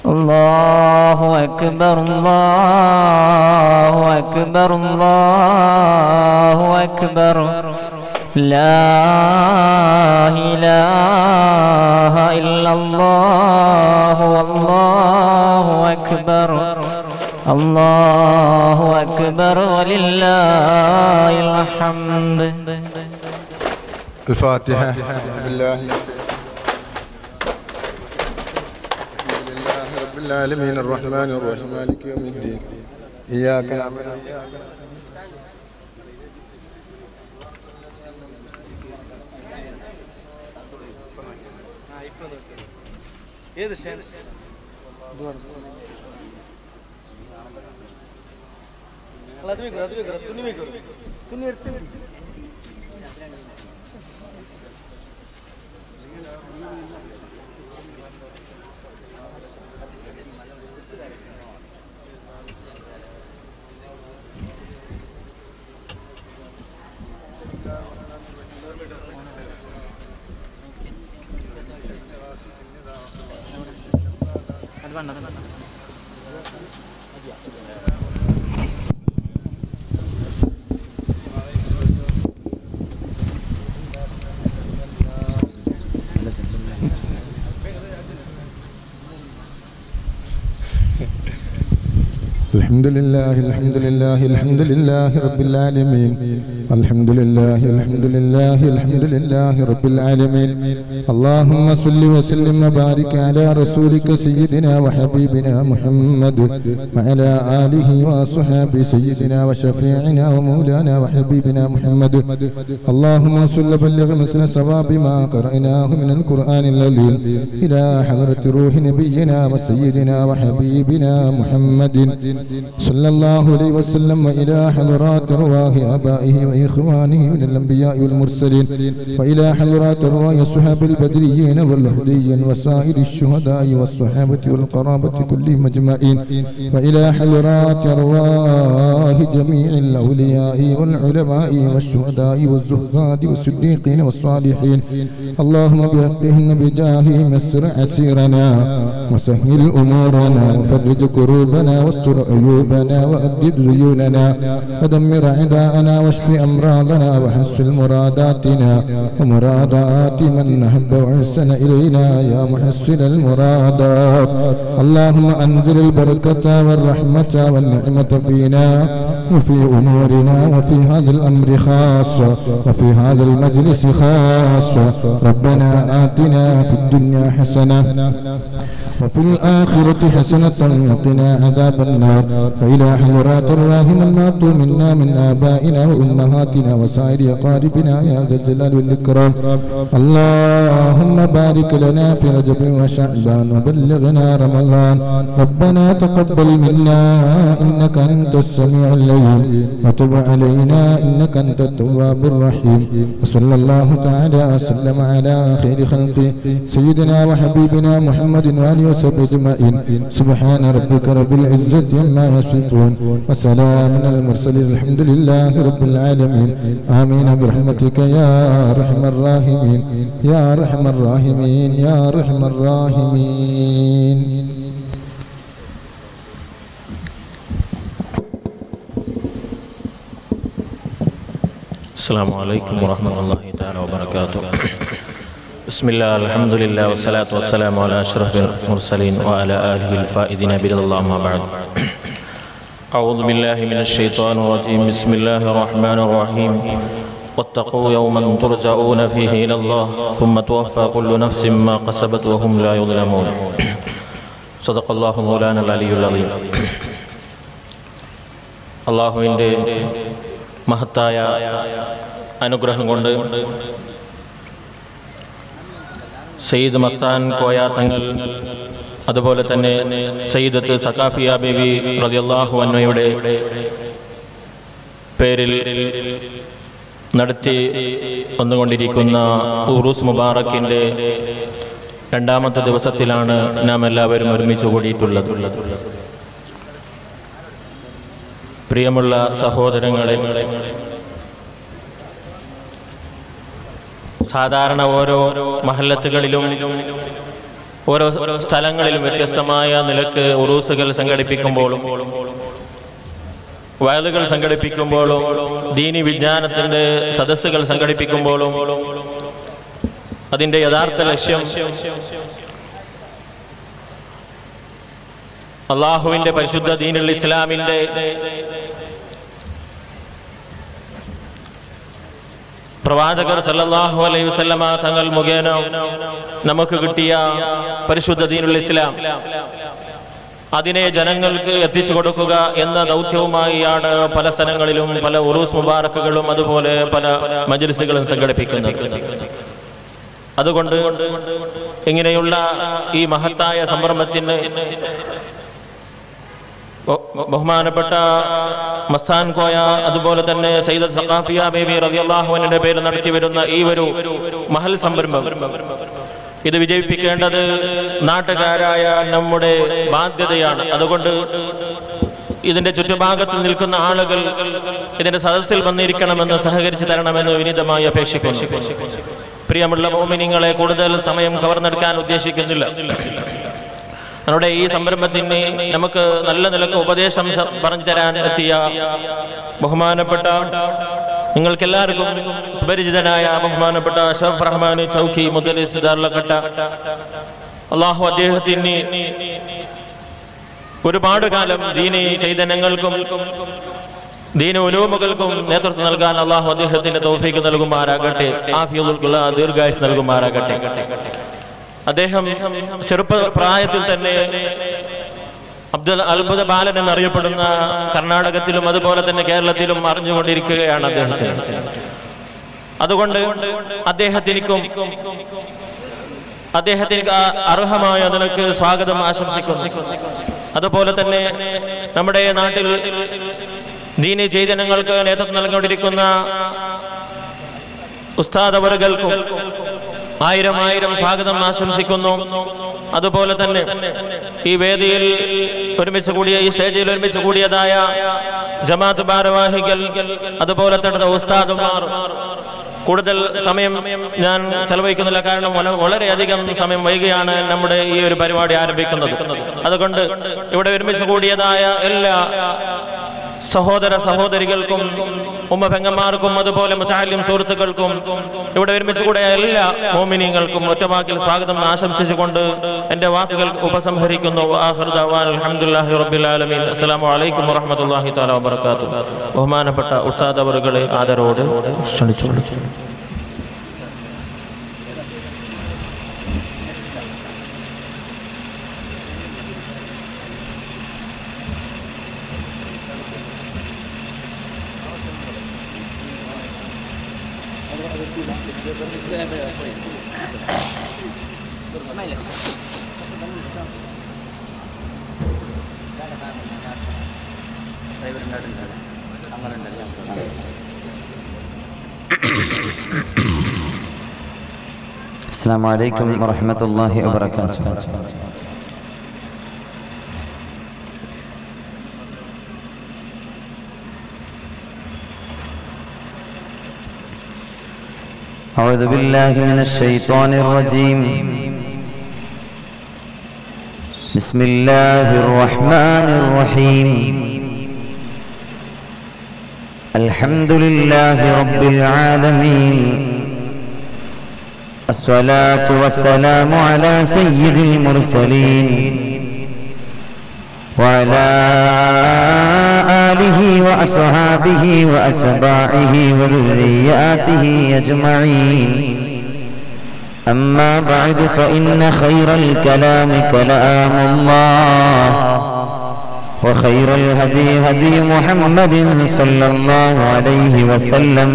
الله أكبر الله أكبر الله أكبر لا إله إلا الله والله أكبر الله أكبر ولله الحمد الفاتحة بالله لله رب العالمين الرحمن الرحيم مالك يوم الدين إياك نعبد وإياك الحمد لله الحمد لله الحمد لله رب العالمين الحمد لله الحمد لله الحمد لله رب العالمين اللهم صل وسلم وبارك على رسولك سيدنا وحبيبنا محمد وعلى آله وصحابه سيدنا وشفيعنا ومولانا وحبيبنا محمد اللهم صل بلغ مثل صواب ما قرأناه من القرآن الليل إلى حضرة روح نبينا وسيدنا وحبيبنا محمد صلى الله عليه وسلم وإلى حضرات أرواح آبائه وإخوانه من الأنبياء والمرسلين وإلى حضرات أرواح الصحابة البدريين والهديين وسائر الشهداء والصحابة والقرابة كلهم أجمعين وإلى حضرات أرواح جميع الأولياء والعلماء والشهداء والزهاد والصديقين والصالحين اللهم بحقهن بجاههم يسر عسيرنا وسهل أمورنا وفرج كروبنا واستر عيوبنا وأدد ديوننا ودمر أعداءنا واشف أمراضنا وحسن مراداتنا ومرادات من أحب وأحسن إلينا يا محسن المرادات اللهم أنزل البركة والرحمة والنعمة فينا وفي أمورنا وفي هذا الأمر خاصة وفي هذا المجلس خاصة ربنا آتنا في الدنيا حسنة وفي الآخرة حسنة وقنا عذاب النار وإلى حضرات الله من ماتوا منا من آبائنا وأمهاتنا وسائر أقاربنا يا ذا الجلال والإكرام اللهم بارك لنا في رجب وشعبان وبلغنا رمضان ربنا تقبل منا إنك أنت السميع العليم وتب علينا إنك أنت التواب الرحيم وصلى الله تعالى وسلم على خير خلقه سيدنا وحبيبنا محمد وآله وصحبه أجمعين سبحان ربك رب العزة عما يصفون وسلام على المرسلين الحمد لله رب العالمين آمين برحمتك يا أرحم الراحمين يا أرحم الراحمين يا أرحم الراحمين السلام عليكم ورحمة الله تعالى وبركاته بسم الله الحمد لله والصلاة والسلام على أشرف المرسلين وعلى آله الفائزين برضا الله ما بعد أعوذ بالله من الشيطان الرجيم بسم الله الرحمن الرحيم واتقوا يوما ترجعون فيه إلى الله ثم توفى كل نفس ما كسبت وهم لا يظلمون صدق الله مولانا العلي العظيم അള്ളാഹുവിൻ്റെ മഹത്തായ അനുഗ്രഹം കൊണ്ട് സയ്യിദ് മസ്താൻ കോയ തങ്ങൾ അതുപോലെ തന്നെ സയ്യിദത്ത് സക്കാഫിയ ബേബി റളിയല്ലാഹു അൻവയുടെ പേരിൽ നടത്തി വന്നുകൊണ്ടിരിക്കുന്ന ഉറൂസ് മുബാറക്കിൻ്റെ രണ്ടാമത്തെ ദിവസത്തിലാണ് നാം എല്ലാവരും ഒരുമിച്ച് കൂടിയിട്ടുള്ളത് പ്രിയമുള്ള സഹോദരങ്ങളെ സാധാരണ ഓരോ മഹല്ലത്തുകളിലും ഓരോ സ്ഥലങ്ങളിലും വ്യത്യസ്തമായ നിലക്ക് ഉറൂസുകൾ സംഘടിപ്പിക്കുമ്പോഴും വയലുകൾ സംഘടിപ്പിക്കുമ്പോഴും ദീനി വിജ്ഞാനത്തിൻ്റെ സദസ്സുകൾ സംഘടിപ്പിക്കുമ്പോഴും അതിൻ്റെ യഥാർത്ഥ ലക്ഷ്യം അള്ളാഹുവിൻ്റെ പരിശുദ്ധ ദീനുൽ ഇസ്ലാമിൻ്റെ പ്രവാചകർ സല്ലല്ലാഹു അലൈഹി വസല്ലമ തങ്ങൾ മുഖേന നമുക്ക് കിട്ടിയ പരിശുദ്ധ ദീനുൽ ഇസ്ലാം അതിനെ ജനങ്ങൾക്ക് എത്തിച്ചു കൊടുക്കുക എന്ന ദൗത്യവുമായിയാണ് പല സ്ഥലങ്ങളിലും പല ഉറൂസ് മുബാറക്കുകളും അതുപോലെ പല മജ്ലിസുകളും സംഘടിപ്പിക്കുന്നത് അതുകൊണ്ട് ഇങ്ങനെയുള്ള ഈ മഹത്തായ സംരംഭത്തിന് ബഹു- ബഹുമാനപ്പെട്ട മസ്താൻ കോയ അതുപോലെ തന്നെ സയ്യിദ് സഖാഫിയ ബേബി റളിയല്ലാഹുവിന്റെ പേര് നടത്തി വരുന്ന ഈ ഒരു മഹൽ സംരംഭം ഇത് വിജയിപ്പിക്കേണ്ടത് നാട്ടുകാരായ നമ്മുടെ ബാധ്യതയാണ് അതുകൊണ്ട് ഇതിന്റെ ചുറ്റുഭാഗത്ത് നിൽക്കുന്ന ആളുകൾ ഇതിന്റെ സദസ്സിൽ വന്നിരിക്കണമെന്ന് സഹകരിച്ചു തരണമെന്ന് വിനീതമായി അപേക്ഷിക്കുന്നു പ്രിയമുള്ള മോമിനിങ്ങളെ കൂടുതൽ സമയം കവർന്നെടുക്കാൻ ഉദ്ദേശിക്കുന്നില്ല നമ്മുടെ ഈ സംരംഭത്തിന് നമുക്ക് നല്ല നിലക്ക് ഉപദേശം സ- പറഞ്ഞു തരാൻ എത്തിയ ബഹുമാനപ്പെട്ട നിങ്ങൾക്കെല്ലാവർക്കും സുപരിചിതനായ ബഹുമാനപ്പെട്ട അഷഫ് റഹ്മാൻ ചൗക്കി മുദലിസ് ദാർലക്കട്ട അള്ളാഹു അദ്ദേഹത്തിന് ഒരുപാട് കാലം ദീനി ചൈതന്യങ്ങൾക്കും ദീന ഉലൂമുകൾക്കും നേതൃത്വം നൽകാൻ അള്ളാഹു അദ്ദേഹത്തിന് തൗഫീക്ക് നൽകുമാറാകട്ടെ ആഫിയുള്ള ദീർഘായുസ് നൽകുമാറാകട്ടെ അദ്ദേഹം ചെറുപ്പ പ്രായത്തിൽ തന്നെ അബ്ദുൽ അത്ഭുത ബാലൻ എന്നറിയപ്പെടുന്ന കർണാടകത്തിലും അതുപോലെ തന്നെ കേരളത്തിലും അറിഞ്ഞുകൊണ്ടിരിക്കുകയാണ് അദ്ദേഹത്തിന് അതുകൊണ്ട് അദ്ദേഹത്തിനും അദ്ദേഹത്തിന് ആ- അർഹമായ നിലക്ക് സ്വാഗതം ആശംസിക്കുന്നു അതുപോലെ തന്നെ നമ്മുടെ നാട്ടിൽ ദീനി ചൈതന്യങ്ങൾക്ക് നേതൃത്വം നൽകിക്കൊണ്ടിരിക്കുന്ന ഉസ്താദവറുകൾക്കും ആയിരം ആയിരം സ്വാഗതം ആശംസിക്കുന്നു അതുപോലെ തന്നെ ഈ വേദിയിൽ ഒരുമിച്ച് കൂടിയ ഈ സ്റ്റേജിൽ ഒരുമിച്ച് കൂടിയതായ ജമാഅത്ത് ഭാരവാഹികൾ അതുപോലെ തന്നെ ഉസ്താദുമാർ കൂടുതൽ സമയം ഞാൻ ചെലവഴിക്കുന്നില്ല കാരണം വള- വളരെയധികം സമയം വൈകിയാണ് നമ്മുടെ ഈ ഒരു പരിപാടി ആരംഭിക്കുന്നത് അതുകൊണ്ട് ഇവിടെ ഒരുമിച്ച് കൂടിയതായ എല്ലാ സഹോദര സഹോദരികൾക്കും ഉമ്മ പെങ്ങന്മാർക്കും അതുപോലെ മുത്താലിം സുഹൃത്തുക്കൾക്കും ഇവിടെ ഒരുമിച്ച് കൂടെ എല്ലാ മോമിനിയങ്ങൾക്കും ഒറ്റവാക്കിൽ സ്വാഗതം ആശംസിച്ചുകൊണ്ട് എൻ്റെ വാക്കുകൾ ഉപസംഹരിക്കുന്നു ആഖിർ ദഅവാന അൽഹംദുലില്ലാഹി റബ്ബിൽ ആലമീൻ അസ്സലാമു അലൈക്കും വറഹ്മത്തുള്ളാഹി തആല വബറകാതുഹു ബഹുമാനപ്പെട്ട ഉസ്താദ് അവറുകളെ ആദരവോട് ക്ഷണിച്ചുകൊള്ളു السلام عليكم ورحمة الله وبركاته أعوذ بالله من الشيطان الرجيم بسم الله الرحمن الرحيم الحمد لله رب العالمين الصلاة والسلام على سيد المرسلين وعلى آله وأصحابه وأتباعه وذرياته أجمعين أما بعد فإن خير الكلام كلام الله وخير الهدي هدي محمد صلى الله عليه وسلم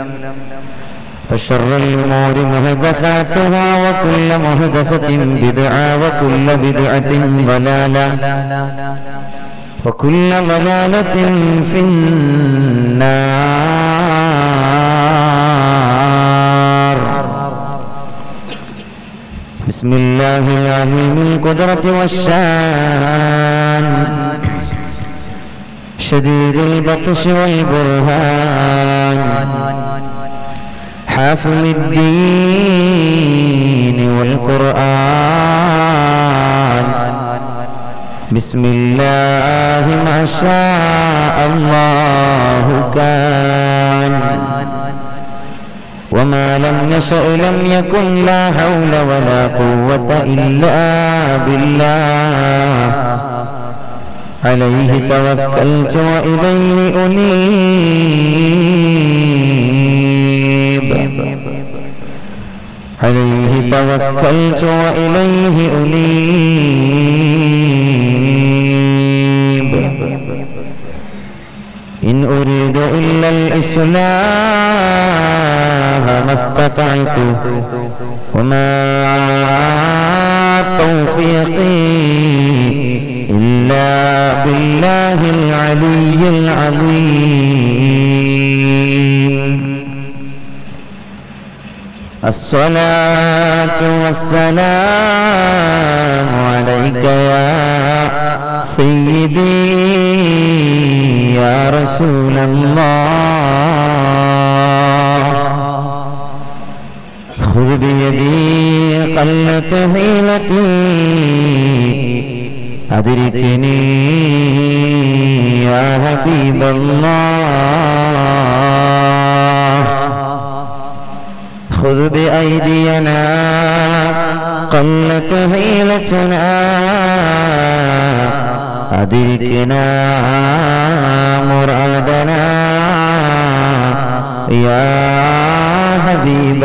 وشر الأمور محدثاتها وكل محدثة بدعة وكل بدعة ضلالة وكل ضلالة في النار بسم الله العليم القدرة والشان شديد البطش والبرهان حافظ الدين والقرآن بسم الله ما شاء الله كان وما لم يشأ لم يكن لا حول ولا قوة إلا بالله عليه توكلت وإليه أنيب عليه توكلت وإليه أنيب إن أريد إلا الإصلاح ما استطعت وما توفيقي إلا بالله العلي العظيم الصلاة والسلام عليك يا سيدي يا رسول الله خذ بيدي قلت حيلتي أدركني يا حبيب الله خذ بأيدينا قلت حيلتنا أدركنا مرادنا يا حبيب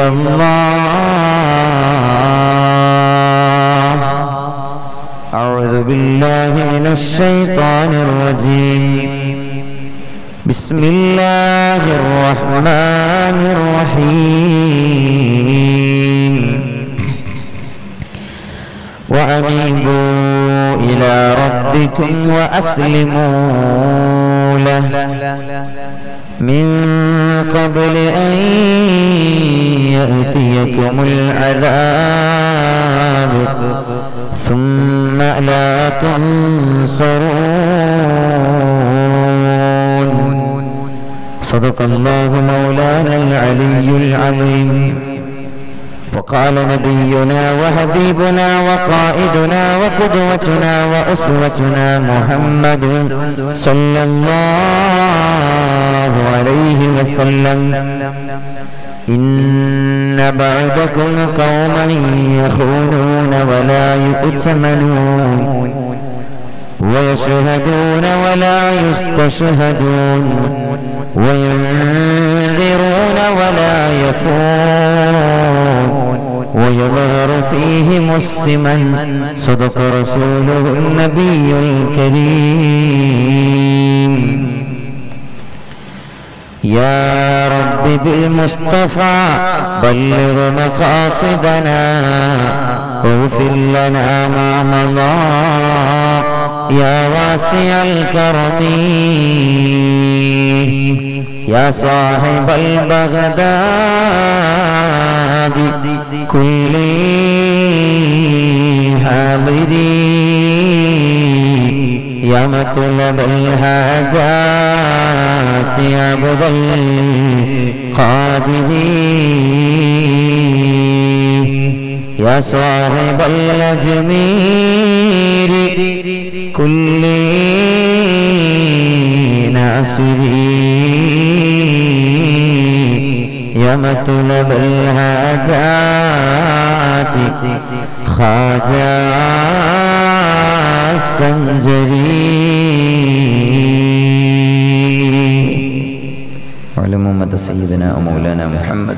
الله أعوذ بالله من الشيطان الرجيم بسم الله الرحمن الرحيم وأنيبوا إلى ربكم وأسلموا له من قبل أن يأتيكم العذاب ثم لا تنصرون صدق الله مولانا العلي العظيم وقال نبينا وحبيبنا وقائدنا وقدوتنا وأسوتنا محمد صلى الله عليه وسلم إن بعدكم قوما يخونون ولا يؤتمنون ويشهدون ولا يستشهدون وينذرون ولا يفون ويظهر فيهم السمن صدق رسوله النبي الكريم يا رب بالمصطفى بلغ مقاصدنا واغفر لنا ما مضى يا واسع الكرم يا صاحب البغداد كل حاضري يا مطلب الحاجات يا عبد القادر يا صاحب الأجمير كل ناصري يا مطلب الحاجات خواجة السنجري وعلى محمد سيدنا ومولانا محمد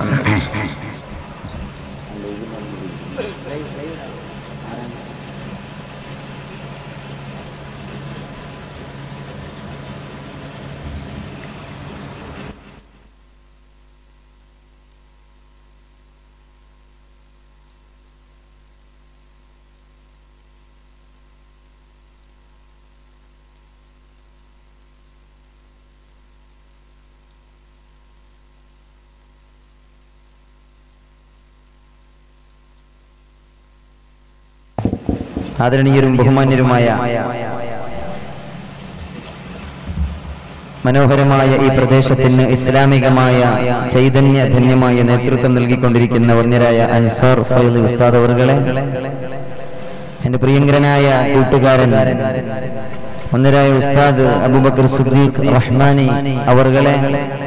ആദരണീയരും ബഹുമാന്യരുമായ മനോഹരമായ ഈ പ്രദേശത്തിന് ഇസ്ലാമികമായ ചൈതന്യധന്യമായ നേതൃത്വം നൽകിക്കൊണ്ടിരിക്കുന്ന ഒന്നരായ അൻസാർ ഫൈലി ഉസ്താദ് അവറുകളെ എന്റെ പ്രിയങ്കരനായ കൂട്ടുകാരൻ ഒന്നരായ ഉസ്താദ് അബൂബക്കർ സുദ്ദീഖ് റഹ്മാനി അവറുകളെ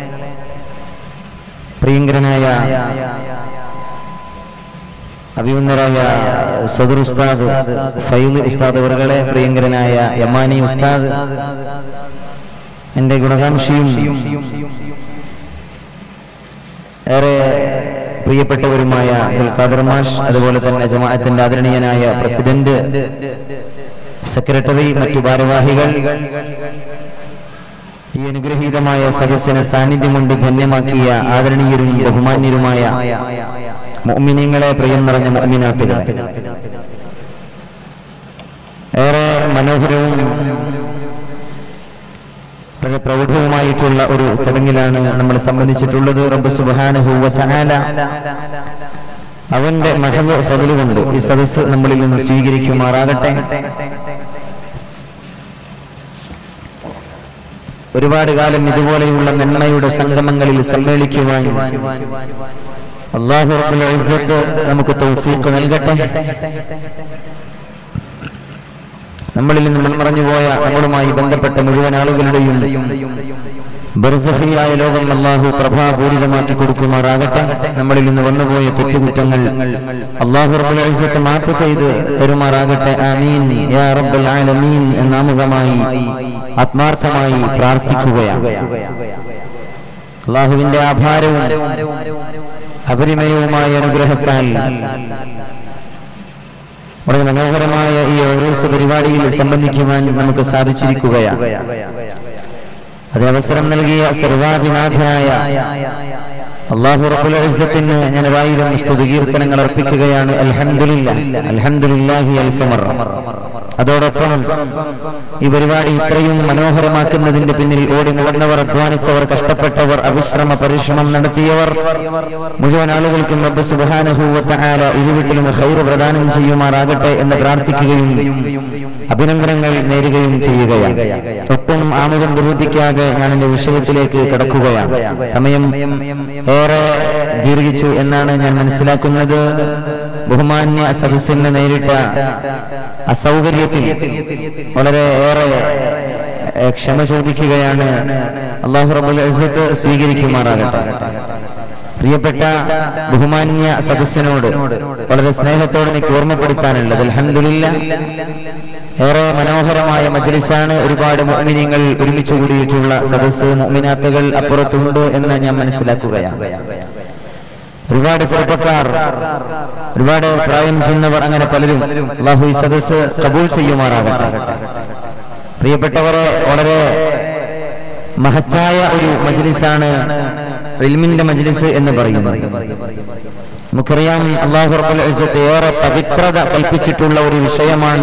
പ്രിയങ്കരനായ അഭിമന്യരായ സദർ ഉസ്താദ് ഫൈലി ഉസ്താദ് അവറുകളെ പ്രിയങ്കരനായ യമാനി ഉസ്താദ് എന്റെ ഗുണകാംക്ഷിയും ഏറെ പ്രിയപ്പെട്ടവരുമായ അബ്ദുൽ ഖാദർ മാഷ് അതുപോലെ തന്നെ ജമാഅത്തിന്റെ ആദരണീയനായ പ്രസിഡന്റ് സെക്രട്ടറി മറ്റു ഭാരവാഹികൾ ഈ അനുഗ്രഹീതമായ സദസ്സിന് സാന്നിധ്യം കൊണ്ട് ധന്യമാക്കിയ ആദരണീയരും ബഹുമാന്യരുമായ മോമിനിയങ്ങളെ പ്രിയം നിറഞ്ഞ മോമിനാത്തുകൾ ഏറെ മനോഹരവും വളരെ പ്രൗഢവുമായിട്ടുള്ള ഒരു ചടങ്ങിലാണ് നമ്മൾ സംബന്ധിച്ചിട്ടുള്ളത് റബ്ബ് സുബ്ഹാനഹു വ തആല അവന്റെ മഹദ് ഫضل കൊണ്ട് ഈ സദസ്സ് നമ്മളിൽ നിന്ന് സ്വീകരിക്കുമാറാകട്ടെ ഒരുപാട് കാലം ഇതുപോലെയുള്ള നന്മയുടെ സംഗമങ്ങളിൽ സമ്മേളിക്കുവാൻ അള്ളാഹു റബ്ബുൽ ഇസ്സത്ത് നമുക്ക് തൗഫീഖ് നൽകട്ടെ നമ്മളിൽ നിന്ന് മറഞ്ഞുപോയ നമ്മളുമായി ബന്ധപ്പെട്ട മുഴുവൻ ആളുകളുടെയും ബർസഹിയായ ലോകം അള്ളാഹു പ്രഭാപൂരിതമാക്കി കൊടുക്കുമാറാകട്ടെ നമ്മളിൽ നിന്ന് വന്നുപോയ തെറ്റുകുറ്റങ്ങൾ അള്ളാഹു റബ്ബുൽ ഇസ്സത്ത് മാപ്പ് ചെയ്ത് തരുമാറാകട്ടെ ആമീൻ യാ റബ്ബൽ ആലമീൻ എന്നാമുഖമായി ആത്മാർത്ഥമായി പ്രാർത്ഥിക്കുകയാണ് അള്ളാഹുവിന്റെ ആഭാരവും അപരിമയവുമായ അനുഗ്രഹിച്ചാൽ വളരെ മനോഹരമായ ഈ ഓരോസ് പരിപാടിയിൽ സംബന്ധിക്കുവാൻ നമുക്ക് സാധിച്ചിരിക്കുകയാണ് അത് അവസരം നൽകിയ സർവാധിനാഥനായ അള്ളാഹു റബ്ബുൽ ഇസ്സത്തിന് ഞാൻ ഒരായിരം സ്തുതികീർത്തനങ്ങൾ അർപ്പിക്കുകയാണ് അൽഹംദുലില്ലാ അൽഹംദുലില്ലാഹി അൽഫ മറ അതോടൊപ്പം ഈ പരിപാടി ഇത്രയും മനോഹരമാക്കുന്നതിന്റെ പിന്നിൽ ഓടി നടന്നവർ അധ്വാനിച്ചവർ കഷ്ടപ്പെട്ടവർ അവിശ്രമ പരിശ്രമം നടത്തിയവർ മുഴുവൻ ആളുകൾക്കും റബ്ബ് സുബ്ഹാനഹു വ തആല ഇരുവീട്ടിലും ഖൈർ പ്രദാനം ചെയ്യുമാറാകട്ടെ എന്ന് പ്രാർത്ഥിക്കുകയും അഭിനന്ദനങ്ങൾ നേരുകയും ചെയ്യുകയാണ് ഒട്ടും ആമുഖം ദുർബിക്കാതെ ഞാൻ എന്റെ വിഷയത്തിലേക്ക് കടക്കുകയാണ് സമയം ഏറെ ദീർഘിച്ചു എന്നാണ് ഞാൻ മനസ്സിലാക്കുന്നത് ബഹുമാന്യ സദസ്സിന് നേരിട്ട അസൗകര്യത്തിൽ വളരെ ഏറെ ഏഹ്, ക്ഷമ ചോദിക്കുകയാണ് അള്ളാഹു റബ്ബുൽ ഇസ്സത്ത് സ്വീകരിക്കുമാറാകട്ടെ പ്രിയപ്പെട്ട ബഹുമാന്യ സദസ്സിനോട് വളരെ സ്നേഹത്തോടെ എനിക്ക് ഓർമ്മപ്പെടുത്താനുള്ളത് അൽഹംദുലില്ല ഏറെ മനോഹരമായ മജ്ലിസാണ് ഒരുപാട് മുഅ്മിനീങ്ങൾ ഒരുമിച്ച് കൂടിയിട്ടുള്ള സദസ്സ് മുഅ്മിനാത്തുകൾ അപ്പുറത്തുണ്ട് എന്ന് ഞാൻ മനസ്സിലാക്കുകയാണ് ഒരുപാട് ചെറുപ്പക്കാർ ഒരുപാട് പ്രായം ചെന്നവർ അങ്ങനെ പലരും അള്ളാഹു ഈ സദസ്സ് കബൂൾ ചെയ്യുമാറാകട്ടെ പ്രിയപ്പെട്ടവരെ വളരെ മഹത്തായ ഒരു മജ്ലിസാണ് ഇൽമിന്റെ മജ്ലിസ് എന്ന് പറയുന്നത് നമുക്കറിയാം അള്ളാഹു റബ്ബുൽ ഇസ്സത്ത് ഏറെ പവിത്രത കൽപ്പിച്ചിട്ടുള്ള ഒരു വിഷയമാണ്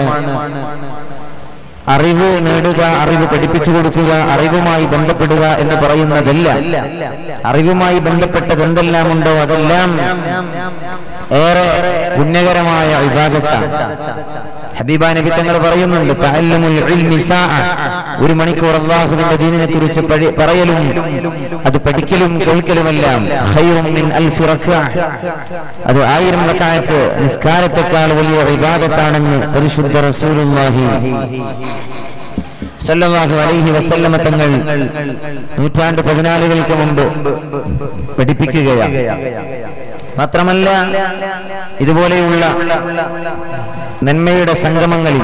അറിവ് നേടുക അറിവ് പഠിപ്പിച്ചു കൊടുക്കുക അറിവുമായി ബന്ധപ്പെടുക എന്ന് പറയുന്നതല്ല അറിവുമായി ബന്ധപ്പെട്ടത് എന്തെല്ലാം ഉണ്ടോ അതെല്ലാം ഏറെ പുണ്യകരമായ വിഭാഗത്താണ് ഹബീബ നബി തങ്ങൾ പറയുന്നുണ്ട് തഅല്ലുമുൽ ഇൽമി സാഅ. ഒരു മണിക്കൂർ അള്ളാഹുവിന്റെ ദീനിനെ കുറിച്ച് പഠി- പറയലും അത് പഠിക്കലും കേൾക്കലുമെല്ലാം ഖൈറും മിൻ അൽഫി റക്അ. അത് ആയിരം റക്അത്ത് നിസ്കാരത്തെക്കാൾ വലിയ വിഭാഗത്താണെന്ന് പരിശുദ്ധ റസൂലുള്ളാഹി സല്ലല്ലാഹു അലൈഹി വസല്ലമ തങ്ങൾ നൂറ്റാണ്ട് പതിനാലുകൾക്ക് മുമ്പ് പഠിപ്പിക്കുകയാണ് മാത്രമല്ല ഇതുപോലെയുള്ള നന്മയുടെ സംഗമങ്ങളിൽ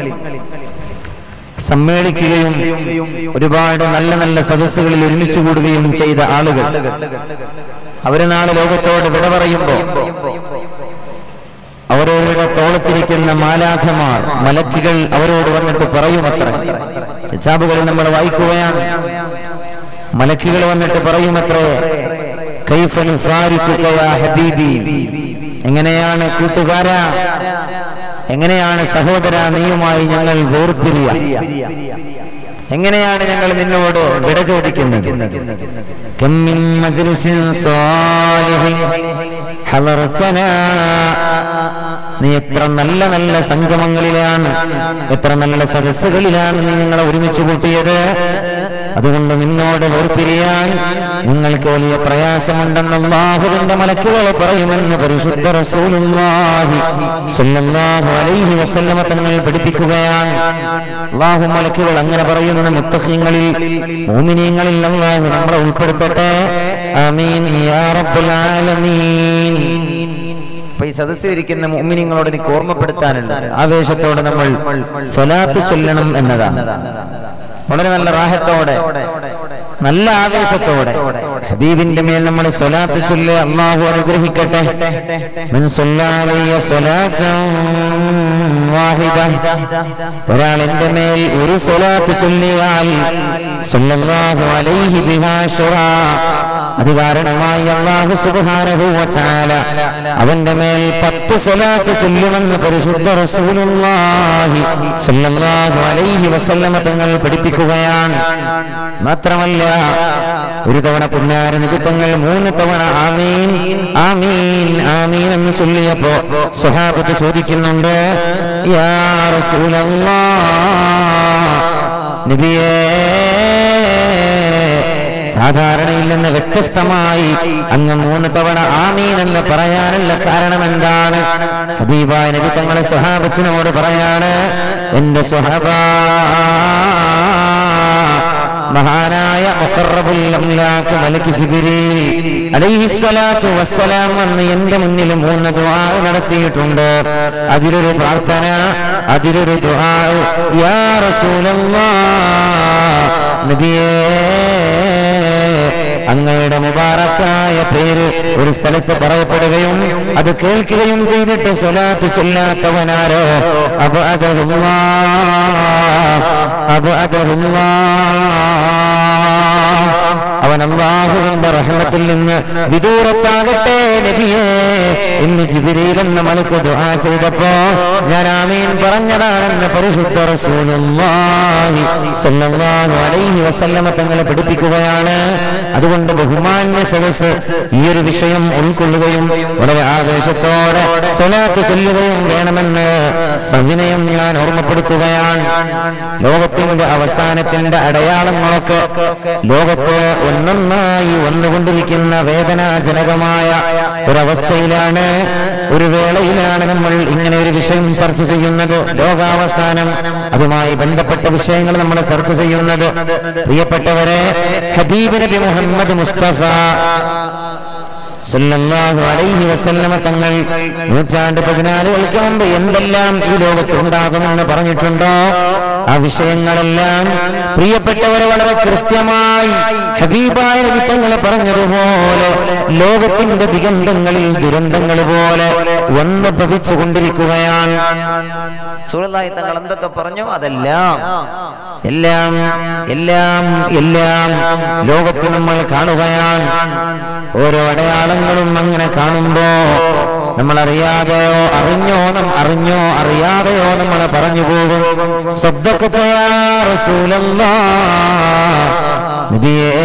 സമ്മേളിക്കുകയും ഒരുപാട് നല്ല നല്ല സദസ്സുകളിൽ ഒരുമിച്ച് കൂടുകയും ചെയ്ത ആളുകൾ അവര് നാളെ ലോകത്തോട് വിട പറയുമ്പോ അവരവരുടെ തോളത്തിരിക്കുന്ന മാലാഖമാർ മലക്കുകൾ അവരോട് വന്നിട്ട് പറയുമത്ര കിതാബുകളിൽ നമ്മൾ വായിക്കുകയാണ് മലക്കുകൾ വന്നിട്ട് പറയുമത്രേ കൈഫ നുഫാരിഖുക യാ ഹബീബി എങ്ങനെയാണ് കൂട്ടുകാരാ എങ്ങനെയാണ് സഹോദര നീയുമായി ഞങ്ങൾ വേർപിരിയ എങ്ങനെയാണ് ഞങ്ങൾ നിന്നോട് വിട ചോദിക്കുന്നത് كم من مجلس صالح حضرتنا നീ എത്ര നല്ല നല്ല സംഗമങ്ങളിലാണ് എത്ര നല്ല സദസ്സുകളിലാണ് നീ നിങ്ങളെ ഒരുമിച്ച് കൂട്ടിയത് അതുകൊണ്ട് നിന്നോട് വേർപിരിയാൻ നിങ്ങൾക്ക് വലിയ പ്രയാസമുണ്ടെന്ന് അള്ളാഹുവിന്റെ മലക്കുകൾ പറയുമെന്ന് പരിശുദ്ധ റസൂലുള്ളാഹി സ്വല്ലല്ലാഹു അലൈഹി വസല്ലമ തങ്ങൾ പഠിപ്പിക്കുകയാണ് അള്ളാഹു മലക്കുകൾ അങ്ങനെ പറയുന്ന മുത്തഖീങ്ങളിൽ മോമിനീങ്ങളിൽ അള്ളാഹു നമ്മളെ ഉൾപ്പെടുത്തട്ടെ ആമീൻ യാ റബ്ബൽ ആലമീൻ അപ്പൊ ഈ സദസ്സിലിരിക്കുന്ന മുഅ്മിനീങ്ങളോട് എനിക്ക് ഓർമ്മപ്പെടുത്താനുണ്ട് ആവേശത്തോടെ നമ്മൾ സ്വലാത്ത് ചൊല്ലണം എന്നതാണ് വളരെ നല്ല റാഹത്തോടെ നല്ല ആവേശത്തോടെ ഹബീബിന്റെ മേൽ നമ്മൾ സ്വലാത്ത് ചൊല്ലി അള്ളാഹു അനുഗ്രഹിക്കട്ടെ മൻ സ്വല്ലാലിയ സ്വലാത്തൻ വാഹിദ ഒരാൾ എന്റെ മേൽ ഒരു സ്വലാത്ത് ചൊല്ലിയാൽ സ്വല്ലല്ലാഹു അലൈഹി ബിഹാ ശുറാ അത് കാരണമായി അള്ളാഹു സുബ്ഹാനഹു വ തആല അവന്റെ മേൽ പത്ത് സ്വലാത്ത് ചൊല്ലുമെന്ന് പരിശുദ്ധ റസൂലുള്ളാഹി സ്വല്ലല്ലാഹു അലൈഹി വസല്ലമ തങ്ങൾ പഠിപ്പിക്കുകയാണ് മാത്രമല്ല ഒരു തവണ പുന്നാര നികുത്തങ്ങൾ മൂന്ന് തവണ ആമീൻ ആമീൻ ആമീൻ എന്ന് ചൊല്ലിയപ്പോ സ്വഹാബത്ത് ചോദിക്കുന്നുണ്ട് യാ റസൂലല്ലാഹ് നബിയേ സാധാരണയിൽ നിന്ന് വ്യത്യസ്തമായി അങ്ങ് മൂന്ന് തവണ ആമീൻ എന്ന് പറയാനുള്ള കാരണം എന്താണ് ഹബീബായ നബി തങ്ങളെ സ്വഹാബത്തിനോട് പറയാണ് എന്റെ സ്വഹബ മഹാനായ മുഖറബുൽ അംലാക്ക് മലക്ക് ജിബ്രീൽ അലൈഹിസ്സലാത്തു വസ്സലാം വന്ന് എന്റെ മുന്നിൽ മൂന്ന് ദുആ നടത്തിയിട്ടുണ്ട് അതിലൊരു പ്രാർത്ഥന അതിലൊരു ദുആ യാ റസൂലല്ലാഹ് നബിയേ അങ്ങയുടെ മുബാറക്കായ പേര് ഒരു സ്ഥലത്ത് പറയപ്പെടുകയും അത് കേൾക്കുകയും ചെയ്തിട്ട് സ്വലാത്ത് ചൊല്ലാത്തവനാരോ അബ അതഹുല്ലാ അബ അതഹുല്ലാ അവൻ അള്ളാഹുവിന്റെ റഹ്മത്തിൽ നിന്ന് വിദൂരത്താകട്ടെ നബിയേ ഇന്ന് ജിബിരിയിൽ എന്ന മലക്ക് ദുആ ചെയ്തപ്പോ ഞാൻ ആമീൻ പറഞ്ഞതാണെന്ന് പരിശുദ്ധ റസൂലുള്ളാഹി സ്വല്ലല്ലാഹു അലൈഹി വസല്ലമ തങ്ങളെ പഠിപ്പിക്കുകയാണ് അതുകൊണ്ട് ബഹുമാന്യ സദസ് ഈ ഒരു വിഷയം ഉൾക്കൊള്ളുകയും വളരെ ആവേശത്തോടെ സ്വലാത്ത് ചൊല്ലുകയും വേണമെന്ന് സവിനയം ഞാൻ ഓർമ്മപ്പെടുത്തുകയാണ് ലോകത്തിന്റെ അവസാനത്തിന്റെ അടയാളങ്ങളൊക്കെ ലോകത്ത് ഒന്നൊന്നായി വന്നുകൊണ്ടിരിക്കുന്ന വേദനാജനകമായ ഒരവസ്ഥയിലാണ് ഒരു വേളയിലാണ് നമ്മൾ ഇങ്ങനെ ഒരു വിഷയം ചർച്ച ചെയ്യുന്നത് ലോകാവസാനം അതുമായി ബന്ധപ്പെട്ട വിഷയങ്ങൾ നമ്മൾ ചർച്ച ചെയ്യുന്നത് പ്രിയപ്പെട്ടവരെ ഹബീബ് നബി മുഹമ്മദ് മുസ്തഫ സല്ലല്ലാഹു അലൈഹി വസല്ലമ തങ്ങൾ നൂറ്റാണ്ട് പതിനാലുകൾക്ക് മുമ്പ് എന്തെല്ലാം ഈ ലോകത്ത് ഉണ്ടാകുമെന്ന് പറഞ്ഞിട്ടുണ്ടോ ആ വിഷയങ്ങളെല്ലാം പ്രിയപ്പെട്ടവരെ വളരെ കൃത്യമായി ഹബീബായ നബി തങ്ങൾ പറഞ്ഞതുപോലെ ലോകത്തിന്റെ ദിഗന്ധങ്ങളിൽ ദുരന്തങ്ങൾ പോലെ വന്ന് ഭവിച്ചു കൊണ്ടിരിക്കുകയാണ് സുഹൃത്തായി തങ്ങൾ എന്തൊക്കെ പറഞ്ഞു അതെല്ലാം എല്ലാം എല്ലാം എല്ലാം ലോകത്ത് നമ്മൾ കാണുകയാണ് ഓരോ അടയാളങ്ങളും അങ്ങനെ കാണുമ്പോ നമ്മൾ അറിയാതെയോ അറിഞ്ഞോ നം അറിഞ്ഞോ അറിയാതെയോ നമ്മൾ പറഞ്ഞു പോകും സ്വദ്ദഖത്ത് യാ റസൂലല്ലാഹ്. നബിയേ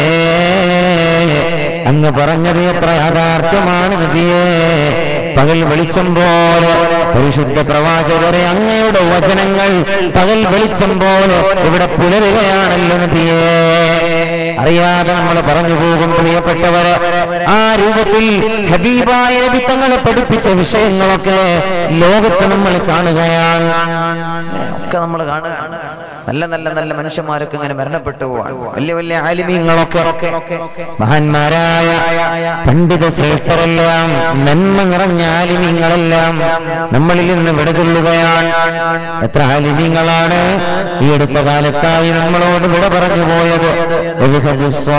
അങ്ങ് പറഞ്ഞത് എത്ര യാഥാർത്ഥ്യമാണ് നബിയേ പകൽ വെളിച്ചം പോലെ പരിശുദ്ധ പ്രവാചകരെ അങ്ങയുടെ വചനങ്ങൾ പകൽ വെളിച്ചം പോലെ ഇവിടെ പുലരുകയാണല്ലോ നബിയേ അറിയാതെ നമ്മൾ പറഞ്ഞു പോകും പ്രിയപ്പെട്ടവര് ആ രൂപത്തിൽ ഹബീബായ നബി തങ്ങളെ പഠിപ്പിച്ച വിഷയങ്ങളൊക്കെ ലോകത്ത് നമ്മൾ കാണുകയാണ് ഒക്കെ നമ്മൾ കാണുകയാണ് നല്ല നല്ല നല്ല മനുഷ്യന്മാരൊക്കെ ഇങ്ങനെ മരണപ്പെട്ടു പോവാണ് വലിയ വലിയ ആലിമീങ്ങളൊക്കെ മഹാന്മാരായ പണ്ഡിത ശ്രേഷ്ഠരെല്ലാം നന്മ നിറഞ്ഞ ആലിമീങ്ങളെല്ലാം നമ്മളിൽ നിന്ന് വിട ചൊല്ലുകയാണ് എത്ര ആലിമീങ്ങളാണ് ഈ അടുത്ത കാലത്തായി നമ്മളോട് വിട പറഞ്ഞു പോയത് اذهب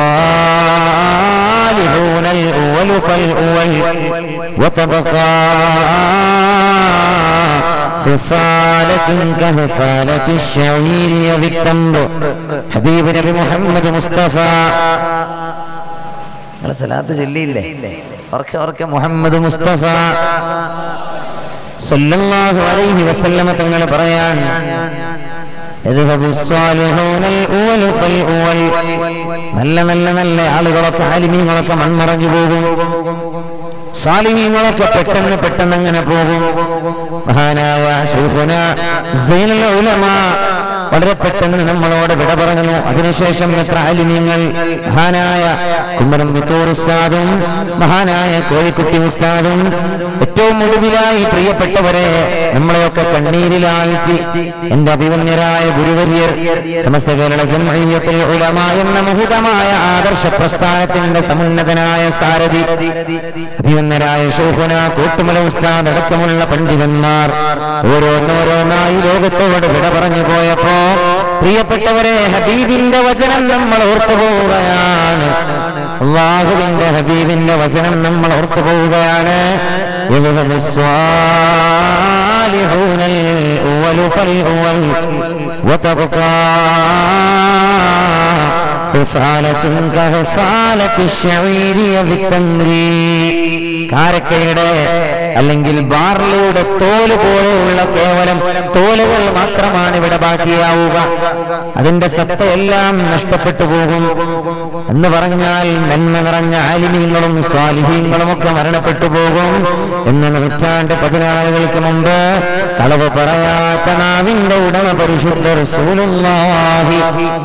الصالحون الأول فالأول وتبقى حفالة كحفالة الشعير والتمر حبيب നബി മുഹമ്മദ് മുസ്തഫ നിങ്ങളെ സലാത്ത് ചൊല്ലിയില്ലേ ഉറക്കെ ഉറക്കെ മുഹമ്മദ് മുസ്തഫ സല്ലല്ലാഹു അലൈഹി വസല്ലമ തങ്ങൾ പറയാൻ يذهب الصالحون الأول فالأول നല്ല നല്ല നല്ല ആളുകളൊക്കെ ആലിമീങ്ങളൊക്കെ മൺമറഞ്ഞു പോകും സാലിഹീങ്ങളൊക്കെ പെട്ടെന്ന് പെട്ടെന്ന് അങ്ങനെ പോകും മഹാനായ ശൈഖുന സൈനുൽ ഉലമ വളരെ പെട്ടെന്ന് നമ്മളോട് വിട പറഞ്ഞു അതിനുശേഷം എത്ര ആലിമ്യങ്ങൾ മഹാനായ കുമ്മരം മുത്തൂർ ഉസ്താദും മഹാനായ കോഴിക്കുട്ടി ഉസ്താദും ഏറ്റവും ഒടുവിലായി പ്രിയപ്പെട്ടവരെ നമ്മളെയൊക്കെ കണ്ണീരിലാഴ്ത്തി എന്റെ അഭിമന്യരായ ഗുരുവര്യർ സമസ്ത കേരള ജംഇയ്യത്തുൽ ഉലമ എന്ന മഹിതമായ ആദർശ പ്രസ്ഥാനത്തിന്റെ സമുന്നതനായ സാരഥി അഭിമന്യരായ ശോഭന കൂട്ടുമല ഉസ്താദ് അടക്കമുള്ള പണ്ഡിതന്മാർ ഓരോന്നോരോന്നായി ലോകത്തോട് വിട പറഞ്ഞു പോയപ്പോ പ്രിയപ്പെട്ടവരെ ഹബീബിന്റെ വചനം നമ്മൾ ഓർത്തു പോവുകയാണ് അള്ളാഹുവിന്റെ ഹബീബിന്റെ വചനം നമ്മൾ ഓർത്തു പോവുകയാണ് يذهب الصالحون الأول فالأول وتبقى حفالة كحفالة الشعير بالتمر കാരക്കയുടെ അല്ലെങ്കിൽ ബാർലിയുടെ തോല് പോലെയുള്ള കേവലം തോലുകൾ മാത്രമാണ് ഇവിടെ ബാക്കിയാവുക അതിന്റെ സത്തയെല്ലാം നഷ്ടപ്പെട്ടു പോകും എന്ന് പറഞ്ഞാൽ നന്മ നിറഞ്ഞ ആലിമീങ്ങളും സ്വാലിഹീങ്ങളും ഒക്കെ മരണപ്പെട്ടു പോകും എന്ന് നൂറ്റാണ്ട് പതിനാലുകൾക്ക് മുമ്പ് കളവ് പറയാത്ത നാവിന്റെ ഉടമ പരിശുദ്ധ റസൂലുള്ളാഹി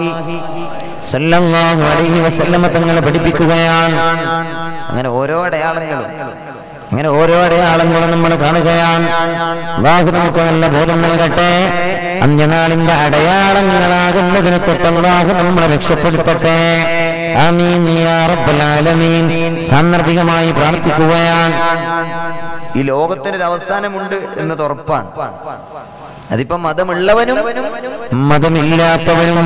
സല്ലല്ലാഹു അലൈഹി വസല്ലമ തങ്ങൾ പഠിപ്പിക്കുകയാണ് അങ്ങനെ ഓരോ അടയാളങ്ങളും അങ്ങനെ ഓരോ അടയാളങ്ങളും നമ്മൾ കാണുകയാണ് അള്ളാഹു നമുക്ക് നല്ല ബോധം നൽകട്ടെ അന്ത്യനാളിന്റെ അടയാളങ്ങളാകുന്നതിന് തൊട്ട് അള്ളാഹു നമ്മളെ രക്ഷപ്പെടുത്തട്ടെ ആമീൻ യാ റബ്ബൽ ആലമീൻ സാന്ദർഭികമായി പ്രാർത്ഥിക്കുകയാണ് ഈ ലോകത്തിനൊരു അവസാനമുണ്ട് എന്നത് ഉറപ്പാണ് അതിപ്പോ മതമുള്ളവനും മതമില്ലാത്തവനും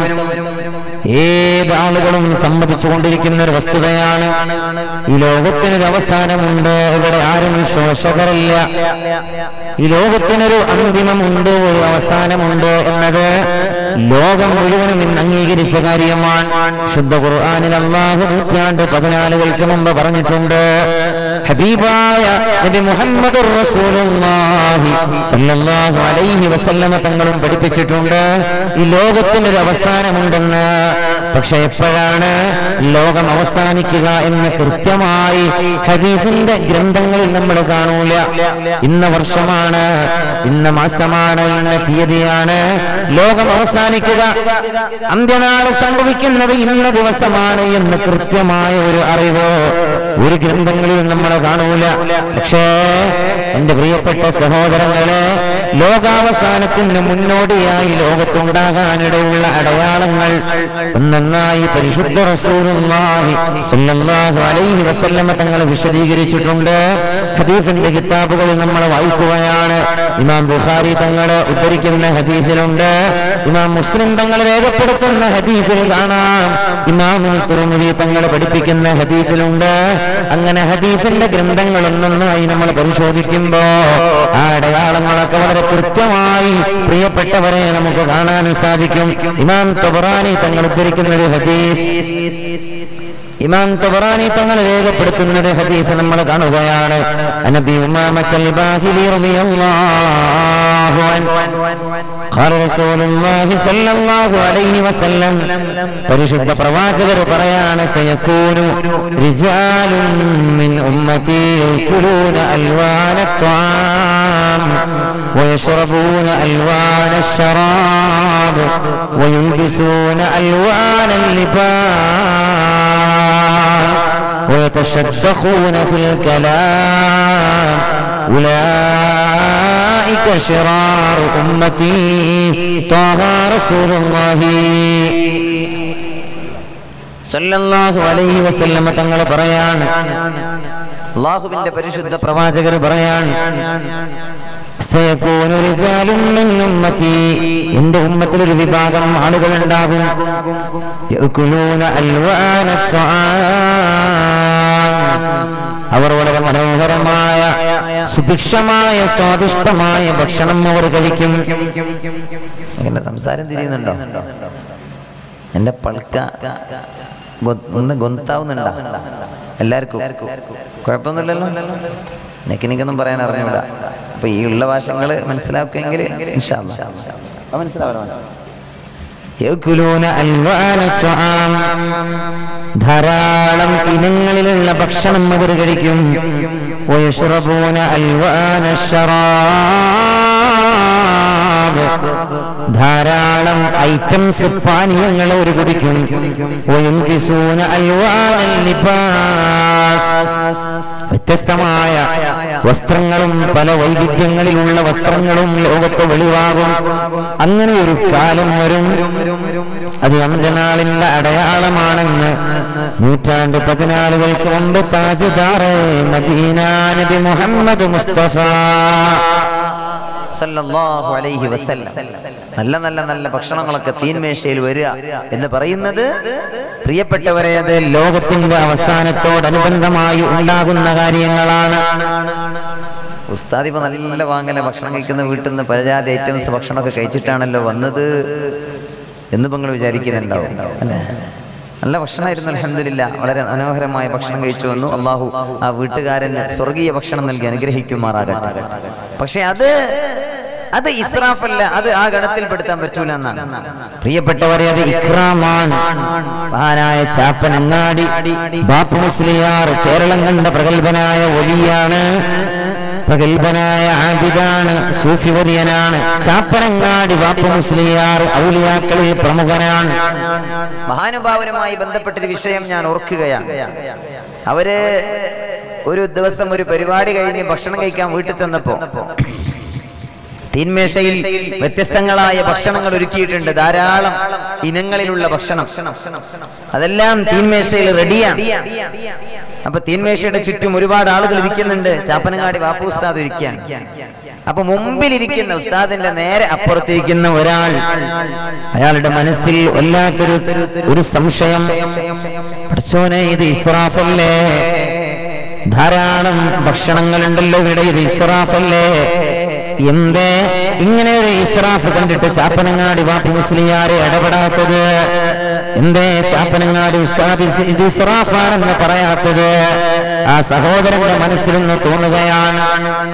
ഏതാളുകളും സമ്മതിച്ചു കൊണ്ടിരിക്കുന്ന ഒരു വസ്തുതയാണ് ഈ ലോകത്തിനൊരു അവസാനമുണ്ട് ഇവിടെ ആരും ശോഷകരല്ല ഈ ലോകത്തിനൊരു അന്തിമമുണ്ട് ഒരു അവസാനമുണ്ട് എന്നത് ലോകം മുഴുവനും ഇന്ന് അംഗീകരിച്ച കാര്യമാണ് ശുദ്ധ ഖുർആാനിൽ അള്ളാഹു നൂറ്റാണ്ട് പതിനാലുകൾക്ക് മുമ്പ് പറഞ്ഞിട്ടുണ്ട് ഹബീബായ നബി മുഹമ്മദ് റസൂലുള്ളാഹി സല്ലല്ലാഹു അലൈഹി വസല്ലമ തങ്ങളും പഠിപ്പിച്ചിട്ടുണ്ട് ഈ ലോകത്തിനൊരു അവസാനമുണ്ടെന്ന് പക്ഷെ എപ്പോഴാണ് ലോകം അവസാനിക്കുക എന്ന് കൃത്യമായി ഹദീഫിന്റെ ഗ്രന്ഥങ്ങളിൽ നമ്മൾ കാണൂല ഇന്ന വർഷമാണ് ഇന്ന മാസമാണ് ഇന്ന തീയതിയാണ് ലോകം അവസാനിക്കുക അന്ത്യനാൾ സംഭവിക്കുന്നത് ഇന്ന ദിവസമാണ് എന്ന് കൃത്യമായ ഒരു അറിവോ ഒരു ഗ്രന്ഥങ്ങളിൽ നമ്മൾ കാണൂല പക്ഷേ എന്റെ പ്രിയപ്പെട്ട സഹോദരങ്ങളെ ലോകാവസാനത്തിന് മുന്നോടിയായി ലോകത്തുണ്ടാകാനിടയുള്ള അടയാളങ്ങൾ ഒന്നൊന്നായി പരിശുദ്ധ റസൂലുള്ളാഹി സ്വല്ലല്ലാഹു അലൈഹി വസല്ലമ തങ്ങൾ വിശദീകരിച്ചിട്ടുണ്ട് ഹദീസിന്റെ കിതാബുകളിൽ നമ്മൾ വായിക്കുകയാണ് ഇമാം ബുഖാരി തങ്ങൾ ഉദ്ധരിക്കുന്ന ഹദീസിലുണ്ട് ഇമാം മുസ്ലിം തങ്ങൾ രേഖപ്പെടുത്തുന്ന ഹദീസിൽ കാണാം ഇമാമിന് തുറമുതി തങ്ങൾ പഠിപ്പിക്കുന്ന ഹദീസിലുണ്ട് അങ്ങനെ ഹദീസിന്റെ ഗ്രന്ഥങ്ങൾ ഒന്നൊന്നായി നമ്മൾ പരിശോധിക്കുമ്പോ ആ അടയാളങ്ങളൊക്കെ വളരെ കൃത്യമായി പ്രിയപ്പെട്ടവരെ നമുക്ക് കാണാൻ സാധിക്കും ഇമാം തൊബറാനി തങ്ങൾ ഉദ്ധരിക്കുന്ന ഒരു ഹദീസ് ഇമാം തബറാനി തങ്ങൾ രേഖപ്പെടുത്തുന്ന ഒരു ഹദീസ് നമ്മൾ കാണുകയാണ് അനബി ഉമാമത്തൽ ബാഹിലി റളിയല്ലാഹു അൻഹു قال رسول الله صلى الله عليه وسلم പരിശുദ്ധ പ്രവാചകർ പറയാണ് സയകൂനു റിജാലുൻ മിൻ ഉമ്മതി യകുലൂന അൽവാന الطعام ويشربون ألوان الشراب ويلبسون ألوان اللباس ويتشدخون في الكلام أولئك شرار أمتي طه رسول الله സല്ലല്ലാഹു അലൈഹി വസല്ലമ തങ്ങൾ പറയാണ് അള്ളാഹുവിന്റെ പരിശുദ്ധ പ്രവാചകർ പറയാണ് സയകൂനു റിജാലുൻ മിൻ ഉമ്മത്തി എന്റെ ഉമ്മത്തിൽ ഒരു വിഭാഗം ആളുകൾ ഉണ്ടാകും യഅ്കുലൂന അൽവാന അവർ വളരെ മനോഹരമായ സുഭിക്ഷമായ സ്വാദിഷ്ടമായ ഭക്ഷണം അവർ കഴിക്കും എന്റെ സംസാരം തിരിയുന്നുണ്ടോ എന്റെ പൾക്ക ഗൊ- ഒന്ന് ഗൊന്താവുന്നുണ്ടോ എല്ലാവർക്കും കുഴപ്പമൊന്നുമില്ലല്ലോ എനിക്ക് എനിക്കൊന്നും പറയാൻ അറിഞ്ഞൂടാ അപ്പൊ ഈ ഉള്ള ഭാഷകൾ മനസ്സിലാക്കുമെങ്കിൽ ഇൻഷാല്ലാ. അപ്പൊ മനസ്സിലാവല്ലോ യഅ്കുലൂന അൽവാന ത്വആം. ധാരാളം ഇനങ്ങളിലുള്ള ഭക്ഷണം അവർ കഴിക്കും വയശ്റബൂന അൽവാന ശറാബ്. ശറാബ് ധാരാളം ഐറ്റംസ് പാനീയങ്ങൾ അവർ കുടിക്കും വയുംകിസൂന അൽവാനൽ ലിബാസ് വ്യത്യസ്തമായ വസ്ത്രങ്ങളും പല വൈവിധ്യങ്ങളിലുള്ള വസ്ത്രങ്ങളും ലോകത്ത് വെളിവാകും അങ്ങനെ ഒരു കാലം വരും അത് അന്ത്യനാളിന്റെ അടയാളമാണെന്ന് നൂറ്റാണ്ട് പതിനാലുകൾക്ക് മുമ്പ് താജ്ദാറെ മദീന നബി മുഹമ്മദ് മുസ്തഫ സല്ലല്ലാഹു അലൈഹി വസല്ലം നല്ല നല്ല നല്ല ഭക്ഷണങ്ങളൊക്കെ തീന്മേശയിൽ വരിക എന്ന് പറയുന്നത് പ്രിയപ്പെട്ടവരെ അത് ലോകത്തിന്റെ അവസാനത്തോടനുബന്ധമായി ഉണ്ടാകുന്ന കാര്യങ്ങളാണ് ഉസ്താദ് ഇപ്പൊ നല്ല വാങ്ങല ഭക്ഷണം കഴിക്കുന്ന വീട്ടിൽ നിന്ന് പലജാതി ഐറ്റംസ് ഭക്ഷണമൊക്കെ കഴിച്ചിട്ടാണല്ലോ വന്നത് എന്ന് നിങ്ങൾ വിചാരിക്കുന്നുണ്ടാവും അല്ലേ നല്ല ഭക്ഷണമായിരുന്നു അലഹമില്ല വളരെ മനോഹരമായ ഭക്ഷണം കഴിച്ചു വന്നു അള്ളാഹു ആ വീട്ടുകാരന് സ്വർഗീയ ഭക്ഷണം നൽകി അനുഗ്രഹിക്കുമാറാകട്ടെ പക്ഷെ അത് അത് ഇസ്രാഫല്ല അത് ആ ഗണത്തിൽ പെടുത്താൻ പറ്റൂല എന്നാണ് പ്രിയപ്പെട്ടവരെ അത് ഇക്രാമാണ് മഹാനായ ചാപ്പനങ്ങാടി ബാപ്പു മുസ്ലിയാർ കേരളം കണ്ട പ്രഗത്ഭനായ ഒലിയാണ് പ്രഗത്ഭനായ ആബിദാണ് സൂഫി വര്യനാണ് ചാപ്പനങ്ങാടി ബാപ്പു മുസ്ലിയാർ ഔലിയാക്കളിൽ പ്രമുഖനാണ് മഹാനുഭാവനുമായി ബന്ധപ്പെട്ടൊരു വിഷയം ഞാൻ ഓർക്കുകയാണ് അവര് ഒരു ദിവസം ഒരു പരിപാടി കഴിഞ്ഞ് ഭക്ഷണം കഴിക്കാൻ വീട്ടിൽ ചെന്നപ്പോ തീന്മേശയിൽ വ്യത്യസ്തങ്ങളായ ഭക്ഷണങ്ങൾ ഒരുക്കിയിട്ടുണ്ട് ധാരാളം ഇനങ്ങളിലുള്ള ഭക്ഷണം അതെല്ലാം തീന്മേശയിൽ റെഡിയാണ് അപ്പൊ തീന്മേശയുടെ ചുറ്റും ഒരുപാട് ആളുകൾ ഇരിക്കുന്നുണ്ട് ചാപ്പനങ്ങാടി വാപ്പു ഉസ്താദ് ഇരിക്കുകയാണ് അപ്പൊ മുമ്പിലിരിക്കുന്ന ഉസ്താദിന്റെ നേരെ അപ്പുറത്തിരിക്കുന്ന ഒരാൾ അയാളുടെ മനസ്സിൽ വല്ലാത്തൊരു ഒരു സംശയം പഠിച്ചോനെ ഇത് ഇസ്രാഫല്ലേ ധാരാളം ഭക്ഷണങ്ങളുണ്ടല്ലോ ഇവിടെ ഇത് ഇസ്രാഫല്ലേ എന്തേ ഇങ്ങനെ ഒരു ഇസ്രാഫ് കണ്ടിട്ട് ചാപ്പനങ്ങാടി വാപ്പി മുസ്ലിയാരെ ഇടപെടാത്തത് എന്തേ ചാപ്പനങ്ങാടി ഉസ്താദ് ഇത് ഇത് ഇസ്രാഫാണെന്ന് പറയാത്തത് ആ സഹോദരന്റെ മനസ്സിൽ നിന്ന് തോന്നുകയാണ്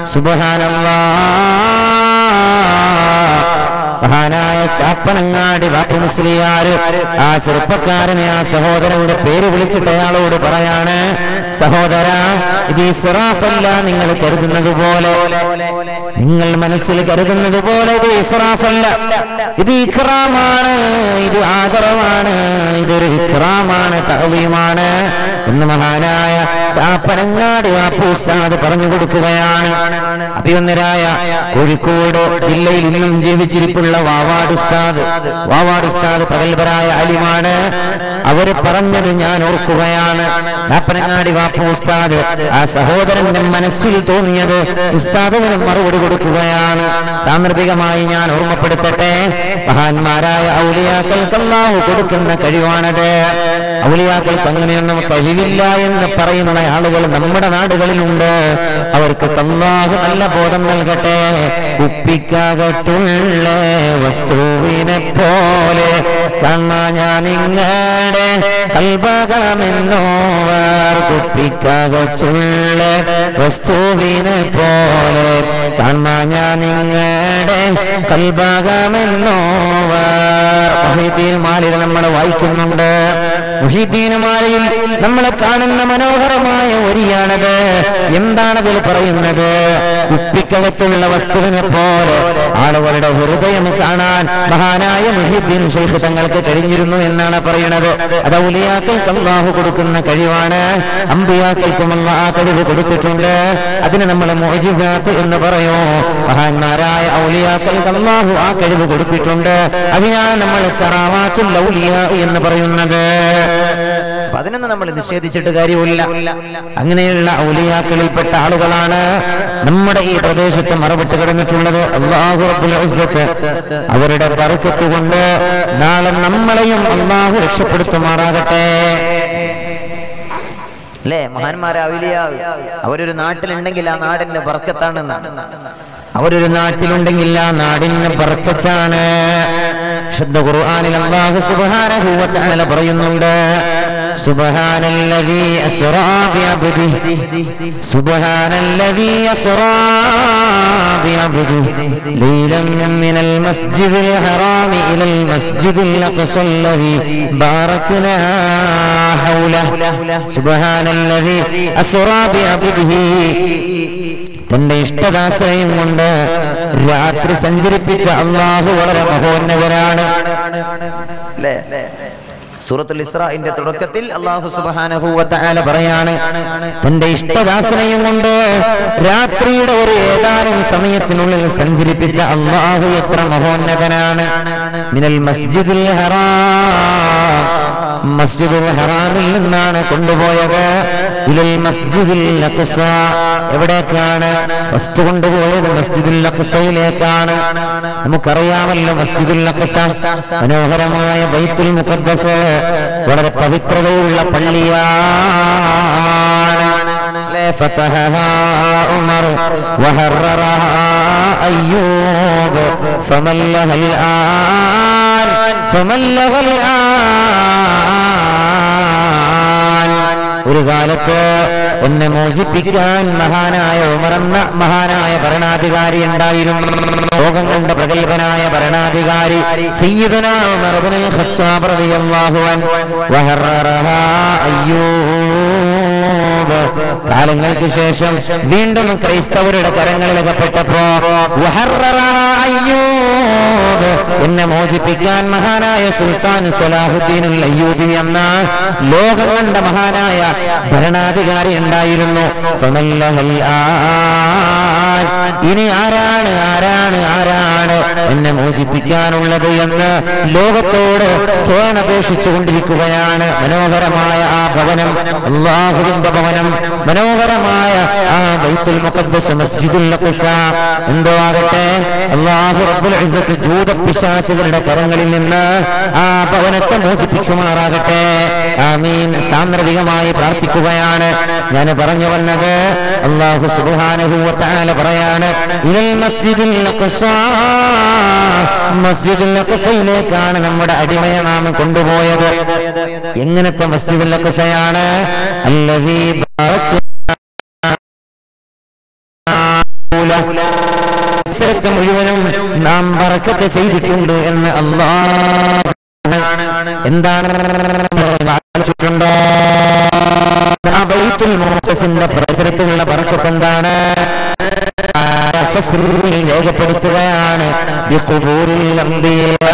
സുബഹാനല്ലാ മഹാനായ ചാപ്പനങ്ങാടി വാപ്പു മുസ്ലിയാര് ആ ചെറുപ്പക്കാരനെ ആ സഹോദരന്റെ പേര് വിളിച്ചിട്ട് അയാളോട് പറയാണ് സഹോദര ഇത് ഇസ്രാഫല്ല നിങ്ങൾ കരുതുന്നത് പോലെ നിങ്ങൾ മനസ്സിൽ കരുതുന്നത് പോലെ ഇത് ഇസ്രാഫല്ല ഇത് ഇഖ്റാമാണ് ഇത് ആദരവാണ് ഇതൊരു ഇഖ്റാമാണ് തഹവീമാണ് എന്ന് മഹാനായ ചാപ്പനങ്ങാടി വാപ്പു ഉസ്താദ് പറഞ്ഞു കൊടുക്കുകയാണ് അഭിവന്ദരായ കോഴിക്കോട് ജില്ലയിൽ ഇന്നും ജീവിച്ചിരിപ്പുള്ള വാവാട് ഉസ്താദ് വാവാട് ഉസ്താദ് പ്രഗത്ഭരായ അലിമാണ് അവര് പറഞ്ഞത് ഞാൻ ഓർക്കുകയാണ് ചാപ്പനങ്ങാടി വാപ്പു ഉസ്താദ് ആ സഹോദരന്റെ മനസ്സിൽ തോന്നിയത് ഉസ്താദിന് മറുപടി കൊടുക്കുകയാണ് സാന്ദർഭികമായി ഞാൻ ഓർമ്മപ്പെടുത്തട്ടെ മഹാന്മാരായ ഔലിയാക്കൾക്ക് അല്ലാഹു കൊടുക്കുന്ന കഴിവാണത് ഔലിയാക്കൾക്ക് അങ്ങനെയൊന്നും കഴിവില്ല എന്ന് പറയുന്ന ആളുകൾ നമ്മുടെ നാടുകളിലുണ്ട് അവർക്ക് അല്ലാഹു നല്ല ബോധം നൽകട്ടെ കുപ്പിക്കകത്തുള്ള വസ്തുവിനെ പോലെ കാണാ ഞാൻ നിങ്ങളുടെ കൽപകമെന്നോവർ കുപ്പിക്കകത്തുള്ള വസ്തുവിനെ പോലെ കാണാ ഞാൻ നിങ്ങളുടെ കൽപകമെന്നോവർ മൊഹീദ്ദീൻ മാലിൽ നമ്മൾ വായിക്കുന്നുണ്ട് മുഹീദ്ദീൻ മാലയിൽ നമ്മൾ കാണുന്ന മനോഹരമായ ഒരിയാണത് എന്താണതിൽ പറയുന്നത് കുപ്പിക്കകത്തുള്ള വസ്തുവിനെ പോലെ ആളുകളുടെ ഹൃദയം കാണാൻ മഹാനായ മുഹീദ്ദീൻ ഷെയ്ഖ് തങ്ങൾക്ക് കഴിഞ്ഞിരുന്നു എന്നാണ് പറയുന്നത് അത് ഔലിയാക്കൾക്ക് അള്ളാഹു കൊടുക്കുന്ന കഴിവാണ് അമ്പിയാക്കൾക്കും അള്ളാഹ് ആ കഴിവ് കൊടുത്തിട്ടുണ്ട് അതിന് നമ്മൾ മോജിസാത്ത് എന്ന് പറയൂ മഹാന്മാരായ ഔലിയാക്കൾക്ക് അള്ളാഹു ആ കഴിവ് കൊടുത്തിട്ടുണ്ട് അതിനാണ് നമ്മൾ കറാവാത്തുൽ ഔലിയ എന്ന് പറയുന്നത് അപ്പൊ അതിനൊന്നും നമ്മൾ നിഷേധിച്ചിട്ട് കാര്യമില്ല അങ്ങനെയുള്ള ഔലിയാക്കളിൽപ്പെട്ട ആളുകളാണ് നമ്മുടെ ഈ പ്രദേശത്ത് മറവിട്ട് കിടന്നിട്ടുള്ളത് അള്ളാഹു റബ്ബുൽ ഇസ്സത്ത് അവരുടെ ബർക്കത്ത് കൊണ്ട് നാളെ നമ്മളെയും അള്ളാഹു രക്ഷപ്പെടുത്തുമാറാകട്ടെ അല്ലേ മഹാന്മാരെ അവലിയ അവരൊരു നാട്ടിലുണ്ടെങ്കിൽ ആ നാടിന്റെ ബർക്കത്താണെന്നാണ് അവരൊരു നാട്ടിലുണ്ടെങ്കിൽ ആ നാടിന് ബർക്കച്ചാണ് ശുദ്ധ ഖുർആനിൽ അല്ലാഹു സുബ്ഹാനഹു വ തആല പറയുന്നുണ്ട് സുബ്ഹാനല്ലദീ അസ്റാ ബിഅബ്ദിഹി സുബ്ഹാനല്ലദീ അസ്റാ ബിഅബ്ദിഹി ലൈലൻ മിനൽ മസ്ജിദിൽ ഹറാമി ഇലൽ മസ്ജിദിൽ അഖ്സൽ ലദീ ബാറക്നാ ഹൗലഹു സുബ്ഹാനല്ലദീ അസ്റാ ബിഅബ്ദിഹി തന്റെ ഇഷ്ടദാശ്രയം കൊണ്ട് രാത്രി സഞ്ചരിപ്പിച്ച അള്ളാഹു വളരെ മഹോന്നതനാണ് അല്ലേ സൂറത്തുൽ ഇസ്രാഇന്റെ തുടക്കത്തിൽ അള്ളാഹു സുബ്ഹാനഹു വ തആല പറയാണ് തന്റെ ഇഷ്ടദാസനെയും കൊണ്ട് രാത്രിയുടെ ഒരു ഏതാനും സമയത്തിനുള്ളിൽ സഞ്ചരിപ്പിച്ച അള്ളാഹു എത്ര മഹോന്നതനാണ് മിനൽ മസ്ജിദുൽ ഹറാം മസ്ജിദുൽ ഹറാമിൽ നിന്നാണ് കൊണ്ടുപോയത് ഇലൽ മസ്ജിദുൽ അഖ്സ എവിടേക്കാണ് ഫസ്റ്റ് കൊണ്ടുപോയത് മസ്ജിദുൽ അഖ്സയിലേക്കാണ് നമുക്കറിയാമല്ലോ മസ്ജിദുൽ അഖ്സ മനോഹരമായ ബൈത്തുൽ മുഖദ്ദസ് വളരെ പവിത്രതയുള്ള പള്ളിയാണ് ലെ ഫതഹഹാ ഉമർ വഹററഹാ അയ്യൂബ് ഫമല്ലഹൽ ആൻ ഫമല്ലഹൽ ആൻ ഒരു കാലത്ത് എന്നെ മോചിപ്പിക്കാൻ മഹാനായ ഉമറന്ന മഹാനായ ഭരണാധികാരി ഉണ്ടായിരുന്നു ലോകങ്ങളുടെ പ്രഗത്ഭനായ ഭരണാധികാരി സയ്യിദുനാ ഉമർ ഇബ്നുൽ ഖത്താബ് റളിയല്ലാഹു അൻഹു വഹററഹാ അയ്യൂബ് കാലങ്ങൾക്ക് ശേഷം വീണ്ടും ക്രൈസ്തവരുടെ കരങ്ങളിൽ അകപ്പെട്ടപ്പോ വഹററഹാ അയ്യൂബ് എന്നെ മോചിപ്പിക്കാൻ മഹാനായ സുൽത്താൻ സലാഹുദ്ദീനുൽ അയ്യൂബി എന്ന ലോകം കണ്ട മഹാനായ ഭരണാധികാരി ഉണ്ടായിരുന്നു ഫമല്ലഹൽ ആൻ. ഇനി ആരാണ് ആരാണ് ആരാണ് എന്നെ മോചിപ്പിക്കാനുള്ളത് എന്ന് ലോകത്തോട് കേണപേക്ഷിച്ചു കൊണ്ടിരിക്കുകയാണ് മനോഹരമായ ആ ഭവനം അള്ളാഹുവിന്റെ ഭവനം മനോഹരമായ ആ ബൈത്തുൽ മുഖദ്ദസ് മസ്ജിദുൽ അഖ്സ എന്തോ ആകട്ടെ അള്ളാഹു റബ്ബുൽ ഇസ്സത്ത് ജൂത പിശാചുകളുടെ കരങ്ങളിൽ നിന്ന് ആ ഭവനത്തെ മോചിപ്പിക്കുമാറാകട്ടെ ആമീൻ സാന്ദർഭികമായി പ്രാർത്ഥിക്കുകയാണ് ഞാൻ പറഞ്ഞു വന്നത് അള്ളാഹു സുബ്ഹാനഹു വ തആല പറയാണ് ഇലൽ മസ്ജിദുൽ അഖ്സ മസ്ജിദുൽ അഖ്സയിലേക്കാണ് നമ്മുടെ അടിമയെ നാം കൊണ്ടുപോയത് എങ്ങനത്തെ മസ്ജിദുൽ അഖ്സയാണ് അല്ലദീ ബാറക് പരിസരത്ത് മുഴുവനും നാം ബറക്കത്ത് ചെയ്തിട്ടുണ്ട് എന്ന് അള്ളാഹ് എന്താണ് ആലോചിച്ചിട്ടുണ്ടോ ആ ബൈത്തുൽ മുഖദ്ദസിന്റെ പരിസരത്തുള്ള ബറക്കത്ത് എന്താണ് ആ ഫസ്റിൽ രേഖപ്പെടുത്തുകയാണ് ബിഖുബൂരിൽ അംബിയാ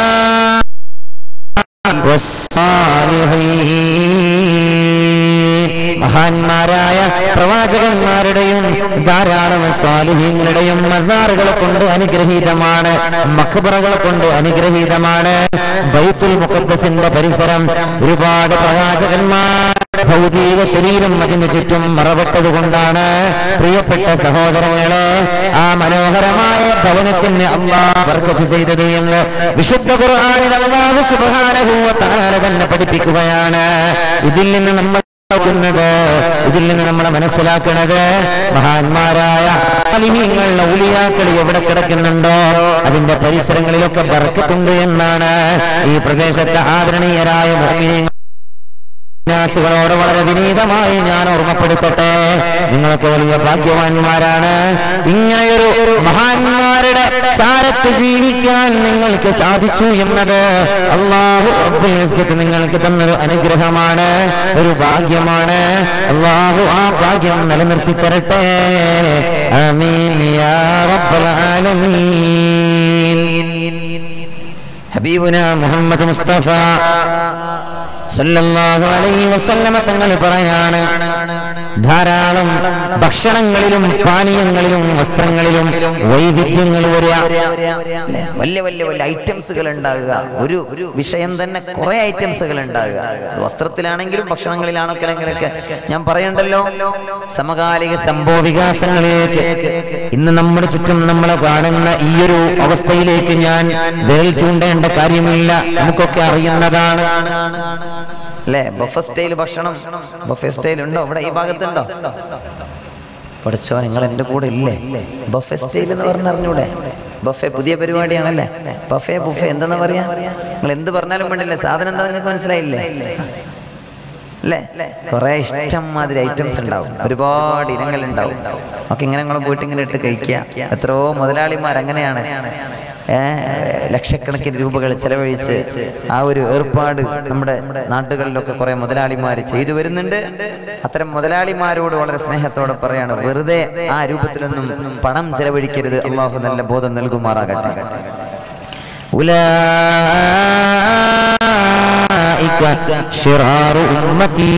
والصالحين മഹാന്മാരായ പ്രവാചകന്മാരുടെയും ധാരാളം സ്വാലിഹീങ്ങളുടെയും മസാറുകളെ കൊണ്ട് അനുഗ്രഹീതമാണ് മഖബറകളെ കൊണ്ട് അനുഗ്രഹീതമാണ് ബൈത്തുൽ മുഖദ്ദസിന്റെ പരിസരം ഒരുപാട് പ്രവാചകന്മാർ ഭൗതിക ശരീരം അതിന് ചുറ്റും മറവിട്ടത് കൊണ്ടാണ് പ്രിയപ്പെട്ട സഹോദരങ്ങളെ ആ മനോഹരമായ ഭവനത്തിന് അള്ളാഹ് ബർക്കത്ത് ചെയ്തത് എന്ന് വിശുദ്ധ ഖുർആനിൽ അള്ളാഹു സുബ്ഹാനഹു വ തആല തന്നെ പഠിപ്പിക്കുകയാണ് ഇതിൽ നിന്ന് നമ്മൾ ുന്നത് ഇതിൽ നിന്ന് നമ്മൾ മനസ്സിലാക്കുന്നത് മഹാന്മാരായ അലിമീങ്ങൾ ഔലിയാക്കൾ എവിടെ കിടക്കുന്നുണ്ടോ അതിന്റെ പരിസരങ്ങളിലൊക്കെ ബർക്കത്തുണ്ട് എന്നാണ് ഈ പ്രദേശത്തെ ആദരണീയരായ മുഅ്മിനീങ്ങൾ ോട് വളരെ വിനീതമായി ഞാൻ ഓർമ്മപ്പെടുത്തട്ടെ നിങ്ങൾക്ക് വലിയ ഭാഗ്യവാന്മാരാണ് ഇങ്ങനെയൊരു മഹാന്മാരുടെ സാരത്ത് ജീവിക്കാൻ നിങ്ങൾക്ക് സാധിച്ചു എന്നത് അള്ളാഹു റബ്ബുൽ ഇസ്സത്ത് നിങ്ങൾക്ക് തന്നൊരു അനുഗ്രഹമാണ് ഒരു ഭാഗ്യമാണ് അള്ളാഹു ആ ഭാഗ്യം നിലനിർത്തി തരട്ടെ ആമീൻ യാ റബ്ബൽ ആലമീൻ ഹബീബുന മുഹമ്മദ് മുസ്തഫ സല്ലല്ലാഹു അലൈഹി വസല്ലമ തങ്ങൾ പറയാണ് ധാരാളം ഭക്ഷണങ്ങളിലും പാനീയങ്ങളിലും വസ്ത്രങ്ങളിലും വൈവിധ്യങ്ങൾ വരിക അല്ലേ? വലിയ വലിയ വലിയ ഐറ്റംസുകൾ ഉണ്ടാകുക ഒരു ഒരു വിഷയം തന്നെ കുറെ ഐറ്റംസുകൾ ഉണ്ടാകുക വസ്ത്രത്തിലാണെങ്കിലും ഭക്ഷണങ്ങളിലാണെങ്കിലൊക്കെ ഞാൻ പറയണ്ടല്ലോ സമകാലിക സംഭവ വികാസങ്ങളിലേക്ക് ഇന്ന് നമ്മുടെ ചുറ്റും നമ്മൾ കാണുന്ന ഈ ഒരു അവസ്ഥയിലേക്ക് ഞാൻ വിരൽ ചൂണ്ടേണ്ട കാര്യമില്ല നമുക്കൊക്കെ അറിയുന്നതാണ് അല്ലേ ബഫ സ്റ്റൈൽ ഭക്ഷണം ബഫെ സ്റ്റൈൽ ഉണ്ടോ ഇവിടെ ഈ ഭാഗത്തുണ്ടോ പഠിച്ചോ നിങ്ങൾ എൻ്റെ കൂടെ ഇല്ലേ ബഫെ സ്റ്റൈൽ എന്ന് പറഞ്ഞറിഞ്ഞൂടെ ബഫെ പുതിയ പരിപാടിയാണല്ലേ ബഫെ ബുഫെ എന്തെന്ന് പറയാ നിങ്ങൾ എന്ത് പറഞ്ഞാലും വേണ്ടില്ലേ സാധനം എന്താ നിങ്ങൾക്ക് മനസ്സിലായില്ലേ അല്ലേ കുറെ ഇഷ്ടം മാതിരി ഐറ്റംസ് ഉണ്ടാവും ഒരുപാട് ഇനങ്ങൾ ഉണ്ടാവും ഒക്കെ ഇങ്ങനെ നിങ്ങൾ പോയിട്ട് ഇങ്ങനെ ഇട്ട് കഴിക്കുക എത്രയോ മുതലാളിമാർ അങ്ങനെയാണ് ഏ, ലക്ഷക്കണക്കിന് രൂപകൾ ചെലവഴിച്ച് ആ ഒരു ഏർപ്പാട് നമ്മുടെ നാട്ടുകളിലൊക്കെ കുറെ മുതലാളിമാർ ചെയ്തു വരുന്നുണ്ട് അത്തരം മുതലാളിമാരോട് വളരെ സ്നേഹത്തോടെ പറയാണ് വെറുതെ ആ രൂപത്തിലൊന്നും പണം ചെലവഴിക്കരുത് അള്ളാഹു നല്ല ബോധം നൽകുമാറാകട്ടെ ഉലൈക ശിറാറു ഉമ്മത്തി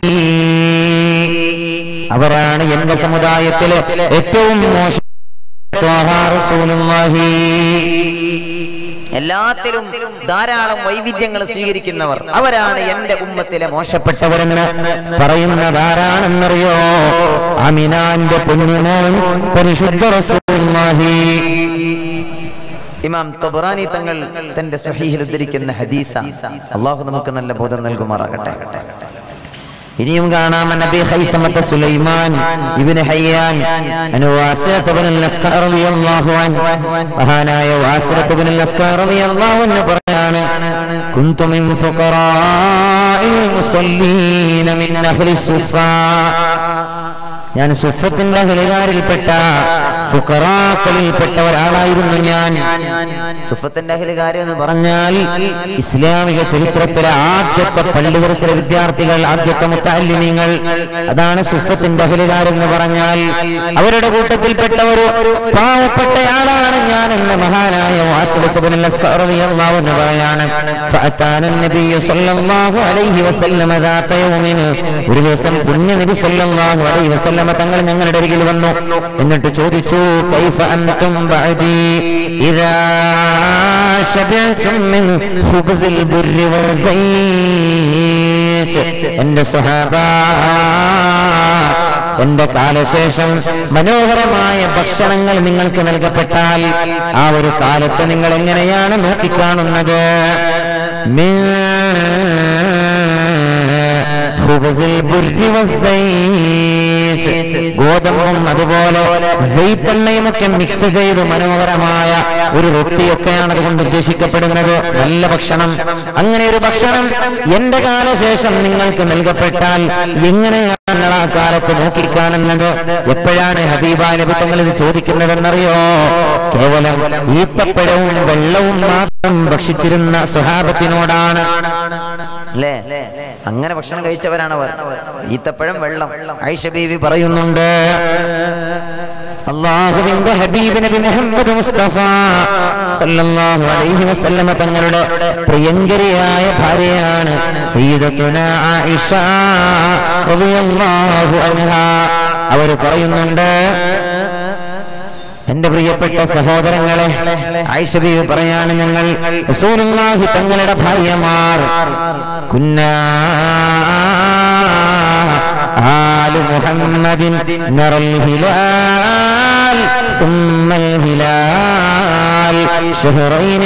അവരാണ് എന്റെ സമുദായത്തിലെ ഏറ്റവും മോശം ത്വാഹ റസൂലുള്ളാഹി. എല്ലാത്തിലും ധാരാളം വൈവിധ്യങ്ങൾ സ്വീകരിക്കുന്നവർ അവരാണ് എന്റെ ഉമ്മത്തിലെ മോശപ്പെട്ടവരെന്ന് പറയുന്നതാരാണെന്നറിയോ അമിനാന്റെ പൊന്നുമോൻ പരിശുദ്ധ റസൂലുള്ളാഹി ഇമാം തൊബറാനി തങ്ങൾ തന്റെ സുഹീഹിൽ ഉദ്ധരിക്കുന്ന ഹദീസ അള്ളാഹു നമുക്ക് നല്ല ബോധം നൽകുമാറാകട്ടെ ഇനിയും കാണാം നബി ഖൈസമത്ത സുലൈമാൻ ഇബ്നു ഹയ്യാൻ അനു വാസിറത്ത് ഇബ്നുൽ അസ്കർ റളിയല്ലാഹു അൻഹു മഹാനായ വാസിറത്ത് ഇബ്നുൽ അസ്കർ റളിയല്ലാഹു അൻഹു പറയാണ് കുന്തു മിൻ ഫുഖറാഇൽ മുസല്ലീന മിൻ അഹ്ലി സുഫാ ഞാൻ സുഫത്തിന്റെ അഹലുകാരിൽപ്പെട്ട ഫുഖറാക്കളിൽപ്പെട്ട ഒരാളായിരുന്നു ഞാൻ സുഫത്തിന്റെ അഹലുകാരി എന്ന് പറഞ്ഞാൽ ഇസ്ലാമിക ചരിത്രത്തിലെ ആദ്യത്തെ പള്ളിവരസിലെ വിദ്യാർത്ഥികൾ ആദ്യത്തെ മുത്താലിമ്യങ്ങൾ അതാണ് സുഫത്തിന്റെ അഹലുകാരെന്ന് പറഞ്ഞാൽ അവരുടെ കൂട്ടത്തിൽപ്പെട്ട ഒരു പാവപ്പെട്ടയാളാണ് ഞാൻ എന്ന മഹാനായ എന്ന് പറയാണ് فأتانا النبي صلى الله عليه وسلم ذات يوم ഒരു ദിവസം പുണ്യ നബി സല്ലല്ലാഹു അലൈഹി വസല്ലമ തങ്ങൾ ഞങ്ങളുടെ അരികിൽ വന്നു എന്നിട്ട് ചോദിച്ചു കൈഫ അൻതും ബഅദി ഇദാ ശബഅതും മിൻ ഖുബ്സിൽ ബുർരി വസൈത്ത് എന്റെ സ്വഹാബ എന്റെ കാലശേഷം മനോഹരമായ ഭക്ഷണങ്ങൾ നിങ്ങൾക്ക് നൽകപ്പെട്ടാൽ ആ ഒരു കാലത്ത് നിങ്ങൾ എങ്ങനെയാണ് നോക്കിക്കാണുന്നത് മിൻ ഖുബ്സിൽ ബുർരി വസൈത്ത് ഗോതമ്പും അതുപോലെ സെയ്ത്തെണ്ണയും ഒക്കെ മിക്സ് ചെയ്ത് മനോഹരമായ ഒരു റൊട്ടിയൊക്കെയാണ് അതുകൊണ്ട് ഉദ്ദേശിക്കപ്പെടുന്നത് നല്ല ഭക്ഷണം അങ്ങനെ ഒരു ഭക്ഷണം എന്റെ കാലശേഷം നിങ്ങൾക്ക് നൽകപ്പെട്ടാൽ എങ്ങനെയാണ് നിങ്ങൾ ആ കാലത്ത് നോക്കിക്കാണുന്നത് എപ്പോഴാണ് ഹബീബ നബി തങ്ങൾ ഇത് ചോദിക്കുന്നതെന്നറിയോ കേവലം ഈത്തപ്പഴവും വെള്ളവും മാത്രം ഭക്ഷിച്ചിരുന്ന സ്വഹാബത്തിനോടാണ് അല്ലേ അങ്ങനെ ഭക്ഷണം കഴിച്ചവരാണ് അവർ ഈത്തപ്പഴം വെള്ളം ഐഷ ബീവി പറയുന്നുണ്ട് അള്ളാഹുവിന്റെ ഹബീബ് നബി മുഹമ്മദ് മുസ്തഫ സല്ലല്ലാഹു അലൈഹി വസല്ലമ തങ്ങളുടെ പ്രിയങ്കരിയായ ഭാര്യയാണ് സയ്യിദത്തുന ആയിഷ റളിയല്ലാഹു അൻഹാ അവർ പറയുന്നുണ്ട് എന്റെ പ്രിയപ്പെട്ട സഹോദരങ്ങളെ ആയിഷ ബീവി പറയാണ് ഞങ്ങൾ റസൂലുള്ളാഹി തങ്ങളുടെ ഭാര്യമാർ കുന്നാ آل محمد نرى الهلال ثم الهلال شهرين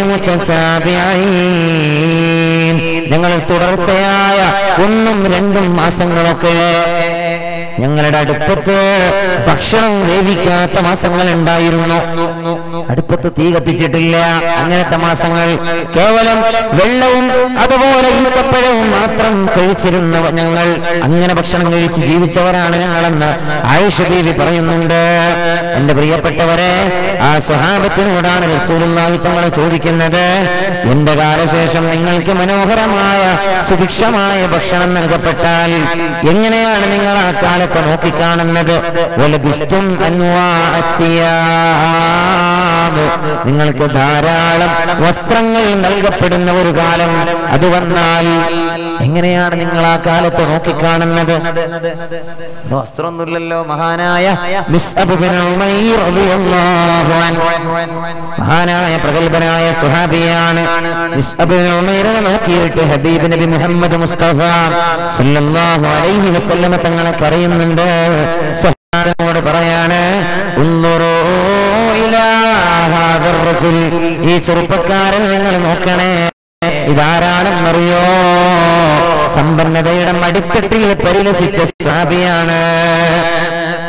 متتابعين ഞങ്ങൾ തുടർച്ചയായ ഒന്നും രണ്ടും മാസങ്ങളൊക്കെ ഞങ്ങളുടെ അടുപ്പത്ത് ഭക്ഷണം വേവിക്കാത്ത മാസങ്ങൾ ഉണ്ടായിരുന്നു അടുപ്പത്ത് തീ കത്തിച്ചിട്ടില്ല അങ്ങനത്തെ മാസങ്ങൾ കേവലം വെള്ളവും അതുപോലെ ഈത്തപ്പഴവും മാത്രം കഴിച്ചിരുന്ന ഞങ്ങൾ അങ്ങനെ ഭക്ഷണം കഴിച്ച് ജീവിച്ചവരാണ് ഞങ്ങളെന്ന് ആയിഷ ബീവി പറയുന്നുണ്ട് എന്റെ പ്രിയപ്പെട്ടവരെ ആ സ്വഹാബത്തിനോടാണ് റസൂലുള്ളാഹി തങ്ങൾ ചോദിക്കുന്നത് എന്റെ കാലശേഷം നിങ്ങൾക്ക് മനോഹരമായ സുഭിക്ഷമായ ഭക്ഷണം നൽകപ്പെട്ടാൽ എങ്ങനെയാണ് നിങ്ങൾ ആ കാലത്തെ നോക്കിക്കാണുന്നത് വലബിസ്തും അൻവാ അസ്സിയാബ്. നിങ്ങൾക്ക് ധാരാളം വസ്ത്രങ്ങൾ നൽകപ്പെടുന്ന ഒരു കാലം അത് വന്നാൽ എങ്ങനെയാണ് നിങ്ങൾ ആ കാലത്ത് നോക്കിക്കാണുന്നത് വസ്ത്രമൊന്നുമില്ലല്ലോ മഹാനായ മിസ്അബ് ബിൻ ഉമൈർ റളിയല്ലാഹു അൻഹു. മഹാനായ പ്രഗത്ഭനായ സുഹാബിയാണ് മിസ്അബ് ബിൻ ഉമൈറിനെ നോക്കിയിട്ട് ഹബീബ് നബി മുഹമ്മദ് മുസ്തഫ സല്ലല്ലാഹു അലൈഹി വസല്ലമ തങ്ങളെ പറയുന്നുണ്ട് സ്വഹാബിനോട് പറയാണ് ഉന്നുറൂ ഇലാ ഹാദർ റജുൽ. ഈ ചെറുപ്പക്കാരൻ നിങ്ങൾ നോക്കണേ ഇതാരാണെന്നറിയോ സമ്പന്നതയുടെ മടിത്തട്ടിൽ പരിലസിച്ച സാബിയാണ്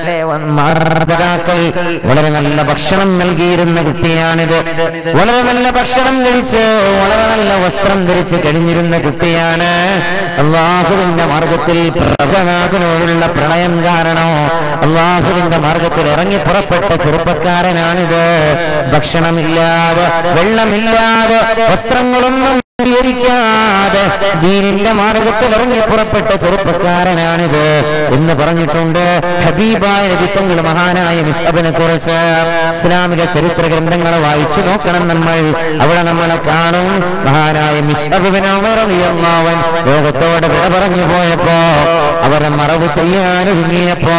മാതാക്കൾ വളരെ നല്ല ഭക്ഷണം നൽകിയിരുന്ന കുട്ടിയാണിത് വളരെ നല്ല ഭക്ഷണം കഴിച്ച് വളരെ നല്ല വസ്ത്രം ധരിച്ച് കഴിഞ്ഞിരുന്ന കുട്ടിയാണ് അള്ളാഹുവിന്റെ മാർഗത്തിൽ പ്രഭനാഥനോടുള്ള പ്രണയം കാരണോ അള്ളാഹുവിന്റെ മാർഗത്തിൽ ഇറങ്ങി പുറപ്പെട്ട ചെറുപ്പക്കാരനാണിത് ഭക്ഷണമില്ലാതെ വെള്ളമില്ലാതെ വസ്ത്രങ്ങളൊന്നും സ്വീകരിക്കാതെ ദീനിന്റെ മാർഗത്തിൽ ഇറങ്ങി പുറപ്പെട്ട ചെറുപ്പക്കാരനാണിത് എന്ന് പറഞ്ഞിട്ടുണ്ട് ഹബീബായ നബിത്തങ്ങൾ മഹാനായ മിസ്അബിനെ കുറിച്ച് ഇസ്ലാമിക ചരിത്ര ഗ്രന്ഥങ്ങൾ വായിച്ചു നോക്കണം നമ്മൾ അവിടെ നമ്മളെ കാണും മഹാനായ മിസ്അബിൻ ഉമറിയല്ലാവൻ ലോകത്തോട് വിട പറഞ്ഞു പോയപ്പോ അവരെ മറവ് ചെയ്യാൻ ഒരുങ്ങിയപ്പോ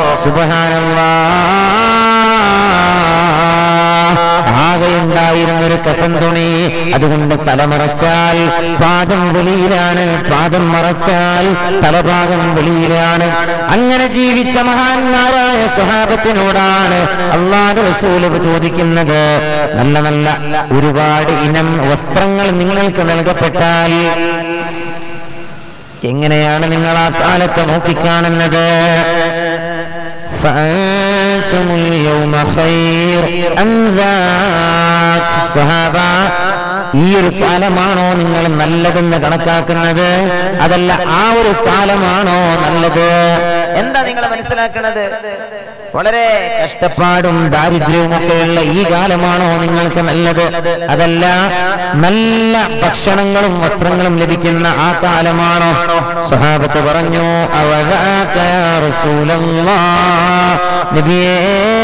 സുബഹാനല്ലാ ആകെയുണ്ടായിരുന്ന ഒരു കഫൻ തുണി അതുകൊണ്ട് തലമറച്ചാൽ പാദം വെളിയിലാണ് പാദം മറച്ചാൽ തലഭാഗം വെളിയിലാണ് അങ്ങനെ ജീവിച്ച മഹാന്മാരായ സ്വഹാബത്തിനോടാണ് അള്ളാഹു റസൂല് ചോദിക്കുന്നത് നല്ല നല്ല ഒരുപാട് ഇനം വസ്ത്രങ്ങൾ നിങ്ങൾക്ക് നൽകപ്പെട്ടാൽ എങ്ങനെയാണ് നിങ്ങൾ ആ കാലത്തെ നോക്കിക്കാണുന്നത് فأنتم اليوم خير أم ذاك صحابة ഈ ഒരു കാലമാണോ നിങ്ങൾ നല്ലതെന്ന് കണക്കാക്കുന്നത് അതല്ല ആ ഒരു കാലമാണോ നല്ലത് എന്താ നിങ്ങൾ മനസ്സിലാക്കണത് വളരെ കഷ്ടപ്പാടും ദാരിദ്ര്യവും ഒക്കെയുള്ള ഈ കാലമാണോ നിങ്ങൾക്ക് നല്ലത് അതല്ല നല്ല ഭക്ഷണങ്ങളും വസ്ത്രങ്ങളും ലഭിക്കുന്ന ആ കാലമാണോ സ്വഹാബത്ത് പറഞ്ഞു അവതാക യാ റസൂലല്ലാഹ്. നബിയേ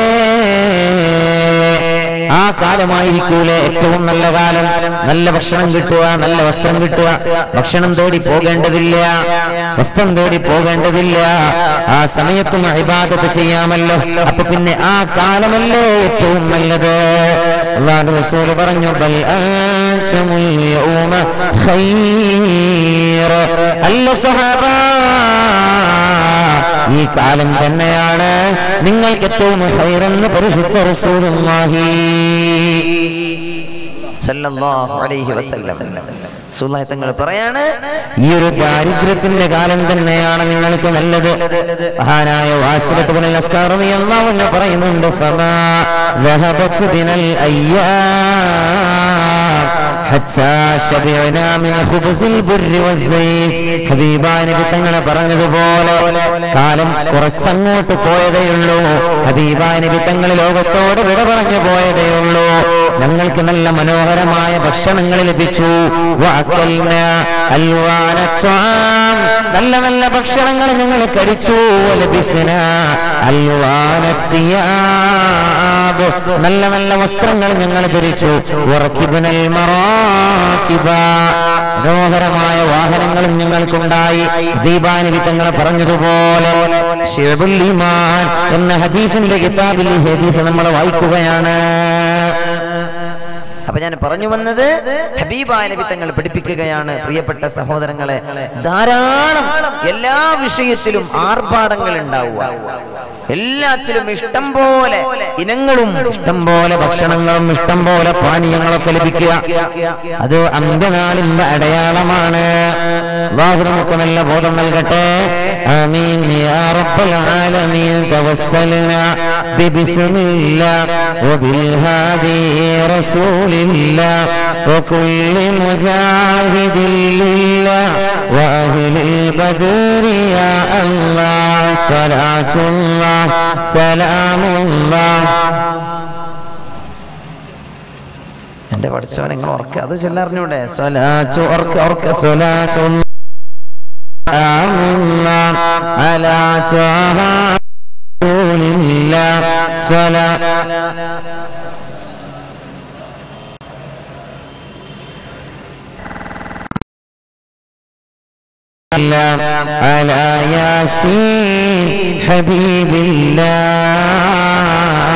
ആ കാലമായിരിക്കൂലെ ഏറ്റവും നല്ല കാലം നല്ല ഭക്ഷണം കിട്ടുക നല്ല വസ്ത്രം കിട്ടുക ഭക്ഷണം തോടി പോകേണ്ടതില്ല വസ്ത്രം തോടി പോകേണ്ടതില്ല ആ സമയത്തും ഇബാദത്ത് ചെയ്യാമല്ലോ അപ്പൊ പിന്നെ ആ കാലമല്ലേ ഏറ്റവും നല്ലത് അള്ളാഹു റസൂൽ പറഞ്ഞു ബൽ അൻതുമുൽ യൗമ ഖൈർ അല്ല സഹാബാ ഈ കാലം തന്നെയാണ് നിങ്ങൾക്ക് ഏറ്റവും ഹൈറെന്ന് പരിശുദ്ധ റസൂലുള്ളാഹി സല്ലല്ലാഹു അലൈഹി വസല്ലം റസൂലുള്ളാഹി തങ്ങൾ പറയാണ് ഈ ഒരു ദാരിദ്ര്യത്തിന്റെ കാലം തന്നെയാണ് നിങ്ങൾക്ക് നല്ലത് മഹാനായ വാസിലത്ത് ബിൻ അസ്കാർ റളിയല്ലാഹു അൻഹു പറയുന്നുണ്ട് ഫമാ ذهبت بنا الايام حتى شبعنا من خبز البر والزيت ഹബീബായ നബി തങ്ങളെ പറഞ്ഞതുപോലെ കാലം കുറച്ചങ്ങോട്ട് പോയതേയുള്ളൂ ഹബീബായ നബി തങ്ങൾ ലോകത്തോട് വിട പറഞ്ഞു പോയതേയുള്ളൂ ഞങ്ങൾക്ക് നല്ല മനോഹരമായ ഭക്ഷണങ്ങൾ ലഭിച്ചു വഅക്കൽന അൽവാന ത്വാം. നല്ല നല്ല ഭക്ഷണങ്ങൾ ഞങ്ങൾ കഴിച്ചു ലഭിസിന അൽവാന സിയാബ്. നല്ല നല്ല വസ്ത്രങ്ങൾ ഞങ്ങൾ ധരിച്ചു ഉറക്കിബിനൽ മറാക്കിബ മനോഹരമായ വാഹനങ്ങളും ഞങ്ങൾക്കുണ്ടായി ദീപാനബി തങ്ങൾ പറഞ്ഞതുപോലെ ഷിഅബുൽ ഈമാൻ എന്ന ഹദീസിന്റെ കിതാബിൽ ഈ ഹദീസ് നമ്മൾ വായിക്കുകയാണ് അപ്പൊ ഞാൻ പറഞ്ഞു വന്നത് ഹബീബായ നബി തങ്ങൾ പഠിപ്പിക്കുകയാണ് പ്രിയപ്പെട്ട സഹോദരങ്ങളെ ധാരാളം എല്ലാ വിഷയത്തിലും ആർഭാടങ്ങൾ ഉണ്ടാവുക എല്ലാത്തിലും ഇഷ്ടം പോലെ ഇനങ്ങളും ഇഷ്ടം പോലെ ഭക്ഷണങ്ങളും ഇഷ്ടം പോലെ പാനീയങ്ങളൊക്കെ ലഭിക്കുക അത് അന്ത്യനാളിന്റെ അടയാളമാണ് അല്ലാഹു നമുക്ക് നല്ല ബോധം നൽകട്ടെ ആമീൻ യാ റബ്ബൽ ആലമീൻ തവസ്സൽനാ ബിബിസ്മില്ലാ وبالهادي رسول الله وكل مجاهد لله وأهل البدر يا الله صلاة الله سلام الله എന്റെ പഠിച്ചോ നിങ്ങൾ ഓർക്ക അത് ചൊല്ലറിഞ്ഞൂടെ صلاة أرك أرك صلاة الله سلام الله على طه رسول الله صلاة الله على ياسين حبيب الله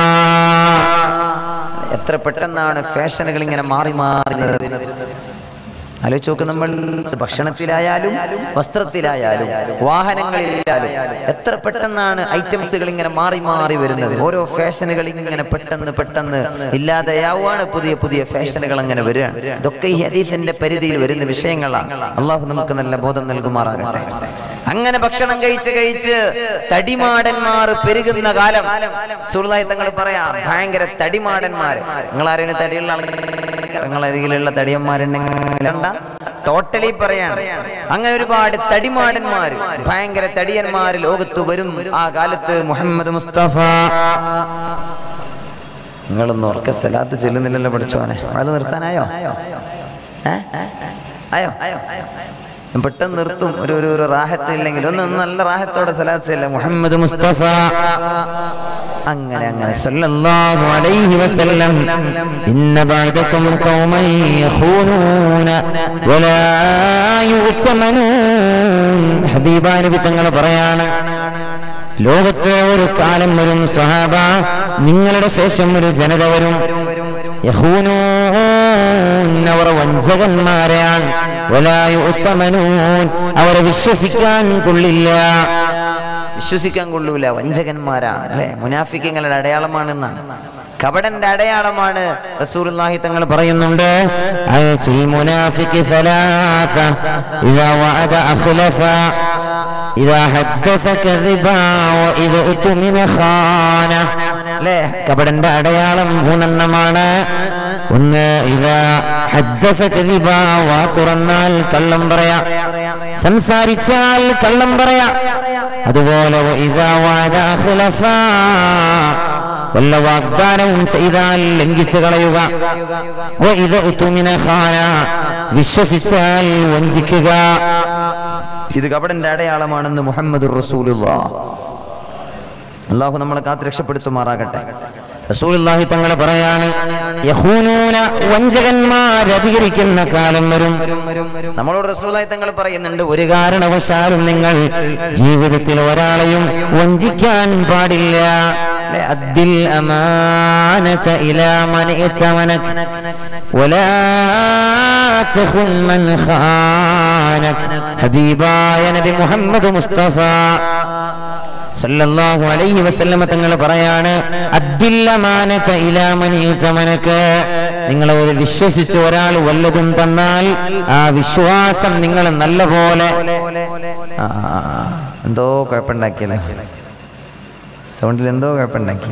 എത്ര പെട്ടെന്നാണ് ഫാഷനുകൾ ഇങ്ങനെ മാറി മാറി വരുന്നത്. ആലോചിച്ച് നോക്ക് നമ്മൾ ഭക്ഷണത്തിലായാലും വസ്ത്രത്തിലായാലും വാഹനങ്ങളിലായാലും എത്ര പെട്ടെന്നാണ് ഐറ്റംസുകൾ ഇങ്ങനെ മാറി മാറി വരുന്നത് ഓരോ ഫാഷനുകൾ ഇങ്ങനെ പെട്ടെന്ന് പെട്ടെന്ന് ഇല്ലാതെയാവുകയാണ് പുതിയ പുതിയ ഫാഷനുകൾ അങ്ങനെ വരികയാണ് ഇതൊക്കെ ഈ ഹദീസിന്റെ പരിധിയിൽ വരുന്ന വിഷയങ്ങളാണ് അള്ളാഹു നമുക്ക് നല്ല ബോധം നൽകുമാറാകട്ടെ അങ്ങനെ ഭക്ഷണം കഴിച്ച് കഴിച്ച് തടിമാടന്മാർ പെരുകുന്ന കാലം സുഹൃത്തായി തങ്ങൾ പറയാം ഭയങ്കര തടിമാടന്മാർ നിങ്ങൾ ആരെങ്കിലും തടിയുള്ള നിങ്ങളരികിലുള്ള തടിയന്മാരുണ്ടെങ്കിൽ ടോട്ടലി പറയാണ് അങ്ങനെ ഒരുപാട് തടിമാടന്മാർ ഭയങ്കര തടിയന്മാർ ലോകത്ത് വരും ആ കാലത്ത് മുഹമ്മദ് മുസ്തഫ നിങ്ങളൊന്ന് ഉറക്ക സ്ഥലത്ത് ചെല്ലുന്നില്ലല്ലോ പഠിച്ചോനെ അത് നിർത്താനായോ ഏ? ആയോ ഞാൻ പെട്ടെന്ന് നിർത്തും ഒരു ഒരു ഒരു റാഹത്ത് ഇല്ലെങ്കിൽ ഒന്ന് ഒന്ന് നല്ല റാഹത്തോടെ സലാത്ത് ചെല്ല മുഹമ്മദ് മുസ്തഫ അങ്ങനെ അങ്ങനെ സല്ലല്ലാഹു അലൈഹി വസല്ലം ഇന്ന ബഅദകും ഖൗമൻ യഖൂനൂന വലാ യുഅ്തമനൂൻ ഹബീബാ നബി തങ്ങൾ പറയാണ് ലോകത്തെ ഒരു കാലം വരും സ്വഹാബ നിങ്ങളുടെ ശേഷം ഒരു ജനത വരും യഖൂനൂൻ അവർ വഞ്ചകന്മാരാണ് വലാ യുഅ്തമനൂൻ അവരെ വിശ്വസിക്കാൻ കൊള്ളില്ല വിശ്വസിക്കാൻ കൊള്ളൂല വഞ്ചകന്മാരാണ് അല്ലെ മുനാഫിക്കങ്ങളുടെ അടയാളമാണെന്നാണ് കപടന്റെ അടയാളമാണ് റസൂലുള്ളാഹി തങ്ങൾ പറയുന്നുണ്ട് അയതുൽ മുനാഫിഖി ثلاث إذا وعد أخلف إذا حدث كذبا وإذا اؤتمن خان അല്ലേ കപടന്റെ അടയാളം മൂന്നെണ്ണമാണ് ഒന്ന് ഇതാ ഹദ്ദസ കദിബ വാ തുറന്നാൽ കള്ളം പറയാ സംസാരിച്ചാൽ കള്ളം പറയാ അതുപോലെ ഇതാ വാദ ഖുലഫ വല്ല വാഗ്ദാനവും ചെയ്താൽ ലംഘിച്ചു കളയുക വ ഇദ ഉത്തുമിന ഖാന വിശ്വസിച്ചാൽ വഞ്ചിക്കുക ഇത് കപടന്റെ അടയാളമാണെന്ന് മുഹമ്മദ് റസൂലുള്ള അള്ളാഹു നമ്മളെ കാത്ത് രക്ഷപ്പെടുത്തുമാറാകട്ടെ റസൂലുള്ളാഹി തങ്ങൾ പറയാണ് യഖൂനൂന വഞ്ചകന്മാർ അധികരിക്കുന്ന കാലം വരും നമ്മളോട് റസൂലായി തങ്ങൾ പറയുന്നുണ്ട് ഒരു കാരണവശാലും നിങ്ങൾ ജീവിതത്തിൽ ഒരാളെയും വഞ്ചിക്കാൻ പാടില്ല ലെ അദ്ദിൽ അമാനത ഇലാ മൻ ഇതമനക് വലാ തഖുൻ മൻ ഖാനക് ഹബീബായ നബി മുഹമ്മദ് മുസ്തഫ സല്ലല്ലാഹു അലൈഹി വസല്ലമ തങ്ങൾ പറയാണ് അദ്ദില്ലമാനത ഇലാ മൻ ഇതമനക് നിങ്ങൾ ഒരു വിശ്വസിച്ച് ഒരാൾ വല്ലതും തന്നാൽ ആ വിശ്വാസം നിങ്ങൾ നല്ലപോലെ ആ, ആ, ആ. എന്തോ കുഴപ്പമുണ്ടാക്കിയല്ലേ സൗണ്ടിൽ എന്തോ കുഴപ്പമുണ്ടാക്കി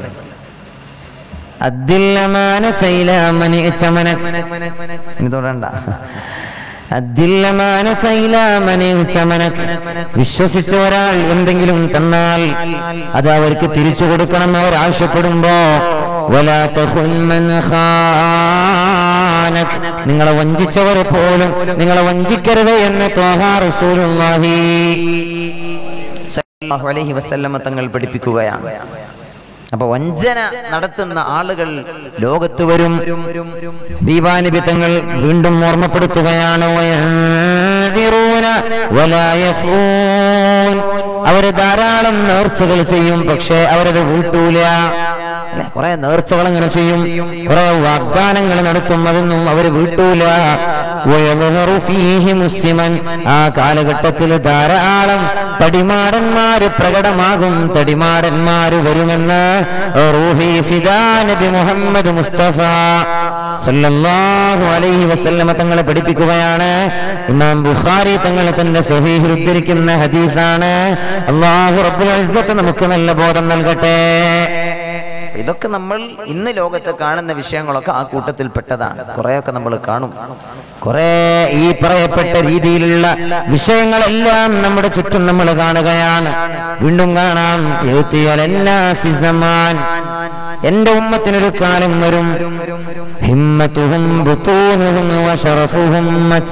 അദ്ദില്ലമാനത ഇലാ മൻ ഇതമനക് ഇനി തൊടണ്ട അദ്ദില്ലമാനത ഇലാ മൻ ഇതമനക് വിശ്വസിച്ച ഒരാൾ എന്തെങ്കിലും തന്നാൽ അത് അവർക്ക് തിരിച്ചു കൊടുക്കണം അവർ ആവശ്യപ്പെടുമ്പോ വലാ തഖുൻ മൻ ഖാനക് നിങ്ങളെ വഞ്ചിച്ചവരെ പോലും നിങ്ങളെ വഞ്ചിക്കരുത് എന്ന് ത്വാഹാ റസൂലുള്ളാഹി സല്ലല്ലാഹു അലൈഹി വസല്ലമ തങ്ങൾ പഠിപ്പിക്കുകയാണ് അപ്പൊ വഞ്ചന നടത്തുന്ന ആളുകൾ ലോകത്ത് വരും ദീപാനബി തങ്ങൾ വീണ്ടും ഓർമ്മപ്പെടുത്തുകയാണ് വയൻദിറൂന വലാ യഫൂൻ. അവര് ധാരാളം നേർച്ചകൾ ചെയ്യും പക്ഷേ അവരത് വീട്ടൂല അല്ലെ കുറെ നേർച്ചകൾ അങ്ങനെ ചെയ്യും കുറെ വാഗ്ദാനങ്ങൾ നടത്തും അതൊന്നും അവര് വീട്ടൂല വയദ്ഹറു ഫീഹി മുസ്ലിമൻ ആ കാലഘട്ടത്തിൽ ധാരാളം തടിമാടന്മാര് പ്രകടമാകും തടിമാടന്മാര് വരുമെന്ന് റൂഹി ഫിദാ നബി മുഹമ്മദ് മുസ്തഫ സല്ലല്ലാഹു അലൈഹി വസല്ലമ തങ്ങളെ പഠിപ്പിക്കുകയാണ് ഇമാം ബുഖാരി തങ്ങൾ തന്റെ സ്വഹീഹിൽ ഉദ്ധരിക്കുന്ന ഹദീസാണ് അള്ളാഹു റബ്ബുൽ ഇസ്സത്ത് നമുക്ക് നല്ല ബോധം നൽകട്ടെ ഇതൊക്കെ നമ്മൾ ഇന്ന് ലോകത്ത് കാണുന്ന വിഷയങ്ങളൊക്കെ ആ കൂട്ടത്തിൽ പെട്ടതാണ് കുറെയൊക്കെ നമ്മൾ കാണും കുറെ ഈ പറയപ്പെട്ട രീതിയിലുള്ള വിഷയങ്ങളെല്ലാം നമ്മുടെ ചുറ്റും നമ്മൾ കാണുകയാണ് വീണ്ടും കാണാം യൗത്തിയലന്നാസി സമാൻ. എന്റെ ഉമ്മത്തിനൊരു കാലം വരും ഹിമ്മത്തുഹും ബുത്തൂനുഹും വശറഫുഹും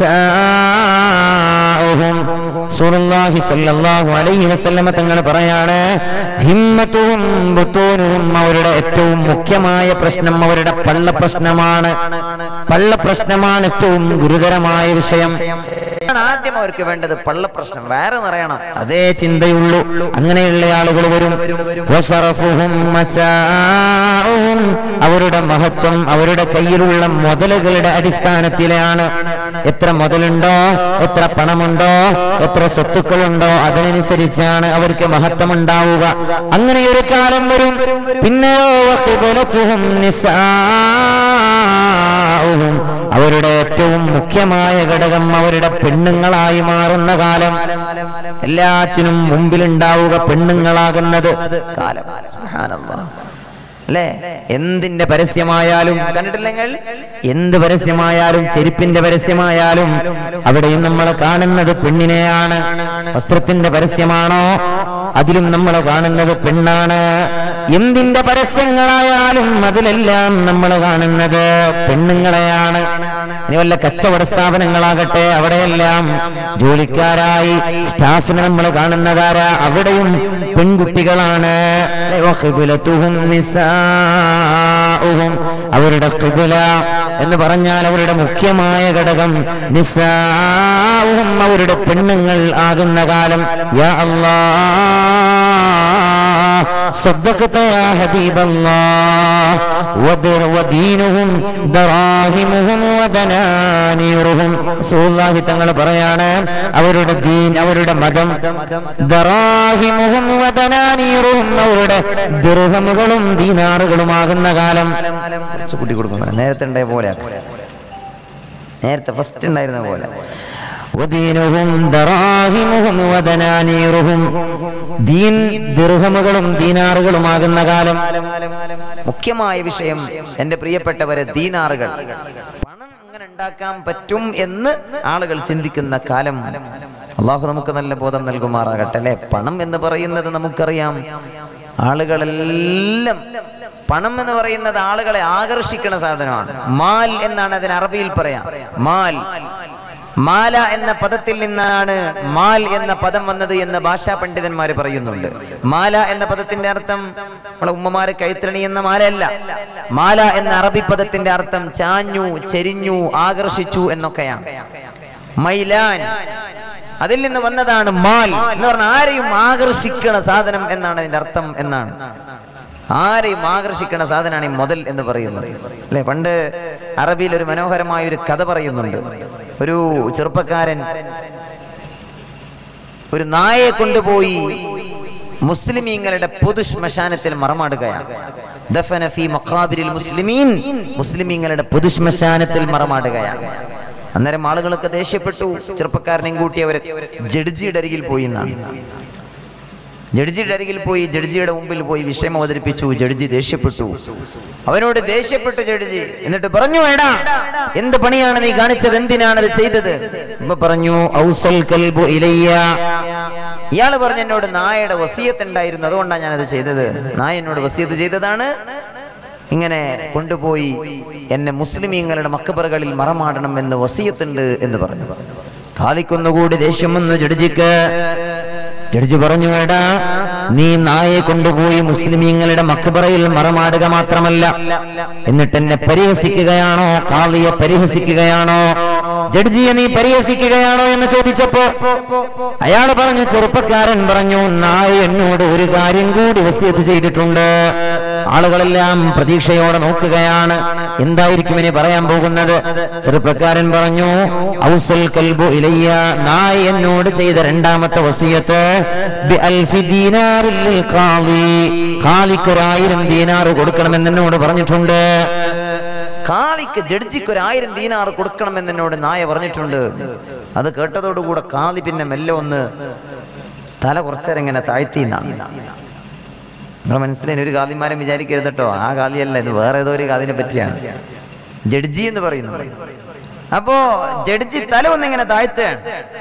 മച്ചാഉഹും റസൂലുള്ളാഹി സ്വല്ലല്ലാഹു അലൈഹി വസല്ലമ തങ്ങൾ പറയാണ് ഹിമ്മത്തുഹും ബുത്തൂനുഹും അവരുടെ ഏറ്റവും മുഖ്യമായ പ്രശ്നം അവരുടെ പള്ള പ്രശ്നമാണ് പള്ള പ്രശ്നമാണ് ഏറ്റവും ഗുരുതരമായ വിഷയം ആണ് ആദ്യം അവർക്ക് വേണ്ടത് പള്ള പ്രശ്നം വേറെ നിറയണം അതേ ചിന്തയുള്ളൂ അങ്ങനെയുള്ള ആളുകൾ വരും വശറഫുഹും മസാഉഹും. അവരുടെ മഹത്വം അവരുടെ കയ്യിലുള്ള മുതലുകളുടെ അടിസ്ഥാനത്തിലാണ് എത്ര മുതലുണ്ടോ എത്ര പണമുണ്ടോ എത്ര സ്വത്തുക്കളുണ്ടോ അതിനനുസരിച്ചാണ് അവർക്ക് മഹത്വം ഉണ്ടാവുക അങ്ങനെ ഒരു കാലം വരും പിന്നെ വഖിബലത്തുഹും നിസാഉഹും. അവരുടെ ഏറ്റവും മുഖ്യമായ ഘടകം അവരുടെ പെണ്ണുങ്ങളായി മാറുന്ന കാലം എല്ലാറ്റിനും മുമ്പിലുണ്ടാവുക പെണ്ണുങ്ങളാകുന്നത് കാലം സുബ്ഹാനല്ലാഹ്. അല്ലേ എന്തിന്റെ പരസ്യമായാലും കണ്ടിട്ടില്ലെങ്കിൽ എന്ത് പരസ്യമായാലും ചെരുപ്പിന്റെ പരസ്യമായാലും അവിടെയും നമ്മൾ കാണുന്നത് പെണ്ണിനെയാണ് വസ്ത്രത്തിന്റെ പരസ്യമാണോ അതിലും നമ്മൾ കാണുന്നത് പെണ്ണാണ് എന്തിന്റെ പരസ്യങ്ങളായാലും അതിലെല്ലാം നമ്മൾ കാണുന്നത് പെണ്ണുങ്ങളെയാണ് ഇനി വല്ല കച്ചവട സ്ഥാപനങ്ങളാകട്ടെ അവിടെയെല്ലാം ജോലിക്കാരായി സ്റ്റാഫിനെ നമ്മൾ കാണുന്നതാരാ അവിടെയും പെൺകുട്ടികളാണ് വഖിബലതുഹും നിസാഉഹും. അവരുടെ കിബില എന്ന് പറഞ്ഞാൽ അവരുടെ മുഖ്യമായ ഘടകം നിസാഉഹും അവരുടെ പെണ്ണുങ്ങൾ ആകുന്ന കാലം യാ അല്ലാഹ് صدقت يا حبيب الله ودر ودينهم دراهمهم ودنانيرهم റസൂലുള്ളാഹി തങ്ങൾ പറയാണ് അവരുടെ ദീൻ അവരുടെ മതം ദറാഹിമുഹും വദനാനീറുഹും അവരുടെ ദിർഹമുകളും ദീനാറുകളുമാകുന്ന കാലം കുറച്ച് കൂട്ടി കൊടുക്കണം നേരത്തെ ഉണ്ടായ പോലെ ആക്കും. നേരത്തെ ഫസ്റ്റ് ഉണ്ടായിരുന്ന പോലെ വദീനുഹും ദറാഹിമുഹും വദനാനീറുഹും ദീൻ ദിർഹമുകളും ദീനാറുകളുമാകുന്ന കാലം മുഖ്യമായ വിഷയം എൻ്റെ പ്രിയപ്പെട്ടവരെ ദീനാറുകൾ പണം എങ്ങനെ ഉണ്ടാക്കാൻ പറ്റും എന്ന് ആളുകൾ ചിന്തിക്കുന്ന കാലം അള്ളാഹു നമുക്ക് നല്ല ബോധം നൽകുമാറാകട്ടെ അല്ലെ പണം എന്ന് പറയുന്നത് നമുക്കറിയാം ആളുകളെല്ലാം പണം എന്ന് പറയുന്നത് ആളുകളെ ആകർഷിക്കുന്ന സാധനമാണ് മാൽ എന്നാണ് അതിന് അറബിയിൽ പറയാം മാൽ മാല എന്ന പദത്തിൽ നിന്നാണ് മാൽ എന്ന പദം വന്നത് എന്ന് ഭാഷാ പണ്ഡിതന്മാർ പറയുന്നുണ്ട് മാല എന്ന പദത്തിന്റെ അർത്ഥം നമ്മളെ ഉമ്മമാരെ കഴുത്തണി എന്ന മാലയല്ല മാല എന്ന അറബി പദത്തിന്റെ അർത്ഥം ചാഞ്ഞു ചെരിഞ്ഞു ആകർഷിച്ചു എന്നൊക്കെയാണ് മൈലാൻ അതിൽ നിന്ന് വന്നതാണ് മാൽ എന്ന് പറഞ്ഞാൽ ആരെയും ആകർഷിക്കണ സാധനം എന്നാണ് അതിന്റെ അർത്ഥം എന്നാണ് ആരെയും ആകർഷിക്കുന്ന സാധനമാണ് ഈ മുതൽ എന്ന് പറയുന്നത് അല്ലെ പണ്ട് അറബിയിൽ ഒരു മനോഹരമായ ഒരു കഥ പറയുന്നുണ്ട് ഒരു ചെറുപ്പക്കാരൻ ഒരു നായയെ കൊണ്ടുപോയി മുസ്ലിമീങ്ങളുടെ പൊതു ശ്മശാനത്തിൽ മറമാടുകയാണ് ദഫന ഫീ മഖാബിരിൽ മുസ്ലിമീൻ മുസ്ലിമീങ്ങളുടെ പൊതു ശ്മശാനത്തിൽ മറമാടുകയാണ് അന്നേരം ആളുകളൊക്കെ ദേഷ്യപ്പെട്ടു ചെറുപ്പക്കാരനെയും കൂട്ടി അവർ ജഡ്ജിയുടെ അരികിൽ പോയി എന്നാണ് ജഡ്ജിയുടെ അരികിൽ പോയി ജഡ്ജിയുടെ മുമ്പിൽ പോയി വിഷയം അവതരിപ്പിച്ചു ജഡ്ജി ദേഷ്യപ്പെട്ടു അവനോട് ദേഷ്യപ്പെട്ടു ജഡ്ജി എന്നിട്ട് പറഞ്ഞു എടാ എന്ത് പണിയാണ് നീ കാണിച്ചത് എന്തിനാണ് ഇത് ചെയ്തത് ഇപ്പൊ പറഞ്ഞു ഔസൽ കൽബു ഇലയ്യ ഇയാള് പറഞ്ഞു എന്നോട് നായയുടെ വസീയത്ത് ഉണ്ടായിരുന്നു അതുകൊണ്ടാണ് ഞാനത് ചെയ്തത് നായ എന്നോട് വസീയത്ത് ചെയ്തതാണ് ഇങ്ങനെ കൊണ്ടുപോയി എന്നെ മുസ്ലിമീങ്ങളുടെ മക്കബറുകളിൽ മറമാടണം എന്ന് വസീയത്തുണ്ട് എന്ന് പറഞ്ഞു കാലിക്കൊന്നുകൂടി ദേഷ്യം വന്നു ജഡ്ജിക്ക് ജഡ്ജി പറഞ്ഞു എടാ നീ നായെ കൊണ്ടുപോയി മുസ്ലിമീങ്ങളുടെ മക്കബറയിൽ മറമാടുക മാത്രമല്ല എന്നിട്ട് എന്നെ പരിഹസിക്കുകയാണോ കാളിയെ പരിഹസിക്കുകയാണോ ജഡ്ജിയെ നീ പരിഹസിക്കുകയാണോ എന്ന് ചോദിച്ചപ്പോ അയാൾ പറഞ്ഞു ചെറുപ്പക്കാരൻ പറഞ്ഞു നായ എന്നോട് ഒരു കാര്യം കൂടി വസ്യത്ത് ചെയ്തിട്ടുണ്ട് ആളുകളെല്ലാം പ്രതീക്ഷയോടെ നോക്കുകയാണ് എന്തായിരിക്കും ഇനി പറയാൻ പോകുന്നത് ചെറുപ്പക്കാരൻ പറഞ്ഞു ഔസൽ കൽബു ഇലയ്യ നായ എന്നോട് ചെയ്ത രണ്ടാമത്തെ വസിയത്ത് ബി അൽഫി ദീനാറിൽ ലിൽ ഖാളി. ഖാലിക്ക് ഒരായിരം ദീനാറ് കൊടുക്കണമെന്ന് എന്നോട് പറഞ്ഞിട്ടുണ്ട് കാലിക്ക് ജഡ്ജിക്ക് ഒരു ആയിരം ദീനാറ് കൊടുക്കണമെന്ന് എന്നോട് നായ പറഞ്ഞിട്ടുണ്ട് അത് കേട്ടതോടുകൂടെ കാലി പിന്നെ മെല്ലെ ഒന്ന് തല കുറച്ചേരം ഇങ്ങനെ താഴ്ത്തി എന്നാണ് നിങ്ങൾ മനസ്സിലായി ഒരു കാലിമാരെ വിചാരിക്കരുത് കേട്ടോ ആ കാലിയല്ല ഇത് വേറെ ഏതോ ഒരു കാലിനെ പറ്റിയാണ് ജഡ്ജി എന്ന് പറയുന്നു അപ്പോ ജഡ്ജി തല ഒന്നിങ്ങനെ താഴ്ത്തുകയാണ്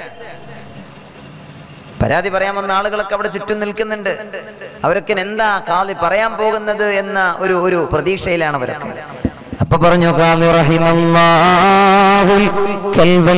പരാതി പറയാൻ വന്ന ആളുകളൊക്കെ അവിടെ ചുറ്റും നിൽക്കുന്നുണ്ട് അവരൊക്കെ എന്താ കാലി പറയാൻ പോകുന്നത് എന്ന ഒരു ഒരു പ്രതീക്ഷയിലാണ് അവരൊക്കെ അപ്പൊ പറഞ്ഞു കാലി റഹിമല്ലാഹുൽ കൽബൽ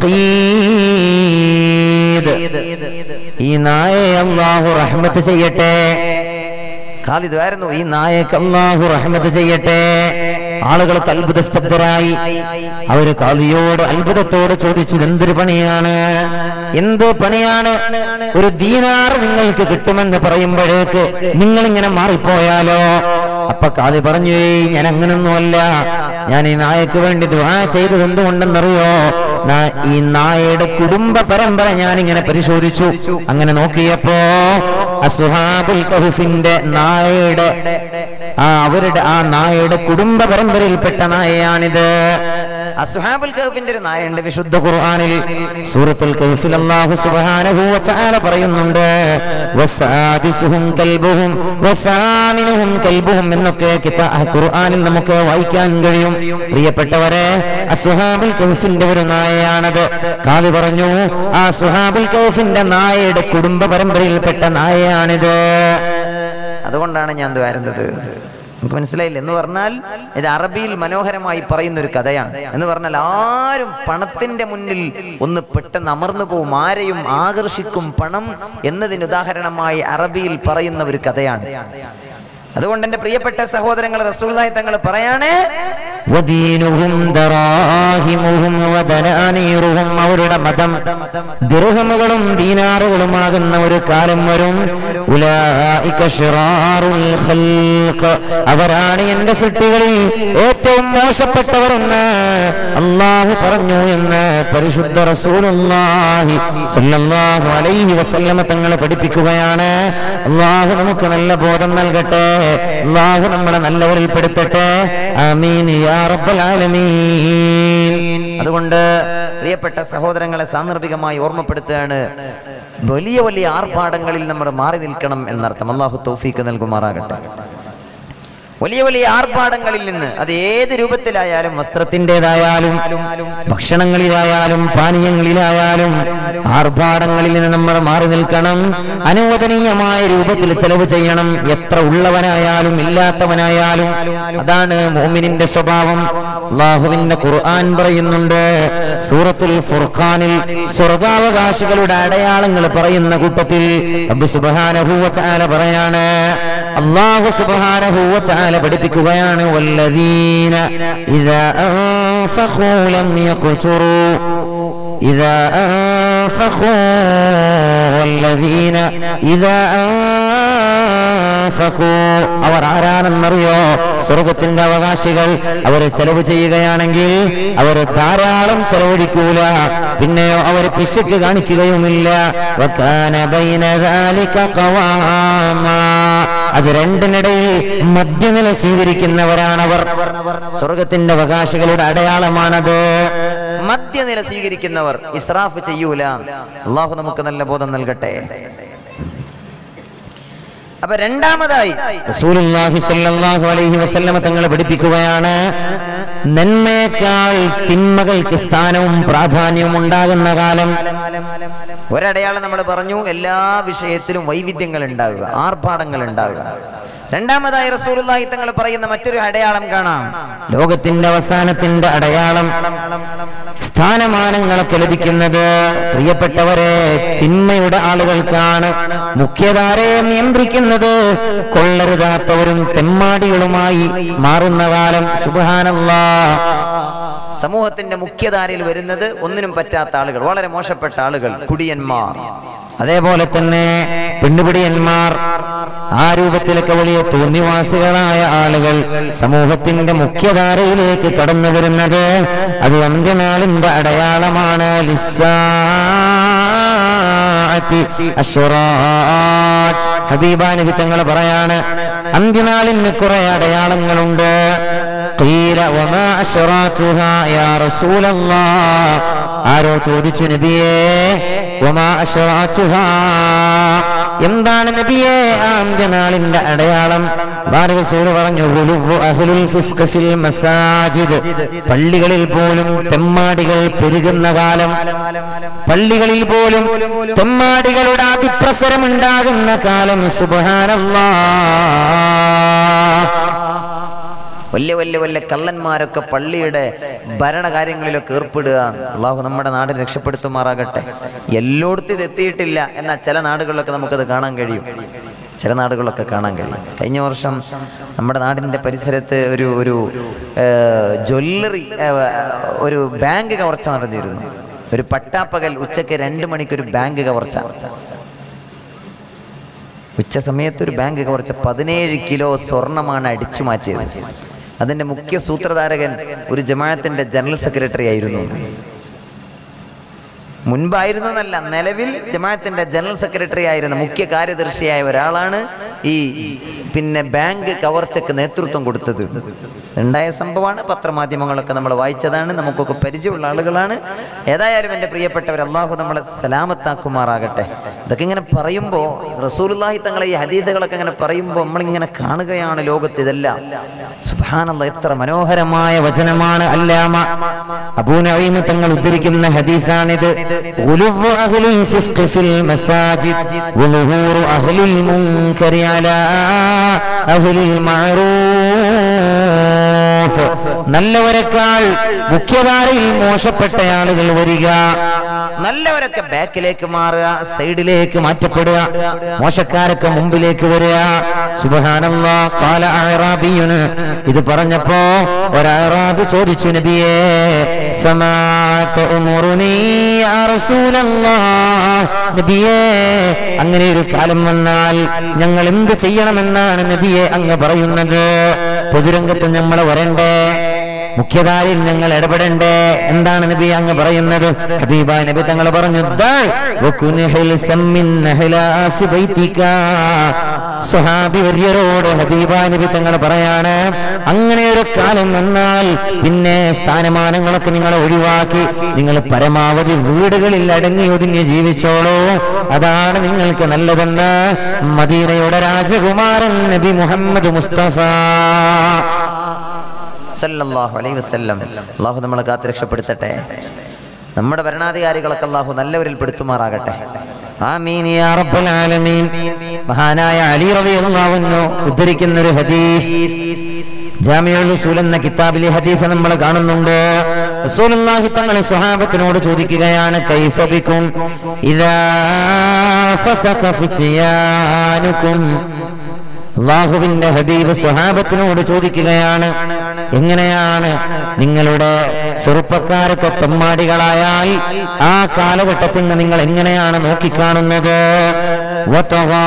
ഫഖീദ് ഈ നായെ അല്ലാഹു റഹ്മത്ത് ചെയ്യട്ടെ ഖാലിദായിരുന്നു ഈ നായക്ക് അള്ളാഹു റഹ്മത്ത് ചെയ്യട്ടെ ആളുകൾക്ക് അത്ഭുതസ്തബ്ധരായി അവര് കാലിയോട് അത്ഭുതത്തോട് ചോദിച്ചു എന്തൊരു പണിയാണ് എന്ത് പണിയാണ് ഒരു ദീനാർ നിങ്ങൾക്ക് കിട്ടുമെന്ന് പറയുമ്പോഴേക്ക് നിങ്ങൾ ഇങ്ങനെ മാറിപ്പോയാലോ അപ്പൊ കാലി പറഞ്ഞു "ഏയ്, ഞാൻ അങ്ങനൊന്നുമല്ല ഞാൻ ഈ നായക്ക് വേണ്ടി ദുആ ചെയ്തത് എന്തുകൊണ്ടെന്നറിയോ നാ- ഈ നായയുടെ കുടുംബ പരമ്പര ഞാൻ ഇങ്ങനെ പരിശോധിച്ചു അങ്ങനെ നോക്കിയപ്പോ അസുഹാബുൽ കഹുഫിന്റെ നായയുടെ ആ അവരുടെ ആ നായയുടെ കുടുംബ പരമ്പരയിൽപ്പെട്ട നായയാണിത് അസുഹാബുൽ കഹഫിന്റെ ഒരു നായുണ്ട് വിശുദ്ധ ഖുർആനിൽ സൂറത്തുൽ കഹ്ഫിൽ അല്ലാഹു സുബ്ഹാനഹു വ തആല പറയുന്നുണ്ട് വസാദിസുഹും കൽബുഹും വസാമിനുഹും കൽബുഹും എന്നൊക്കെ കിതാ ഖുർആനിൽ നമുക്ക് വായിക്കാൻ കഴിയും പ്രിയപ്പെട്ടവരെ അസ്ഹാബുൽ കഹ്ഫിന്റെ ഒരു നായയാണത് കാവി പറഞ്ഞു ആ സുഹാബുൽ കഹ്ഫിന്റെ നായയുടെ കുടുംബ പരമ്പരയിൽപ്പെട്ട നായയാണിത് അതുകൊണ്ടാണ് ഞാൻ വരുന്നത് നമുക്ക് മനസ്സിലായില്ല എന്ന് പറഞ്ഞാൽ ഇത് അറബിയിൽ മനോഹരമായി പറയുന്ന ഒരു കഥയാണ് എന്ന് പറഞ്ഞാൽ ആരും പണത്തിന്റെ മുന്നിൽ ഒന്ന് പെട്ടെന്ന് അമർന്നു പോവും ആരെയും ആകർഷിക്കും പണം എന്നതിന് ഉദാഹരണമായി അറബിയിൽ പറയുന്ന ഒരു കഥയാണ് അതുകൊണ്ട് എന്റെ പ്രിയപ്പെട്ട സഹോദരങ്ങൾ റസൂലായി തങ്ങൾ പറയാണ് വദീനുഹും ദറാഹിമുഹും വദനാനീറുഹും അവരുടെ മതം ദിർഹമുകളും ദീനാറുകളുമാകുന്ന ഒരു കാലം വരും ഉലായിക ശിറാറുൽ ഖൽഖ് അവരാണ് എന്റെ സൃഷ്ടികളിൽ ഏറ്റവും മോശപ്പെട്ടവരെന്ന് അള്ളാഹു പറഞ്ഞു എന്ന് പരിശുദ്ധ റസൂലുള്ളാഹി സ്വല്ലല്ലാഹു അലൈഹി വസല്ലമ തങ്ങൾ പഠിപ്പിക്കുകയാണ് അള്ളാഹു നമുക്ക് നല്ല ബോധം നൽകട്ടെ അള്ളാഹു നമ്മളെ നല്ലവരിൽ പെടുത്തട്ടെ ആമീൻ യാ റബ്ബൽ ആലമീൻ അതുകൊണ്ട് പ്രിയപ്പെട്ട സഹോദരങ്ങളെ സാന്ദർഭികമായി ഓർമ്മപ്പെടുത്തുകയാണ് വലിയ വലിയ ആർഭാടങ്ങളിൽ നമ്മൾ മാറി നിൽക്കണം എന്നർത്ഥം അള്ളാഹു തൗഫീക്ക് നൽകുമാറാകട്ടെ വലിയ വലിയ ആർഭാടങ്ങളിൽ നിന്ന് അത് ഏത് രൂപത്തിലായാലും വസ്ത്രത്തിൻ്റെതായാലും ഭക്ഷണങ്ങളിലായാലും പാനീയങ്ങളിലായാലും ആർഭാടങ്ങളിൽ നിന്ന് നമ്മൾ മാറി നിൽക്കണം അനുവദനീയമായ രൂപത്തിൽ ചെലവ് ചെയ്യണം എത്ര ഉള്ളവനായാലും ഇല്ലാത്തവനായാലും അതാണ് മോമിനിന്റെ സ്വഭാവം അള്ളാഹുവിന്റെ ഖുർആൻ പറയുന്നുണ്ട് സൂറത്തുൽ ഫുർഖാനിൽ സ്വർഗാവകാശികളുടെ അടയാളങ്ങൾ പറയുന്ന കൂട്ടത്തിൽ റബ്ബ് സുബ്ഹാനഹു വ തആല പറയാണ് അള്ളാഹു സുബ്ഹാനഹു വ തആല പഠിപ്പിക്കുകയാണ് വല്ലദീന ഇദാ അൻഫഖൂ ലം യഖ്തുറൂ إذا أنفقوا والذين إذا أنفقوا അവർ ആരാണെന്നറിയോ സ്വർഗത്തിന്റെ അവകാശികൾ അവർ ചെലവ് ചെയ്യുകയാണെങ്കിൽ അവർ ധാരാളം ചെലവഴിക്കൂല പിന്നെയോ അവർ പിശുക്ക് കാണിക്കുകയുമില്ല വക്കാന ബൈന ذلك قواما. അത് രണ്ടിനിടയിൽ മധ്യനില സ്വീകരിക്കുന്നവരാണവർ സ്വർഗത്തിന്റെ അവകാശികളുടെ അടയാളമാണത് മധ്യനില സ്വീകരിക്കുന്നവർ ഇസ്രാഫ് ചെയ്യൂല അള്ളാഹു നമുക്ക് നല്ല ബോധം നൽകട്ടെ അപ്പൊ രണ്ടാമതായി റസൂലുള്ളാഹി സ്വല്ലല്ലാഹു അലൈഹി വസല്ലമ തങ്ങൾ പഠിപ്പിക്കുകയാണ് നന്മയേക്കാൾ തിന്മകൾക്ക് സ്ഥാനവും പ്രാധാന്യവും ഉണ്ടാകുന്ന കാലം ഒരടയാളം നമ്മൾ പറഞ്ഞു എല്ലാ വിഷയത്തിലും വൈവിധ്യങ്ങൾ ഉണ്ടാവുക ആർഭാടങ്ങൾ ഉണ്ടാവുക രണ്ടാമതായി റസൂലുള്ളാഹി തങ്ങൾ പറയുന്ന മറ്റൊരു അടയാളം കാണാം ലോകത്തിന്റെ അവസാനത്തിന്റെ അടയാളം സ്ഥാനമാനങ്ങളൊക്കെ ലഭിക്കുന്നത് പ്രിയപ്പെട്ടവരെ തിന്മയുടെ ആളുകൾക്കാണ് മുഖ്യധാരയെ നിയന്ത്രിക്കുന്നത് കൊള്ളരുതാത്തവരും തെമ്മാടികളുമായി മാറുന്ന കാലം സുബാനല്ലാ സമൂഹത്തിന്റെ മുഖ്യധാരയിൽ വരുന്നത് ഒന്നിനും പറ്റാത്ത ആളുകൾ വളരെ മോശപ്പെട്ട ആളുകൾ കുടിയന്മാർ അതേപോലെ തന്നെ പെണ്ണുപിടിയന്മാർ ആ രൂപത്തിലൊക്കെ വലിയ തോന്നിവാസികളായ ആളുകൾ സമൂഹത്തിന്റെ മുഖ്യധാരയിലേക്ക് കടന്നു വരുന്നത് അത് അന്ത്യനാളിന്റെ അടയാളമാണ് ലിസ്സാഅത്തി അശ്റാത്ത്. ഹബീബാ നബി തങ്ങൾ പറയാണ് അന്ത്യനാളിന് കുറെ അടയാളങ്ങളുണ്ട് قيل وما أشراتها يا رسول الله ആരോ ചോദിച്ചു നബിയേ വമാ അശ്റാത്തുഹാ എന്താണ് നബിയെ ആ അന്ത്യനാളിന്റെ അടയാളം റസൂൽ പറഞ്ഞു "ഗുലുവ്വു അഹ്ലുൽ ഫിസ്ഖ് ഫിൽ മസാജിദ് പള്ളികളിൽ പോലും തെമ്മാടികൾ പെരുകുന്ന കാലം പള്ളികളിൽ പോലും തെമ്മാടികളുടെ അതിപ്രസരം ഉണ്ടാകുന്ന കാലം സുബ്ഹാനല്ലാഹ് വലിയ വലിയ വലിയ കള്ളന്മാരൊക്കെ പള്ളിയുടെ ഭരണകാര്യങ്ങളിലൊക്കെ ഏർപ്പെടുക അള്ളാഹു നമ്മുടെ നാട് രക്ഷപ്പെടുത്തുമാറാകട്ടെ എല്ലായിടത്തും ഇത് എത്തിയിട്ടില്ല എന്നാൽ ചില നാടുകളിലൊക്കെ നമുക്കത് കാണാൻ കഴിയും ചില നാടുകളിലൊക്കെ കാണാൻ കഴിയും കഴിഞ്ഞ വർഷം നമ്മുടെ നാടിൻ്റെ പരിസരത്ത് ഒരു ഒരു ജ്വല്ലറി ഒരു ബാങ്ക് കവർച്ച നടന്നിരുന്നു ഒരു പട്ടാപ്പകൽ ഉച്ചയ്ക്ക് രണ്ട് മണിക്ക് ഒരു ബാങ്ക് കവർച്ച ഉച്ച സമയത്ത് ഒരു ബാങ്ക് കവർച്ച പതിനേഴ് കിലോ സ്വർണമാണ് അടിച്ചു മാറ്റിയത് അതിന്റെ മുഖ്യ സൂത്രധാരകൻ ഒരു ജമാഅത്തിന്റെ ജനറൽ സെക്രട്ടറി ആയിരുന്നു മുൻപായിരുന്നു എന്നല്ല നിലവിൽ ജമാഅത്തിന്റെ ജനറൽ സെക്രട്ടറി ആയിരുന്ന മുഖ്യ കാര്യദർശിയായ ഒരാളാണ് ഈ പിന്നെ ബാങ്ക് കവർച്ചക്ക് നേതൃത്വം കൊടുത്തത് ഉണ്ടായ സംഭവമാണ് പത്രമാധ്യമങ്ങളൊക്കെ നമ്മൾ വായിച്ചതാണ് നമുക്കൊക്കെ പരിചയമുള്ള ആളുകളാണ് ഏതായാലും എൻ്റെ പ്രിയപ്പെട്ടവർ അള്ളാഹു നമ്മളെ സലാമത്താക്കുമാറാകട്ടെ ഇതൊക്കെ ഇങ്ങനെ പറയുമ്പോൾ റസൂലുള്ളാഹി തങ്ങളെ ഈ ഹദീദുകളൊക്കെ ഇങ്ങനെ പറയുമ്പോൾ നമ്മളിങ്ങനെ കാണുകയാണ് ലോകത്ത് ഇതെല്ലാം സുബാനല്ല എത്ര മനോഹരമായ വചനമാണ് അല്ലാമ അബൂ നഈം തങ്ങൾ ഉദ്ധരിക്കുന്ന ഹദീസാണിത് ഉലുവ്വു അഹ്ലുൽ ഫിസ്ഖ് ഫിൽ മസാജിദ് വളുഹൂറു അഹ്ലുൽ മുൻകരി അലാ അഹ്ലിൽ മഅറൂഫ് നല്ലവരെക്കാൾ മുഖ്യധാരയിൽ മോശപ്പെട്ട ആളുകൾ വരിക നല്ലവരൊക്കെ ബാക്കിലേക്ക് മാറുക സൈഡിലേക്ക് മാറ്റപ്പെടുക മോശക്കാരൊക്കെ മുമ്പിലേക്ക് വരിക സുബ്ഹാനല്ലാ ഖാല അഅറാബിയുന് ഇത് പറഞ്ഞപ്പോ ഒരഅറാബി ചോദിച്ചു നബിയേ ഫമാ തഅമുറുനി യാ റസൂലല്ലാഹ് നബിയേ അങ്ങനെ ഒരു കാലം വന്നാൽ ഞങ്ങൾ എന്ത് ചെയ്യണമെന്നാണ് നബിയെ അങ്ങ് പറയുന്നത് പൊതുരംഗത്ത് നമ്മൾ വരണ്ടേ മുഖ്യധാരയിൽ ഞങ്ങൾ ഇടപെടണ്ടേ എന്താണ് നബി അങ്ങ് പറയുന്നത് ഹബീബ നബി തങ്ങൾ പറഞ്ഞു "ദാ വകുന് ഹിൽസം മിൻ അഹ്ലാസി ബൈതിക." സ്വഹാബി വര്യരോട് ഹബീബ നബി തങ്ങൾ പറയാണ് അങ്ങനെ ഒരു കാലം വന്നാൽ പിന്നെ സ്ഥാനമാനങ്ങളൊക്കെ നിങ്ങൾ ഒഴിവാക്കി നിങ്ങൾ പരമാവധി വീടുകളിൽ അടങ്ങി ഒതുങ്ങി ജീവിച്ചോളൂ അതാണ് നിങ്ങൾക്ക് നല്ലതെന്ന് മദീനയുടെ രാജകുമാരൻ നബി മുഹമ്മദ് മുസ്തഫ സല്ലല്ലാഹു അലൈഹി വസല്ലം അള്ളാഹു നമ്മളെ കാത്ത് രക്ഷപ്പെടുത്തട്ടെ നമ്മുടെ ഭരണാധികാരികളൊക്കെ അള്ളാഹു നല്ലവരിൽ പെടുത്തുമാറാകട്ടെ ആമീൻ യാ റബ്ബൽ ആലമീൻ മഹാനായ അലി റളിയല്ലാഹു അൻഹു ഉദ്ധരിക്കുന്ന ഒരു ഹദീസ് ജാമിഉൽ ഉസൂൽ എന്ന കിതാബിലെ ഹദീസ് നമ്മൾ കാണുന്നുണ്ട് റസൂലുള്ളാഹി തങ്ങൾ സ്വഹാബത്തിനോട് ചോദിക്കുകയാണ് കൈഫ ബിക്കും ഇദാ ഫസഖ ഫിത്യാനുക്കും അള്ളാഹുവിന്റെ ഹബീബ് സ്വഹാബത്തിനോട് ചോദിക്കുകയാണ് എങ്ങനെയാണ് നിങ്ങളുടെ ചെറുപ്പക്കാരൊക്കെ തെമ്മാടികളായാൽ ആ കാലഘട്ടത്തിൽ നിങ്ങൾ എങ്ങനെയാണ് നോക്കിക്കാണുന്നത് വതഗാ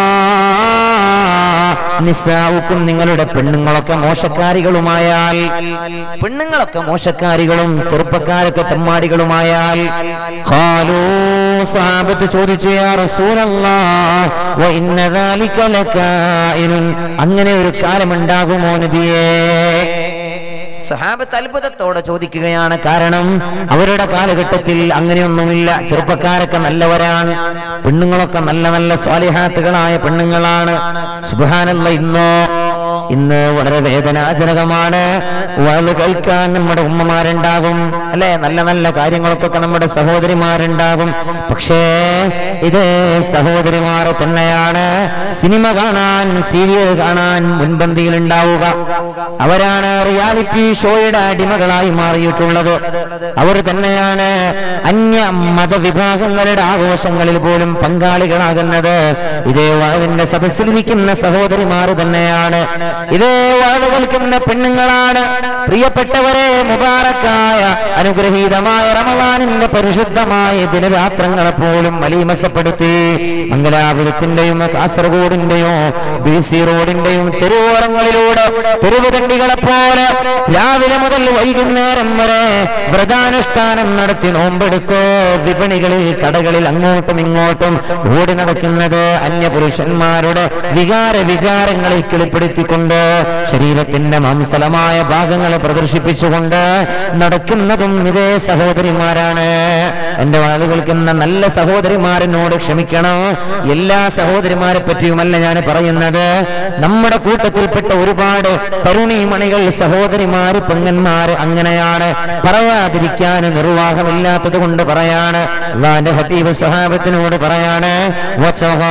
നിസാവുക്കും നിങ്ങളുടെ പെണ്ണുങ്ങളൊക്കെ മോശക്കാരികളുമായാൽ പെണ്ണുങ്ങളൊക്കെ മോശക്കാരികളും ചെറുപ്പക്കാരൊക്കെ തെമ്മാടികളുമായാൽ ഖാലൂ സഹാബത്ത് ചോദിച്ചു യാ റസൂലല്ലാഹ് വ ഇന്ന ദാലിക ലകായിനുൻ അങ്ങനെ ഒരു കാലമുണ്ടാകുമോ നബിയേ സഹാബത്ത് അത്ഭുതത്തോടെ ചോദിക്കുകയാണ് കാരണം അവരുടെ കാലഘട്ടത്തിൽ അങ്ങനെയൊന്നുമില്ല ചെറുപ്പക്കാരൊക്കെ നല്ലവരാണ് പെണ്ണുങ്ങളൊക്കെ നല്ല നല്ല സ്വാലിഹാത്തുകളായ പെണ്ണുങ്ങളാണ് സുബാനല്ല ഇന്നോ ഇന്ന് വളരെ വേദനാജനകമാണ് വയത് കേൾക്കാൻ നമ്മുടെ ഉമ്മമാരുണ്ടാകും അല്ലെ നല്ല നല്ല കാര്യങ്ങൾക്കൊക്കെ നമ്മുടെ സഹോദരിമാരുണ്ടാകും പക്ഷേ ഇത് സഹോദരിമാർ തന്നെയാണ് സിനിമ കാണാൻ സീരിയൽ കാണാൻ മുൻപന്തിയിൽ ഉണ്ടാവുക അവരാണ് റിയാലിറ്റി ഷോയുടെ അടിമകളായി മാറിയിട്ടുള്ളത് അവർ തന്നെയാണ് അന്യ മതവിഭാഗങ്ങളുടെ ആഘോഷങ്ങളിൽ പോലും പങ്കാളികളാകുന്നത് ഇതേ വാഴവിന്റെ സദസ്സിലിരിക്കുന്ന സഹോദരിമാർ തന്നെയാണ് ഇതേ വാഴ കേൾക്കുന്ന പെണ്ണുങ്ങളാണ് പ്രിയപ്പെട്ടവരെ മുബാറക്കായ അനുഗ്രഹീതമായ റമദാനിന്റെ പരിശുദ്ധമായ ദിനരാത്രങ്ങളെ പോലും മലീമസപ്പെടുത്തി മംഗലാപുരത്തിന്റെയും കാസർഗോഡിന്റെയും ബി സി റോഡിന്റെയും തെരുവോരങ്ങളിലൂടെ തെരുവുതണ്ടികളെ പോലെ രാവിലെ മുതൽ വൈകുന്നേരം വരെ വ്രതാനുഷ്ഠാനം നടത്തി നോമ്പെടുത്ത് വിപണികളിൽ കടകളിൽ അങ്ങോട്ടും ഇങ്ങോട്ടും ഓടി നടക്കുന്നത് അന്യപുരുഷന്മാരുടെ വികാര വിചാരങ്ങളെ കിളിപ്പെടുത്തിക്കൊണ്ട് ശരീരത്തിന്റെ മാംസലമായ ഭാഗങ്ങൾ പ്രദർശിപ്പിച്ചുകൊണ്ട് നടക്കുന്നതും ഇതേ സഹോദരിമാരാണ് എന്റെ വാളുകൾക്കുന്ന നല്ല സഹോദരിമാരനോട് ക്ഷമിക്കണം എല്ലാ സഹോദരിമാരെ പറ്റിയുമല്ല ഞാൻ പറയുന്നത് നമ്മുടെ കൂട്ടത്തിൽപ്പെട്ട ഒരുപാട് തരുണീമണികൾ സഹോദരിമാര് പെങ്ങന്മാര് അങ്ങനെയാണ് പറയാതിരിക്കാൻ നിർവാഹമില്ലാത്തത് കൊണ്ട് പറയാണ് അള്ളാന്റെ ഹബീബ് സഹാബത്തിനോട് പറയാണ് വചഹാ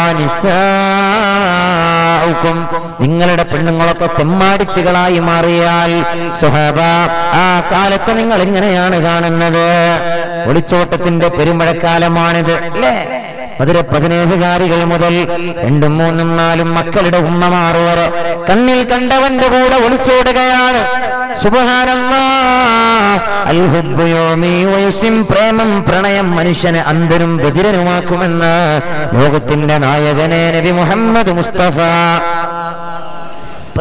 നിസാഉക്കും. നിങ്ങളുടെ പെണ്ണുങ്ങളൊക്കെ തെമ്മാടിച്ചുകളായി മാറിയാൽ സുഹബ ആ കാലത്ത് നിങ്ങൾ എങ്ങനെയാണ് കാണുന്നത് ഒളിച്ചോട്ടത്തിന്റെ പെരുമഴക്കാലമാണിത് അല്ലേ മധുര പതിനേഴുകാരികൾ മുതൽ രണ്ടും മൂന്നും നാലും മക്കളുടെ ഉമ്മമാർ വരെ കണ്ണിൽ കണ്ടവന്റെ കൂടെ ഒളിച്ചോടുകയാണ് സുബ്ഹാനല്ലാ. അൽ ഹുബ്ബു യുമീ വയുസിം. പ്രേമം പ്രണയം മനുഷ്യനെ അന്ധനും ബധിരനുമാക്കുമെന്ന് ലോകത്തിന്റെ നായകനെ നബി മുഹമ്മദ് മുസ്തഫ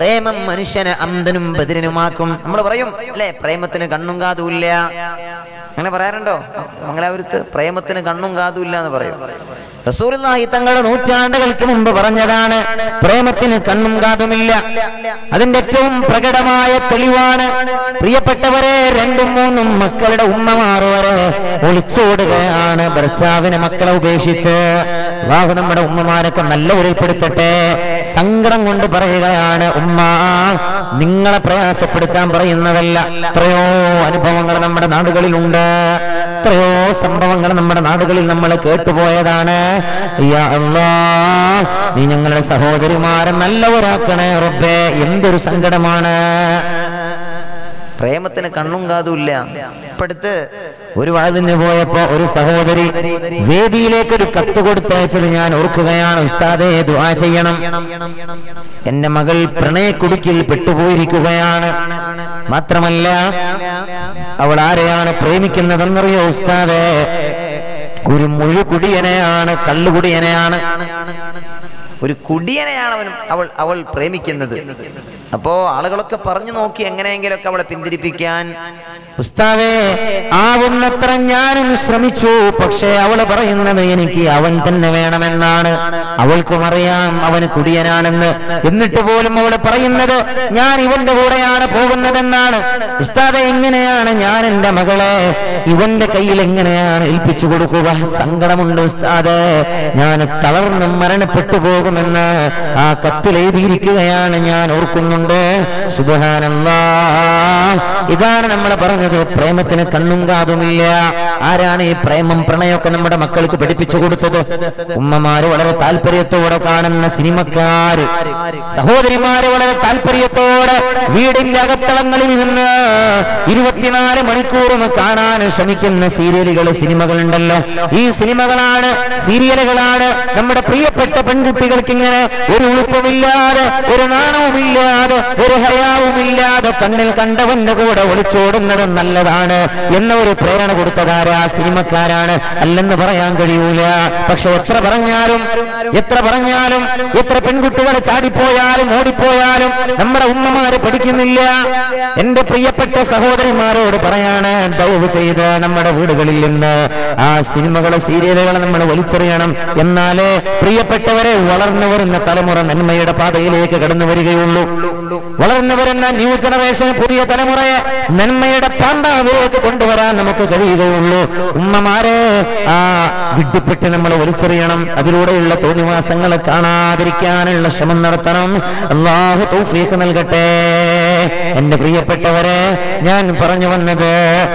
പ്രേമം മനുഷ്യനെ അന്ധനും ബദിരനുമാക്കും നമ്മൾ പറയും അല്ലെ പ്രേമത്തിന് കണ്ണും കാതുമില്ല അങ്ങനെ പറയാറുണ്ടോ മംഗലാപുരത്ത് പ്രേമത്തിന് കണ്ണും കാതും ഇല്ല എന്ന് പറയും റസൂലുള്ളാഹി തങ്ങളുടെ നൂറ്റാണ്ടുകൾക്ക് മുമ്പ് പറഞ്ഞതാണ് പ്രേമത്തിന് കണ്ണും കാതുമില്ല അതിന്റെ ഏറ്റവും പ്രകടമായ തെളിവാണ് പ്രിയപ്പെട്ടവരെ രണ്ടും മൂന്നും മക്കളുടെ ഉമ്മമാർ വരെ ഒളിച്ചോടുകയാണ് ഭർത്താവിനെ മക്കളെ ഉപേക്ഷിച്ച് അള്ളാഹു നമ്മുടെ ഉമ്മമാരൊക്കെ നല്ല ഉരുൾപ്പെടുത്തട്ടെ സങ്കടം കൊണ്ട് പറയുകയാണ് ഉമ്മ നിങ്ങളെ പ്രയാസപ്പെടുത്താൻ പറയുന്നതല്ല എത്രയോ അനുഭവങ്ങൾ നമ്മുടെ നാടുകളിലുണ്ട് എത്രയോ സംഭവങ്ങൾ നമ്മുടെ നാടുകളിൽ നമ്മൾ കേട്ടുപോയതാണ് യാ അല്ലാ, നീ ഞങ്ങളുടെ സഹോദരിമാരെ നല്ലവരാക്കണേ റബ്ബേ എന്തൊരു സങ്കടമാണ് പ്രേമത്തിന് കണ്ണും കാതും ഇല്ല ഇപ്പടുത്ത് ഒരു വാതിന് പോയപ്പോ ഒരു സഹോദരി വേദിയിലേക്ക് ഒരു കത്ത് കൊടുത്തയച്ചത് ഞാൻ ഓർക്കുകയാണ് ഉസ്താദെ ദുആ ചെയ്യണം എന്റെ മകൾ പ്രണയക്കുടുക്കിൽ പെട്ടുപോയിരിക്കുകയാണ് മാത്രമല്ല അവൾ ആരെയാണ് പ്രേമിക്കുന്നതെന്നറിയോ ഉസ്താദെ ഒരു മുഴുകുടിയനെയാണ് കള്ളുകുടിയനെയാണ് ഒരു കുടിയനെയാണ് അവൻ അവൾ അവൾ പ്രേമിക്കുന്നത് അപ്പോ ആളുകളൊക്കെ പറഞ്ഞു നോക്കി എങ്ങനെയെങ്കിലൊക്കെ അവളെ പിന്തിരിപ്പിക്കാൻ ഉസ്താദേ ആവുന്നത്ര ഞാനും ശ്രമിച്ചു പക്ഷേ അവള് പറയുന്നത് എനിക്ക് അവൻ തന്നെ വേണമെന്നാണ് അവൾക്കും അറിയാം അവന് കുടിയനാണെന്ന് എന്നിട്ട് പോലും അവള് പറയുന്നത് ഞാൻ ഇവന്റെ കൂടെയാണ് പോകുന്നതെന്നാണ് ഉസ്താദെ എങ്ങനെയാണ് ഞാൻ എന്റെ മകളെ ഇവന്റെ കയ്യിൽ എങ്ങനെയാണ് ഏൽപ്പിച്ചു കൊടുക്കുക സങ്കടമുണ്ട് ഉസ്താദ് ഞാൻ തളർന്ന് മരണപ്പെട്ടു പോകുമെന്ന് ആ കത്തിൽ എഴുതിയിരിക്കുകയാണ് ഞാൻ ഓർക്കുന്നുണ്ട് സുബഹാനല്ലാ ഇതാണ് നമ്മൾ പറഞ്ഞത് പ്രേമത്തിന് കണ്ണും കാതുമില്ല ആരാണ് ഈ പ്രേമം പ്രണയമൊക്കെ നമ്മുടെ മക്കൾക്ക് പഠിപ്പിച്ചു കൊടുത്തത് ഉമ്മമാര് വളരെ താല്പര്യത്തോടെ കാണുന്ന സിനിമക്കാര് സഹോദരിമാര് വളരെ താല്പര്യത്തോടെ വീടിന്റെ അകത്തളങ്ങളിൽ നിന്ന് ഇരുപത്തിനാല് മണിക്കൂറും കാണാൻ ശ്രമിക്കുന്ന സീരിയലുകൾ സിനിമകളുണ്ടല്ലോ ഈ സിനിമകളാണ് സീരിയലുകളാണ് നമ്മുടെ പ്രിയപ്പെട്ട പെൺകുട്ടികൾക്ക് ഇങ്ങനെ ഒരു ഉളുപ്പമില്ലാതെ ഒരു നാണവുമില്ലാതെ ഒരു ഹയാവുമില്ലാതെ കണ്ണിൽ കണ്ടവന്റെ കൂടെ ഒളിച്ചോടുന്നത് നല്ലതാണ് എന്ന ഒരു പ്രേരണ കൊടുത്തതാരാ സിനിമക്കാരാണ് അല്ലെന്ന് പറയാൻ കഴിയൂല പക്ഷെ എത്ര പറഞ്ഞാലും എത്ര പറഞ്ഞാലും എത്ര പെൺകുട്ടികൾ ചാടിപ്പോയാലും ഓടിപ്പോയാലും നമ്മുടെ ഉമ്മമാര് പഠിക്കുന്നില്ല എന്റെ പ്രിയപ്പെട്ട സഹോദരിമാരോട് പറയാണ് ദയവ് ചെയ്ത് നമ്മുടെ വീടുകളിൽ നിന്ന് ആ സിനിമകളെ സീരിയലുകളെ നമ്മൾ വലിച്ചെറിയണം എന്നാലേ പ്രിയപ്പെട്ടവരെ വളർന്നു വരുന്ന തലമുറ നന്മയുടെ പാതയിലേക്ക് കടന്നു വരികയുള്ളൂ വളർന്നു വരുന്ന ന്യൂ ജനറേഷൻ പുതിയ തലമുറയെ നന്മയുടെ പാണ്ടാവിലേക്ക് കൊണ്ടുവരാൻ നമുക്ക് കഴിയുകയുള്ളൂ ഉമ്മമാരെ ആ വിഡ്ഢിപ്പെട്ട് നമ്മൾ വലിച്ചെറിയണം അതിലൂടെയുള്ള തോന്നിവാസങ്ങൾ കാണാതിരിക്കാനുള്ള ശ്രമം നടത്തണം അള്ളാഹു തൗഫീഖ് നൽകട്ടെ എന്റെ പ്രിയപ്പെട്ടവരെ ഞാൻ പറഞ്ഞു വന്നത്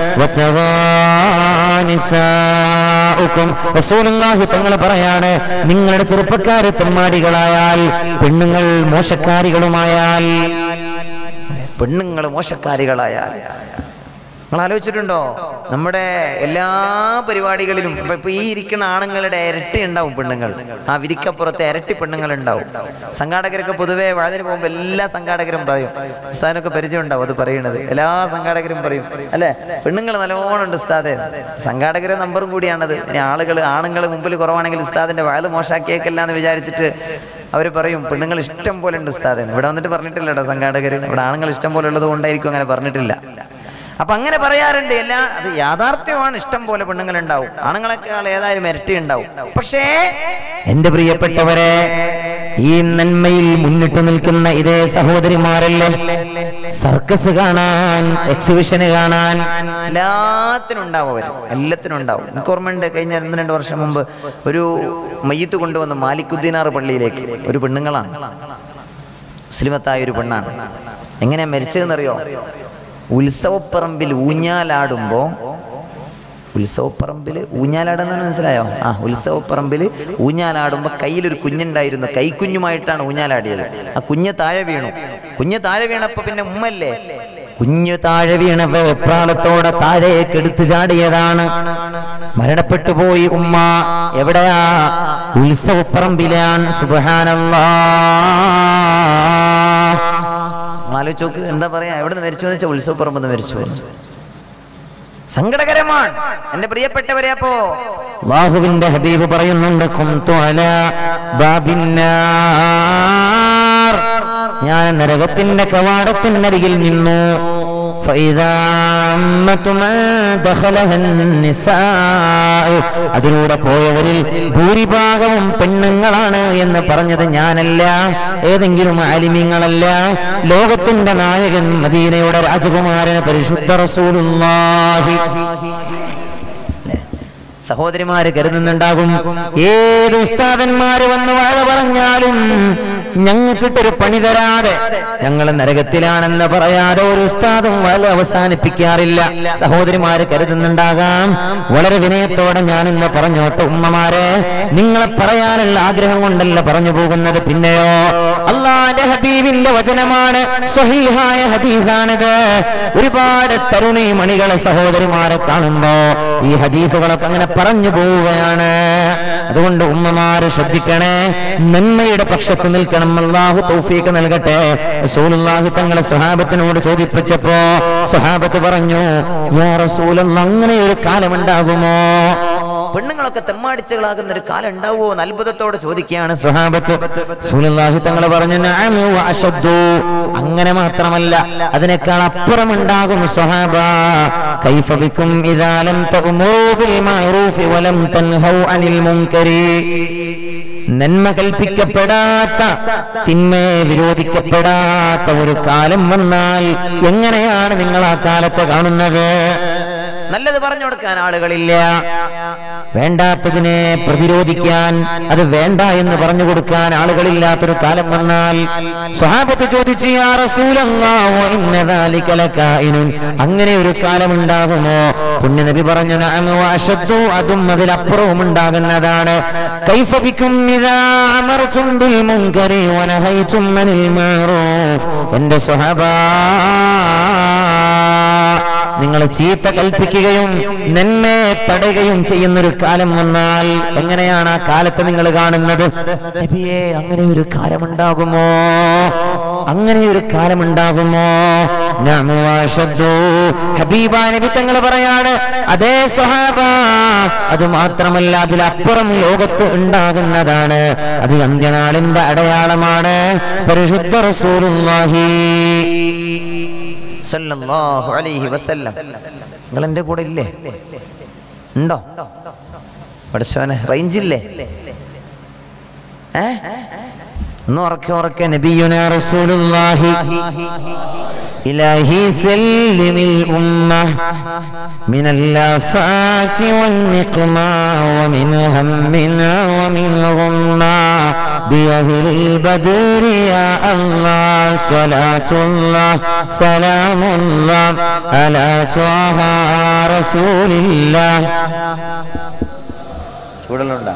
വതവാനിസാഉക്കും. റസൂലുള്ളാഹി തങ്ങൾ പറയാണ് നിങ്ങളുടെ ചെറുപ്പക്കാര് തെമ്മാടികളായാൽ പെണ്ണുങ്ങൾ മോശക്കാരികളുമായാൽ പെണ്ണുങ്ങൾ മോശക്കാരികളായാൽ നിങ്ങൾ ആലോചിച്ചിട്ടുണ്ടോ നമ്മുടെ എല്ലാ പരിപാടികളിലും ഇപ്പൊ ഇപ്പൊ ഈ ഇരിക്കുന്ന ആണുങ്ങളുടെ ഇരട്ടി ഉണ്ടാവും പെണ്ണുങ്ങൾ ആ വിരിക്കപ്പുറത്തെ ഇരട്ടി പെണ്ണുങ്ങൾ ഉണ്ടാവും സംഘാടകരൊക്കെ പൊതുവെ വഴതിന് പോകുമ്പോൾ എല്ലാ സംഘാടകരും പറയും ഉസ്താദിനൊക്കെ പരിചയം ഉണ്ടാവും അത് പറയുന്നത് എല്ലാ സംഘാടകരും പറയും അല്ലെ പെണ്ണുങ്ങൾ നല്ലോണം ഉണ്ട് ഉസ്താദെ സംഘാടകരെ നമ്പറും കൂടിയാണത് ഇനി ആളുകൾ ആണുങ്ങൾ മുമ്പിൽ കുറവാണെങ്കിൽ ഉസ്താദിന്റെ വയത് മോശാക്കിയേക്കല്ല എന്ന് വിചാരിച്ചിട്ട് അവർ പറയും പെണ്ണുങ്ങൾ ഇഷ്ടം പോലെ ഉണ്ട് ഉസ്താദ് ഇവിടെ വന്നിട്ട് പറഞ്ഞിട്ടില്ല കേട്ടോ സംഘാടകർ ഇവിടെ ആണുങ്ങൾ ഇഷ്ടം പോലെ ഉള്ളത് കൊണ്ടായിരിക്കും അങ്ങനെ പറഞ്ഞിട്ടില്ല അപ്പൊ അങ്ങനെ പറയാറുണ്ട് എല്ലാ അത് യാഥാർത്ഥ്യമാണ് ഇഷ്ടം പോലെ പെണ്ണുങ്ങൾ ഉണ്ടാവും ആണുങ്ങളെക്കാൾ ഏതായാലും ഇരട്ടി ഉണ്ടാവും പക്ഷേ എന്റെ പ്രിയപ്പെട്ടവരെ ഈ നന്മയിൽ മുന്നിട്ട് നിൽക്കുന്ന ഇതേ സഹോദരിമാരല്ലേ സർക്കസ് കാണാൻ എക്സിബിഷന് കാണാൻ എല്ലാത്തിനും ഉണ്ടാവും അവർ എല്ലാത്തിനും ഉണ്ടാവും എനിക്ക് ഓർമ്മയുണ്ട് കഴിഞ്ഞ ഒന്ന് രണ്ട് വർഷം മുമ്പ് ഒരു മയ്യത്ത് കൊണ്ടുവന്ന് മാലിക്കുദ്ദീനാർ പള്ളിയിലേക്ക് ഒരു പെണ്ണുങ്ങളാണ് മുസ്ലിമത്തായ ഒരു പെണ്ണാണ് എങ്ങനെയാ മരിച്ചതെന്നറിയോ ഉത്സവപ്പറമ്പിൽ ഊഞ്ഞാലാടുമ്പോ ഉത്സവപ്പറമ്പിൽ ഊഞ്ഞാലാടുന്നത് മനസ്സിലായോ ആ ഉത്സവപ്പറമ്പിൽ ഊഞ്ഞാലാടുമ്പോൾ കയ്യിലൊരു കുഞ്ഞുണ്ടായിരുന്നു കൈക്കുഞ്ഞുമായിട്ടാണ് ഊഞ്ഞാലാടിയത് ആ കുഞ്ഞ് താഴെ വീണു കുഞ്ഞ് താഴെ വീണപ്പോ പിന്നെ ഉമ്മല്ലേ കുഞ്ഞു താഴെ വീണ വെപ്രാളത്തോടെ താഴേക്ക് എടുത്തു ചാടിയതാണ് മരണപ്പെട്ടു പോയി ഉമ്മ എവിടെയാ ഉത്സവപ്പറമ്പിലാണ് സുബഹാനല്ലാ ആലോചിച്ച് നോക്ക് എന്താ പറയാ എവിടെ നിന്ന് മരിച്ചു എന്ന് വെച്ചാൽ ഉത്സവപ്പറമ്പ് നിന്ന് മരിച്ചു എന്ന്. സങ്കടകരമാണ് എന്റെ പ്രിയപ്പെട്ടവരെ അപ്പോ അള്ളാഹുവിന്റെ ഹബീബ് പറയുന്നുണ്ട് കുംതു അലാ ബാബിന്നാർ. ഞാൻ നരകത്തിന്റെ കവാടത്തിനരികിൽ നിന്നു فإذا عامة من دخلها النساء അതിലൂടെ പോയവരിൽ ഭൂരിഭാഗവും പെണ്ണുങ്ങളാണ് എന്ന് പറഞ്ഞത് ഞാനല്ല ഏതെങ്കിലും ആലിമ്യങ്ങളല്ല ലോകത്തിന്റെ നായകൻ മദീനയുടെ രാജകുമാരന് പരിശുദ്ധ റസൂലുള്ളാഹി സഹോദരിമാര് കരുതുന്നുണ്ടാകും ഏത് ഉസ്താദന്മാര് വന്ന് വാഴ പറഞ്ഞാലും ഞങ്ങൾക്കിട്ടൊരു പണി തരാതെ ഞങ്ങൾ നരകത്തിലാണെന്ന് പറയാതെ ഒരു ഉസ്താദും വാഴ അവസാനിപ്പിക്കാറില്ല സഹോദരിമാര് കരുതുന്നുണ്ടാകാം വളരെ വിനയത്തോടെ ഞാൻ ഇന്ന് പറഞ്ഞോട്ടെ ഉമ്മമാരെ നിങ്ങളെ പറയാനുള്ള ആഗ്രഹം കൊണ്ടല്ല പറഞ്ഞു പോകുന്നത് പിന്നെയോ അള്ളാന്റെ ഹബീബിന്റെ വചനമാണ് സ്വഹീഹായ ഹദീസാണിത് ഒരുപാട് തരുണി മണികളെ സഹോദരിമാരെ കാണുമ്പോ ഈ ഹദീസുകളൊക്കെ അങ്ങനെ പറഞ്ഞു പോവുകയാണ് അതുകൊണ്ട് ഉമ്മമാര് ശ്രദ്ധിക്കണേ നന്മയുടെ പക്ഷത്ത് നിൽക്കണം അള്ളാഹു തൗഫീക്ക് നൽകട്ടെ റസൂലുള്ളാഹി തങ്ങളെ സ്വഹാബത്തിനോട് ചോദിപ്പിച്ചപ്പോ സ്വഹാബത്ത് പറഞ്ഞു യാ റസൂലല്ലാഹ് അങ്ങനെ ഒരു കാലമുണ്ടാകുമോ പെണ്ണുങ്ങളൊക്കെ തെമ്മാടിച്ചകളാകുന്ന ഒരു കാലം ഉണ്ടാവുമോ എന്ന് അത്ഭുതത്തോടെ ചോദിക്കുകയാണ് സ്വഹാബത്ത് റസൂലുള്ളാഹി തങ്ങൾ പറഞ്ഞു "നഅം വ അശദ്ദു." അങ്ങനെ മാത്രമല്ല അതിനേക്കാൾ അപ്പുറം ഉണ്ടാകും സ്വഹാബ കൈഫ ബിക്കും ഇദാ ലം തഅ്മുറൂ ബിൽ മഅറൂഫി വലം തൻഹൗ അനിൽ മുൻകരി നന്മ കൽപ്പിക്കപ്പെടാത്ത തിന്മയെ വിരോധിക്കപ്പെടാത്ത ഒരു കാലം വന്നാൽ എങ്ങനെയാണ് നിങ്ങൾ ആ കാലത്തെ കാണുന്നത് നല്ലത് പറഞ്ഞു കൊടുക്കാൻ ആളുകളില്ല വേണ്ടാത്തതിനെ പ്രതിരോധിക്കാൻ അത് വേണ്ട എന്ന് പറഞ്ഞു കൊടുക്കാൻ ആളുകളില്ലാത്തൊരു കാലം വന്നാൽ സ്വഹാബത്ത് ചോദിച്ചു "യാ റസൂലല്ലാഹ്, വ ഇന്ന ദാലിക ലകായിനുൻ." അങ്ങനെ ഒരു കാലം ഉണ്ടാകുമോ പുണ്യനബി പറഞ്ഞു "നഅം വ അശദ്ദു." അതും അതിലപ്പുറവും ഉണ്ടാകുന്നതാണ് കൈഫ ബിക്കും ഇദാ അമർതും ബിൽ മുൻകരി വ നഹൈതും അനിൽ മഅറൂഫ് എന്റെ സ്വഹാബ നിങ്ങൾ ചീത്ത കൽപ്പിക്കുകയും നന്മയെ തടയുകയും ചെയ്യുന്നൊരു കാലം വന്നാൽ എങ്ങനെയാണ് ആ കാലത്തെ നിങ്ങൾ കാണുന്നത് നബിയേ അങ്ങനെ ഒരു കാലമുണ്ടാകുമോ അങ്ങനെ ഒരു കാലമുണ്ടാകുമോ നഅം വഅശദ്ദു. ഹബീബാ നബി തങ്ങൾ പറയാണ് അതേ സ്വഹാബ അത് മാത്രമല്ല അതിലപ്പുറം ലോകത്ത് ഉണ്ടാകുന്നതാണ് അത് അന്ത്യനാളിന്റെ അടയാളമാണ് പരിശുദ്ധ റസൂലുള്ളാഹി സല്ലല്ലാഹു അലൈഹി വസല്ലം നിങ്ങൾ എൻ്റെ കൂടെ ഇല്ലേ ഉണ്ടോ പഠിച്ചവനെ റേഞ്ചില്ലേ ഏ ഒന്ന് ഉറക്കെ ഉറക്കെ നബിയുന റസൂലുള്ളാഹി إلهي سلم الأمة من اللافات والنقمة ومن هم ومن غمة بأهل البدر يا الله صلاة الله سلام الله على طه رسول الله ചൂടലുണ്ടോ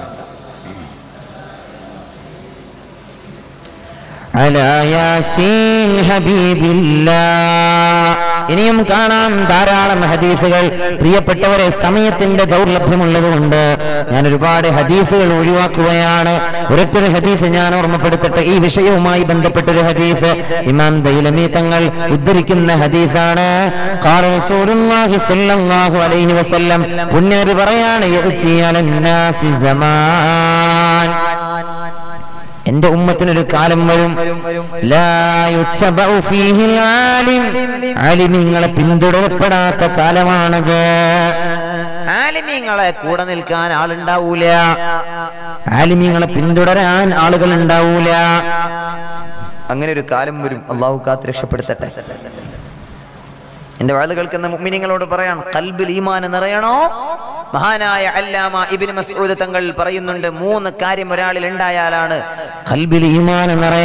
على ياسين حبيب الله ഇനിയും കാണാം ധാരാളം ഹദീസുകൾ പ്രിയപ്പെട്ടവരെ സമയത്തിന്റെ ദൗർലഭ്യമുള്ളത് കൊണ്ട് ഞാൻ ഒരുപാട് ഹദീസുകൾ ഒഴിവാക്കുകയാണ് ഒരൊറ്റൊരു ഹദീസ് ഞാൻ ഓർമ്മപ്പെടുത്തട്ടെ ഈ വിഷയവുമായി ബന്ധപ്പെട്ടൊരു ഹദീസ് ഇമാം ദൈലമി തങ്ങൾ ഉദ്ധരിക്കുന്ന ഹദീസാണ് ഖാല റസൂലുള്ളാഹി സ്വല്ലല്ലാഹു അലൈഹി വസല്ലം പുണ്യനബി പറയാണ് യഅ്തി അലന്നാസി സമാൻ എന്റെ ഉമ്മത്തിനൊരു കാലം വരും ലാ യുത്തബഉ ഫീഹിൽ ആലിം ആലിമീങ്ങളെ പിന്തുടരപ്പെടാത്ത കാലമാണത് ആലിമീങ്ങളെ കൂടെ നിൽക്കാൻ ആളുണ്ടാവൂല ആലിമീങ്ങളെ പിന്തുടരാൻ ആളുകൾ ഉണ്ടാവൂല അങ്ങനെ ഒരു കാലം വരും അള്ളാഹു കാത്ത് രക്ഷപ്പെടുത്തട്ടെ എന്റെ വാഴ് കേൾക്കുന്ന മുഅ്മിനീങ്ങളോട് പറയാണ് കൽബിൽ ഈമാൻ നിറയണോ മഹാനായ അല്ലാമ ഇബ്നു മസ്ഊദ് തങ്ങൾ പറയുന്നുണ്ട് മൂന്ന് കാര്യം ഒരാളിൽ ഉണ്ടായാലാണ് കൽബിൽ ഈമാൻ നിറയ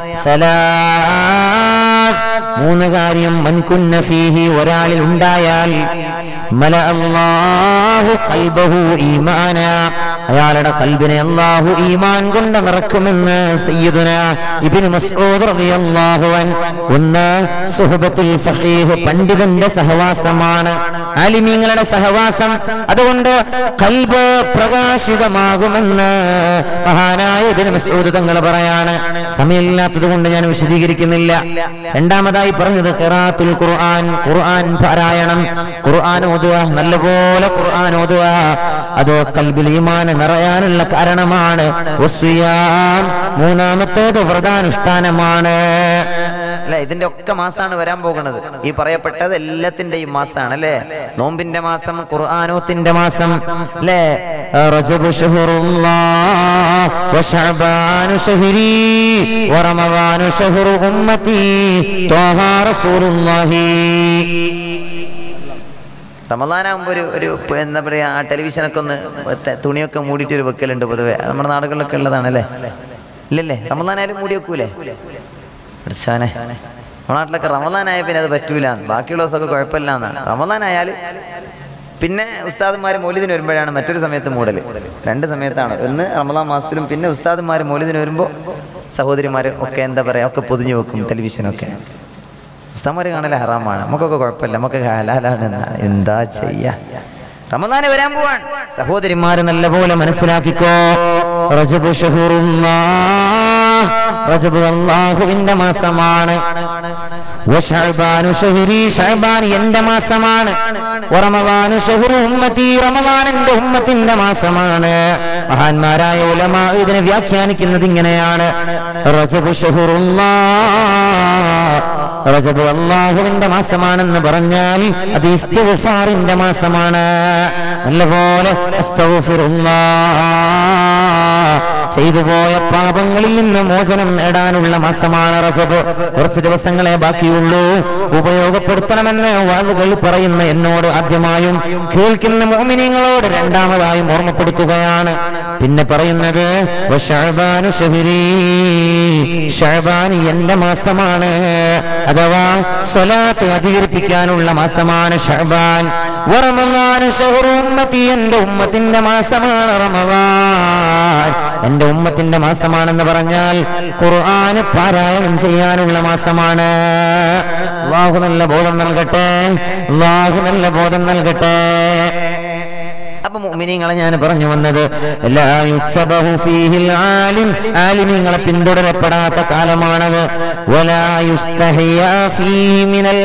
സലാസ് മൂന്ന് കാര്യം മൻകുന്ന ഫീഹി ഒരാളിൽ ഉണ്ടായാൽ മല അല്ലാഹു ഖൽബഹു ഈമാന അയാളുടെ കൽബിനെ അല്ലാഹു ഈമാൻ കൊണ്ട് നിറക്കുമെന്ന് സയ്യിദുന ഇബ്നു മസ്ഊദ് റളിയല്ലാഹു അൻ ഒന്ന് സുഹബത്തുൽ ഫഖീഹ് പണ്ഡിതന്റെ സഹവാസമാണ് ആലിമീങ്ങളുടെ സഹവാസം അതുകൊണ്ട് കൽബ് പ്രകാശിതമാകുമെന്ന് മഹാനായ ഇബ്നു മസ്ഊദ് തങ്ങൾ പറയാണ് സമയമില്ലാത്തത് കൊണ്ട് ഞാൻ വിശദീകരിക്കുന്നില്ല രണ്ടാമതായി പറഞ്ഞത് ഖിറാത്തുൽ ഖുർആൻ ഖുർആൻ പാരായണം ഖുർആൻ ഓതുക നല്ലപോലെ ഖുർആൻ ഓതുക അത് കൽബിൽ ഈമാൻ നിറയാനുള്ള കാരണമാണ് വസ്വിയാം മൂന്നാമത്തേത് വ്രതാനുഷ്ഠാനമാണ് അല്ലെ ഇതിന്റെ ഒക്കെ മാസമാണ് വരാൻ പോകുന്നത് ഈ പറയപ്പെട്ടത് എല്ലാത്തിന്റെയും മാസമാണ് അല്ലെ നോമ്പിന്റെ മാസം ഖുർആാനോത്തിന്റെ മാസം അല്ലേ റജബ് ഷഹറുല്ലാഹ് വശഅബാനു ഷഹരി വറമദാനു ഷഹറു ഉമ്മത്തി ത്വാഹ റസൂലുള്ളാഹി റമദാനാകുമ്പോൾ ഒരു ഒരു ഇപ്പൊ എന്താ പറയാ ആ ടെലിവിഷനൊക്കെ ഒന്ന് ത- തുണിയൊക്കെ മൂടിയിട്ട് ഒരു വെക്കലുണ്ട് പൊതുവെ അത് നമ്മുടെ നാടുകളിലൊക്കെ ഉള്ളതാണല്ലേ ഇല്ലല്ലേ റമദാനായാലും മൂടി വെക്കൂലേ പഠിച്ചാനെ നമ്മുടെ നാട്ടിലൊക്കെ റമദാനായ പിന്നെ അത് പറ്റൂല ബാക്കിയുള്ള ദിവസമൊക്കെ കുഴപ്പമില്ല എന്നാണ് റമദാനായാൽ പിന്നെ ഉസ്താദന്മാർ മൗലിദിന് വരുമ്പോഴാണ് മറ്റൊരു സമയത്ത് മൂടൽ രണ്ട് സമയത്താണ് ഒന്ന് റമദാൻ മാസത്തിലും പിന്നെ ഉസ്താദന്മാർ മൗലിദിന് വരുമ്പോൾ സഹോദരിമാർ ഒക്കെ എന്താ പറയുക ഒക്കെ പൊതിഞ്ഞു വെക്കും ടെലിവിഷനൊക്കെ ഉസ്താമാര് കാണല് ഹറാമാണ് നമുക്കൊക്കെ കുഴപ്പമില്ല നമുക്ക് ഹലാലാണ് എന്നാണ് എന്താ ചെയ്യാ റമദാന് വരാൻ പോവാൻ സഹോദരിമാര് നല്ലപോലെ മനസ്സിലാക്കിക്കോ റജബ് ഷഹറുല്ലാഹ് റജബ് അള്ളാഹുവിന്റെ മാസമാണ് വശഅബാനു ഷഹരി ഷഅബാൻ എന്റെ മാസമാണ് വറമദാനു ഷഹറു ഉമ്മത്തി റമദാൻ എന്റെ ഉമ്മത്തിന്റെ മാസമാണ് മഹാന്മാരായ ഉലമാ ഇതിനെ വ്യാഖ്യാനിക്കുന്നത് ഇങ്ങനെയാണ് റജബ് ഷഹറുല്ലാഹ് റജബ് അള്ളാഹുവിന്റെ മാസമാണെന്ന് പറഞ്ഞാൽ അത് ഇസ്തിഗ്ഫാറിന്റെ മാസമാണ് നല്ലപോലെ അസ്തഗ്ഫിറുല്ലാഹ് ചെയ്തു പോയ പാപങ്ങളിൽ നിന്ന് മോചനം നേടാനുള്ള മാസമാണ് റജബ് കുറച്ച് ദിവസങ്ങളെ ബാക്കിയുള്ളൂ ഉപയോഗപ്പെടുത്തണമെന്ന് വാളുകൾ പറയുന്ന എന്നോട് ആദ്യമായും കേൾക്കുന്ന മോമിനിങ്ങളോട് രണ്ടാമതായും ഓർമ്മപ്പെടുത്തുകയാണ് പിന്നെ പറയുന്നത് വശഅബാനു ശഹരി ഷഅബാൻ എന്റെ മാസമാണ് അഥവാ സ്വലാത്ത് അധികരിപ്പിക്കാനുള്ള മാസമാണ് ഷഅബാൻ വറമദാനു ശഹ്റു ഉമ്മത്തി എന്റെ ഉമ്മത്തിന്റെ മാസമാണ് റമദാൻ എന്റെ ഉമ്മത്തിന്റെ മാസമാണെന്ന് പറഞ്ഞാൽ ഖുർആന് പാരായണം ചെയ്യാനുള്ള മാസമാണ് അള്ളാഹു നല്ല ബോധം നൽകട്ടെ അള്ളാഹു നല്ല ബോധം നൽകട്ടെ അപ്പൊ മുഅ്മിനീങ്ങളെ ഞാൻ പറഞ്ഞു വന്നത് ലാ യുത്സബഹു ഫീഹിൽ ആലിം ആലിമീങ്ങളെ പിന്തുടരപ്പെടാത്ത കാലമാണത് വലാ യുസ്തഹിയാ ഫീഹി മിനൽ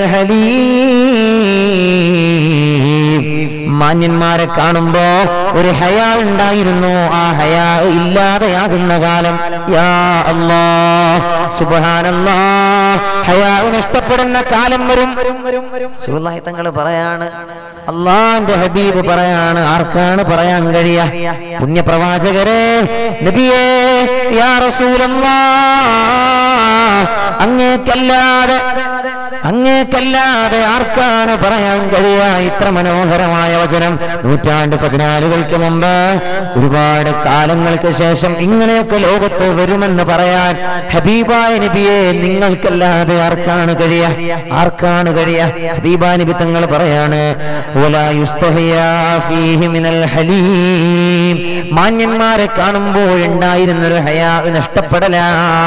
ഹലീം മാന്യന്മാരെ കാണുമ്പോ ഒരു ഹയാ ഉണ്ടായിരുന്നു ആ ഹയാ ഇല്ലാതെയാകുന്ന കാലം യാ അല്ലാ സുബ്ഹാനല്ലാ ഹയാ നഷ്ടപ്പെടുന്ന കാലം വരും സുഹൃത്തായി തങ്ങൾ പറയാണ് അള്ളാന്റെ ഹബീബ് പറയാണ് ആർക്കാണ് പറയാൻ കഴിയ പുണ്യപ്രവാചകരെ നബിയേ യാ റസൂലല്ലാ അങ്ങേക്കല്ലാതെ അങ്ങേക്കല്ലാതെ ആർക്കാണ് പറയാൻ കഴിയ ഇത്ര മനോഹരമായ വചനം നൂറ്റാണ്ട് പതിനാലുകൾക്ക് മുമ്പ് ഒരുപാട് കാലങ്ങൾക്ക് ശേഷം ഇങ്ങനെയൊക്കെ ലോകത്ത് വരുമെന്ന് പറയാൻ ഹബീബായ നബിയെ നിങ്ങൾക്കല്ലാതെ ആർക്കാണ് കഴിയ ആർക്കാണ് കഴിയ ഹബീബാ നബി തങ്ങൾ പറയാണ് "വലാ യുസ്തഹിയാ ഫീഹി മിനൽ ഹലീം." മാന്യന്മാരെ കാണുമ്പോൾ ഉണ്ടായിരുന്നൊരു ഹയാ നഷ്ടപ്പെടലാ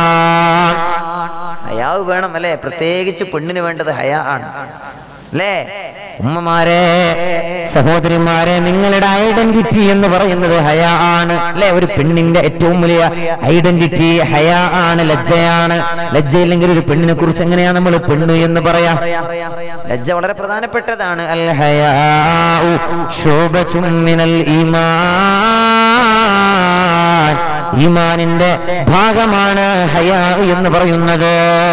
ഹയാവ് വേണം അല്ലേ പ്രത്യേകിച്ച് പെണ്ണിന് വേണ്ടത് ഹയാ ആണ് അല്ലേ ഉമ്മമാരെ സഹോദരിമാരെ നിങ്ങളുടെ ഐഡന്റിറ്റി എന്ന് പറയുന്നത് ഹയ ആണ് അല്ലെ ഒരു പെണ്ണിന്റെ ഏറ്റവും വലിയ ഐഡന്റിറ്റി ഹയ ആണ് ലജ്ജയാണ് ലജ്ജയില്ലെങ്കിൽ ഒരു പെണ്ണിനെ കുറിച്ച് എങ്ങനെയാ നമ്മൾ പെണ്ണു എന്ന് പറയാ ലജ്ജ വളരെ പ്രധാനപ്പെട്ടതാണ് അൽ ഹയാഉ ശോഭത്തും മിനൽ ഈമാൻ ഈമാനിന്റെ ഭാഗമാണ് ഹയാ എന്ന് പറയുന്നത്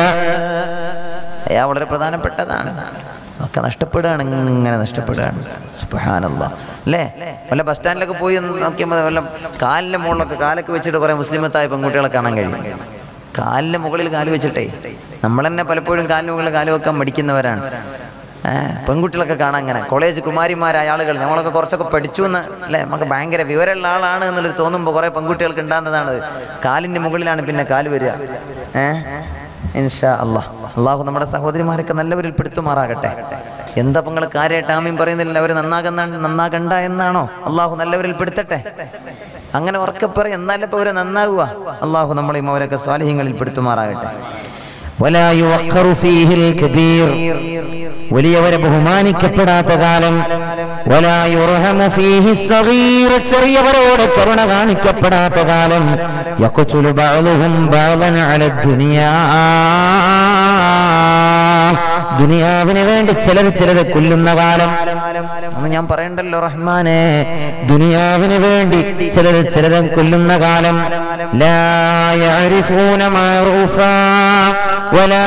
ഹയാ വളരെ പ്രധാനപ്പെട്ടതാണ് ഒക്കെ നഷ്ടപ്പെടുകയാണ് ഇങ്ങനെ നഷ്ടപ്പെടുകയാണ് സുബ്ഹാനല്ലാ അല്ലേ വല്ല ബസ് സ്റ്റാൻഡിലൊക്കെ പോയി ഒന്ന് നോക്കിയാൽ മതി വല്ല കാലിൻ്റെ മുകളിലൊക്കെ കാലൊക്കെ വെച്ചിട്ട് കുറേ മുസ്ലിമത്തായ പെൺകുട്ടികളെ കാണാൻ കഴിയും കാലിൻ്റെ മുകളിൽ കാല് വെച്ചിട്ടേ നമ്മൾ തന്നെ പലപ്പോഴും കാലിന് മുകളിൽ കാല് വെക്കാൻ മടിക്കുന്നവരാണ് ഏ, പെൺകുട്ടികളൊക്കെ കാണാൻ അങ്ങനെ കോളേജ് കുമാരിമാരായ ആളുകൾ നമ്മളൊക്കെ കുറച്ചൊക്കെ പഠിച്ചു എന്ന് അല്ലേ നമുക്ക് ഭയങ്കര വിവരമുള്ള ആളാണ് എന്നുള്ളൊരു തോന്നുമ്പോൾ കുറേ പെൺകുട്ടികൾക്ക് ഉണ്ടാകുന്നതാണ് കാലിൻ്റെ മുകളിലാണ് പിന്നെ കാല് വരിക ഏഹ് ഇൻഷാ അള്ളാഹ് അള്ളാഹു നമ്മുടെ സഹോദരിമാരൊക്കെ നല്ലവരിൽ പെടുത്തുമാറാകട്ടെ എന്താ നിങ്ങൾ കാര്യമായിട്ട് ആമയും പറയുന്നില്ല അവർ നന്നാകുന്ന നന്നാകണ്ട എന്നാണോ അള്ളാഹു നല്ലവരിൽ പെടുത്തട്ടെ അങ്ങനെ ഉറക്കെ പറയും എന്നാലും ഇപ്പൊ അവര് നന്നാകുക അള്ളാഹു നമ്മളെയും അവരൊക്കെ സ്വാലിഹ്യങ്ങളിൽ പെടുത്തുമാറാകട്ടെ ولا يوقر فيه الكبير വലിയവരെ ബഹുമാനിക്കപ്പെടാത്ത കാലം ولا يرحم فيه الصغير ചെറിയവരോട് കരുണ കാണിക്കപ്പെടാത്ത കാലം يقتل بعضهم بعضا على الدنيا ദുനിയാവിന് വേണ്ടി ചിലർ ചിലരെ കൊല്ലുന്ന കാലം അന്ന് ഞാൻ പറയണ്ടല്ലോ റഹ്മാനെ ദുനിയാവിന് വേണ്ടി ചിലർ ചിലരെ കൊല്ലുന്ന കാലം ലാ യഅരിഫൂന മഅറൂഫാ വലാ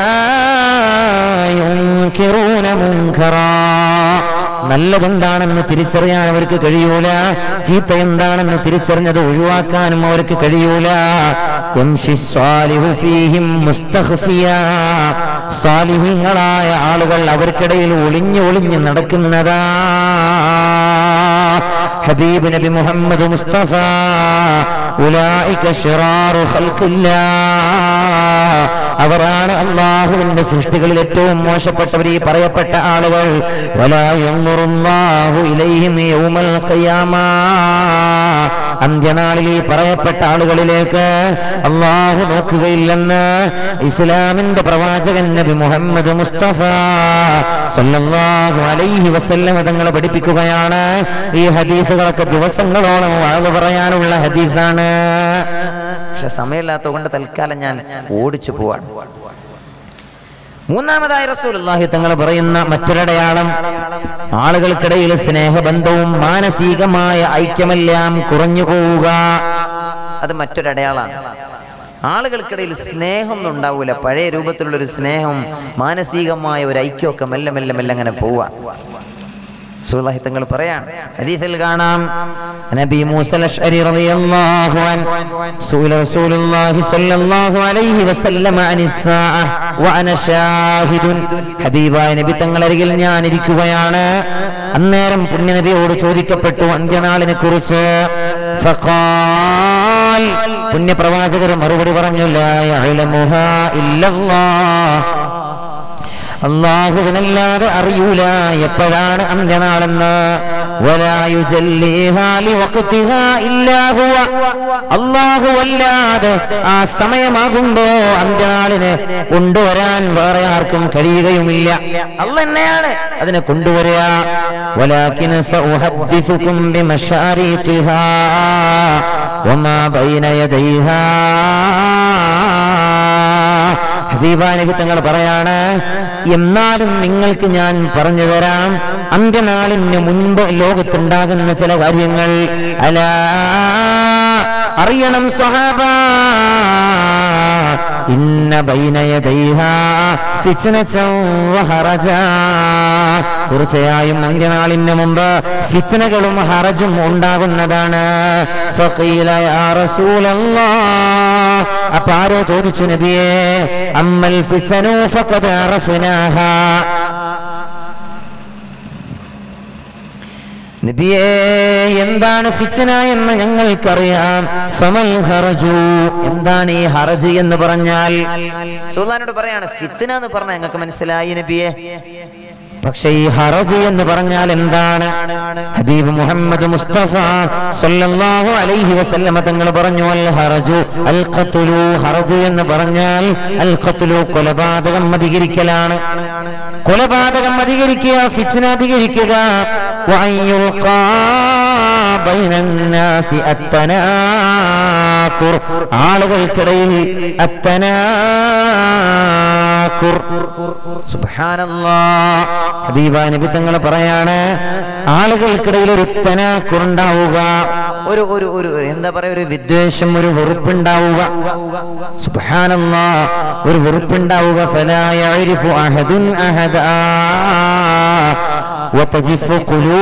യുൻകിറൂന മുൻകറാ നല്ലതെന്താണെന്ന് തിരിച്ചറിയാൻ അവർക്ക് കഴിയൂല ചീത്ത എന്താണെന്ന് തിരിച്ചറിഞ്ഞത് ഒഴിവാക്കാനും അവർക്ക് കഴിയൂല യംശി സ്വാലിഹു ഫീഹിം മുസ്തഖ്ഫിയാ. സ്വാലിഹീങ്ങളായ ആളുകൾ അവർക്കിടയിൽ ഒളിഞ്ഞു ഒളിഞ്ഞു നടക്കുന്നതാ ഹബീബ് നബി മുഹമ്മദ് മുസ്തഫ ഉലായിക ശിറാറു ഖൽഖില്ലാ. അവരാണ് അള്ളാഹുവിന്റെ സൃഷ്ടികളിൽ ഏറ്റവും മോശപ്പെട്ടവർ ഈ പറയപ്പെട്ട ആളുകൾ വലാ യൻദുറുല്ലാഹു ഇലൈഹിം യൗമൽ ഖിയാമ. അന്ത്യനാളിൽ ഈ പറയപ്പെട്ട ആളുകളിലേക്ക് അള്ളാഹു നോക്കുകയില്ലെന്ന് ഇസ്ലാമിന്റെ പ്രവാചകൻ നബി മുഹമ്മദ് മുസ്തഫ സല്ലല്ലാഹു അലൈഹി വസല്ലം തങ്ങളെ പഠിപ്പിക്കുകയാണ് ഈ ഹദീസുകളൊക്കെ ദിവസങ്ങളോളം വാഴ പറയാനുള്ള ഹദീസാണ് പക്ഷെ സമയമില്ലാത്തത് കൊണ്ട് തൽക്കാലം ഞാൻ ഓടിച്ചു പോവാണ് മൂന്നാമതായി റസൂലുള്ളാഹി തങ്ങൾ പറയുന്ന മറ്റൊരടയാളം ആളുകൾക്കിടയിൽ സ്നേഹബന്ധവും മാനസികമായ ഐക്യമെല്ലാം കുറഞ്ഞു പോവുക അത് മറ്റൊരടയാളാണ് ആളുകൾക്കിടയിൽ സ്നേഹമൊന്നും ഉണ്ടാവൂല പഴയ രൂപത്തിലുള്ള ഒരു സ്നേഹം മാനസികമായ ഒരു ഐക്യമൊക്കെ മെല്ലെ മെല്ലെ മെല്ലെ അങ്ങനെ പോവാ സുല്ലാഹി തങ്ങൾ പറയാണ് ഹദീസിൽ കാണാം നബി മൂസ അശ്അരി റളിയല്ലാഹു അൻ സൂല റസൂലുള്ളാഹി സ്വല്ലല്ലാഹു അലൈഹി വസല്ലമ അനിസ്സാഅ വഅന ഷാഹിദുൻ ഹബീബായ നബി തങ്ങളരികിൽ ഞാൻ ഇരിക്കുകയാണ് അന്നേരം പുണ്യനബിയോട് ചോദിക്കപ്പെട്ടു അന്ത്യനാളിനെ കുറിച്ച് ഫഖാൽ പുണ്യപ്രവാചകർ മറുപടി പറഞ്ഞു ലാ യഅലമുഹാ ഇല്ലല്ലാഹ് അള്ളാഹുവിനല്ലാതെ അറിയൂല എപ്പോഴാണ് അന്ത്യനാളെന്ന് അല്ലാഹുവല്ലാതെ ആ സമയമാകുമ്പോ അന്ത്യനാളിന് കൊണ്ടുവരാൻ വേറെ ആർക്കും കഴിയുകയുമില്ല അല്ല തന്നെയാണ് അതിനെ കൊണ്ടുവരിക ولكن سأحدثكم بمشاريطها وما بين يديها ഹബീബാനബി തങ്ങൾ പറയാണ് എന്നാലും നിങ്ങൾക്ക് ഞാൻ പറഞ്ഞു തരാം അന്ത്യനാളിന് മുൻപ് ലോകത്തുണ്ടാകുന്ന ചില കാര്യങ്ങൾ അല അറിയണം സഹാബ ഇന്ന ബൈനയദൈഹാ ഫിത്നതൻ വഹറജ തീർച്ചയായും അന്ത്യനാളിന് മുമ്പ് ഫിത്നകളും ഹറജും ഉണ്ടാകുന്നതാണ് ഫഖീല യാ റസൂലല്ലാഹ് അപ്പൊ ആരോ ചോദിച്ചു നബിയെ അമ്മൽ ഫിസനു ഫഖദ് അറഫ്നാഹാ നബിയേ എന്താണ് ഫിച്ചന എന്ന് ഞങ്ങൾക്കറിയാം ഫമൽ ഹറജു എന്താണ് ഈ ഹറജ് എന്ന് പറഞ്ഞാൽ സുൽത്താനോട് പറയാണ് ഫിത്തിന എന്ന് പറഞ്ഞാൽ ഞങ്ങൾക്ക് മനസ്സിലായി നബിയെ പക്ഷേ ഈ ഹറജ് എന്ന് പറഞ്ഞാൽ എന്താണ് ഹബീബ് മുഹമ്മദ് മുസ്തഫ സല്ലല്ലാഹു അലൈഹി വസല്ലമ തങ്ങൾ പറഞ്ഞു അൽ ഹറജു അൽ ഖത്ലു ഹറജ് എന്ന് പറഞ്ഞാൽ അൽ ഖത്ലു കൊലപാതകം അധികരിക്കലാണ് കൊലപാതകം അധികരിക്കുക ഫിത്ന അധികരിക്കുക വഅൻ യുൽഖാ ബൈനൻ നാസി അത്തനാകുർ ആളുകൾക്കിടയിൽ അത്തനാകുർ സുബ്ഹാനല്ലാഹ് ഹബീബ നബി തങ്ങൾ പറയാണ് ആളുകൾക്കിടയിൽ ഒരു തനാക്കുറുണ്ടാവുക ഒരു ഒരു ഒരു ഒരു എന്താ പറയാ ഒരു വിദ്വേഷം ഒരു വെറുപ്പുണ്ടാവുക സുബ്ഹാനല്ലാ ഒരു വെറുപ്പുണ്ടാവുക ഫലാ യഅരിഫു അഹദുൻ അഹദാ വതജിഫു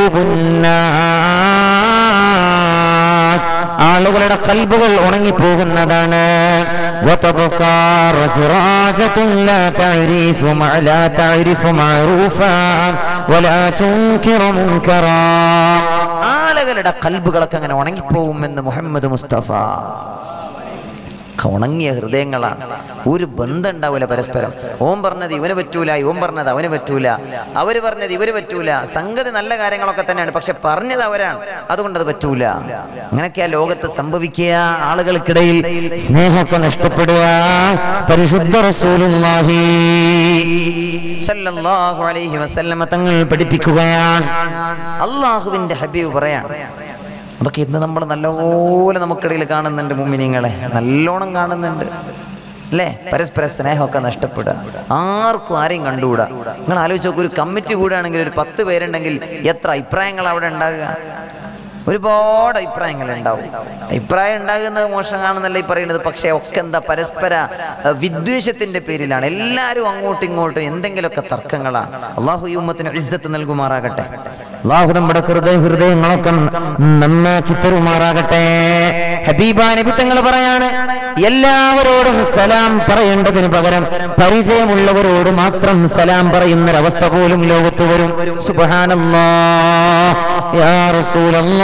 ഖുലൂബുന്നാസ് ആളുകളുടെ കൽബുകൾ ഉണങ്ങിപ്പോകുന്നതാണ് وتبقى رجراجة لا تعرف مع لا تعرف معروفا ولا تنكر منكرا ആളുകളുടെ കൽബുകളൊക്കെ അങ്ങനെ ഉണങ്ങിപ്പോകുമെന്ന് മുഹമ്മദ് മുസ്തഫ ഒക്കെ ഉണങ്ങിയ ഹൃദയങ്ങളാണ് ഒരു ബന്ധം ഉണ്ടാവില്ല പരസ്പരം ഓം പറഞ്ഞത് ഇവന് പറ്റൂല ഇവൻ പറഞ്ഞത് അവന് പറ്റൂല അവര് പറഞ്ഞത് ഇവര് പറ്റൂല സംഗതി നല്ല കാര്യങ്ങളൊക്കെ തന്നെയാണ് പക്ഷെ പറഞ്ഞത് അവരാണ് അതുകൊണ്ട് അത് പറ്റൂല അങ്ങനെയൊക്കെയാ ലോകത്ത് സംഭവിക്കുക ആളുകൾക്കിടയിൽ സ്നേഹമൊക്കെ നഷ്ടപ്പെടുക പരിശുദ്ധ റസൂലുള്ളാഹി സല്ലല്ലാഹു അലൈഹി വസല്ലമ തങ്ങൾ പഠിപ്പിക്കുകയാണ് അള്ളാഹുവിന്റെ ഹബീബ് പറയാണ് അതൊക്കെ ഇന്ന് നമ്മൾ നല്ലപോലെ നമുക്കിടയിൽ കാണുന്നുണ്ട് മുമ്മിനിങ്ങളെ നല്ലോണം കാണുന്നുണ്ട് അല്ലേ പരസ്പര സ്നേഹമൊക്കെ നഷ്ടപ്പെടുക ആർക്കും ആരെയും കണ്ടുകൂടാ നിങ്ങൾ ആലോചിച്ച് നോക്കൂ ഒരു കമ്മിറ്റി കൂടുകയാണെങ്കിൽ ഒരു പത്ത് പേരുണ്ടെങ്കിൽ എത്ര അഭിപ്രായങ്ങൾ അവിടെ ഉണ്ടാകുക ഒരുപാട് അഭിപ്രായങ്ങൾ ഉണ്ടാവും അഭിപ്രായം ഉണ്ടാകുന്നത് മോശമാണെന്നല്ല ഈ പറയുന്നത് പക്ഷേ ഒക്കെ എന്താ പരസ്പര അഹ്, വിദ്വേഷത്തിന്റെ പേരിലാണ് എല്ലാവരും അങ്ങോട്ടും ഇങ്ങോട്ടും എന്തെങ്കിലുമൊക്കെ തർക്കങ്ങളാണ് അള്ളാഹു ഈ ഉമ്മത്തിന് ഇജ്ജത്ത് നൽകുമാറാകട്ടെ അള്ളാഹു നമ്മുടെ ഹൃദയ ഹൃദയങ്ങളൊക്കെ നന്നാക്കി തരുമാറാകട്ടെ ഹബീബ നബി തങ്ങൾ പറയാണ് എല്ലാവരോടും സലാം പറയേണ്ടതിന് പകരം പരിചയമുള്ളവരോട് മാത്രം സലാം പറയുന്നൊരവസ്ഥ പോലും ലോകത്ത് വരും സുബ്ഹാനല്ലാ യാ റസൂലല്ലാ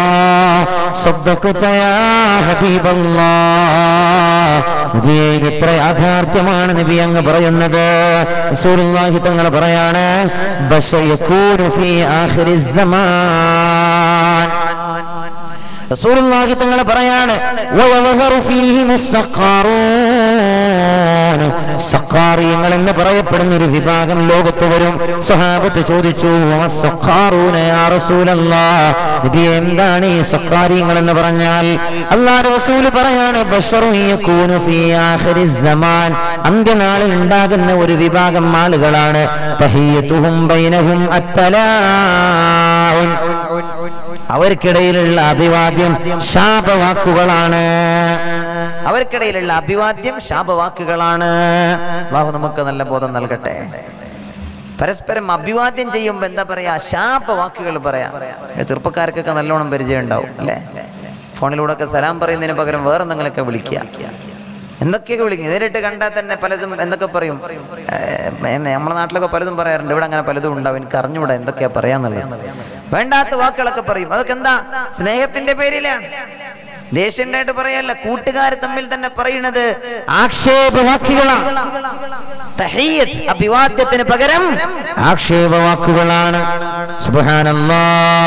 صدقت يا حبيب الله നബിയെ ഇത് എത്ര യാഥാർത്ഥ്യമാണ് നബി അങ്ങ് പറയുന്നത് റസൂലുള്ളാഹി തങ്ങൾ പറയാണ് ബശ യകൂനു ഫീ ആഖിരി സമാൻ റസൂലുള്ളാഹി തങ്ങൾ പറയാണ് വയവഹറു ഫീഹി മുസ്സഖാറൂൻ സഖാറിയങ്ങൾ എന്ന് പറയപ്പെടുന്ന ഒരു വിഭാഗം ലോകത്ത് വരും സ്വഹാബത്ത് ചോദിച്ചു വമസ്സഖാറൂന യാ റസൂലല്ലാഹ് നബിയെ എന്താണ് ഈ സഖാറിയങ്ങൾ എന്ന് പറഞ്ഞാൽ അല്ലാഹുവിന്റെ റസൂൽ പറയാണ് ബശറു യകൂനു ഫീ ആഖിരി സമാൻ അന്ത്യനാളിൽ ഉണ്ടാകുന്ന ഒരു വിഭാഗം ആളുകളാണ് തഹിയത്തുഹും ബൈനഹും അത്തലാഉൻ അവർക്കിടയിലുള്ള അഭിവാദ്യം ശാപവാക്കുകളാണ് അവർക്കിടയിലുള്ള അഭിവാദ്യം ശാപവാക്കുകളാണ് അള്ളാഹു നമുക്ക് നല്ല ബോധം നൽകട്ടെ പരസ്പരം അഭിവാദ്യം ചെയ്യുമ്പോൾ എന്താ പറയാ ശാപവാക്കുകൾ പറയാം ചെറുപ്പക്കാർക്കൊക്കെ നല്ലോണം പരിചയം ഉണ്ടാവും അല്ലേ ഫോണിലൂടെ ഒക്കെ സലാം പറയുന്നതിന് പകരം വേറെ എന്തെങ്കിലുമൊക്കെ വിളിക്കുക എന്തൊക്കെയൊക്കെ വിളിക്കും നേരിട്ട് കണ്ടാൽ തന്നെ പലതും എന്തൊക്കെ പറയും ഏഹ്, എന്നെ നമ്മുടെ നാട്ടിലൊക്കെ പലതും പറയാറുണ്ട് ഇവിടെ അങ്ങനെ പലതും ഉണ്ടാവും എനിക്ക് അറിഞ്ഞുകൂടാ എന്തൊക്കെയാ പറയാന്നുള്ളത് വേണ്ടാത്ത വാക്കുകളൊക്കെ പറയും അതൊക്കെ എന്താ സ്നേഹത്തിന്റെ പേരിലാണ് ദേഷ്യണ്ടായിട്ട് പറയല്ല കൂട്ടുകാർ തമ്മിൽ തന്നെ പറയുന്നത് ആക്ഷേപവാക്കുകളാണ് തഹീയത്ത്, അഭിവാദ്യത്തിന് പകരം ആക്ഷേപവാക്കുകളാണ് സുബ്ഹാനല്ലാ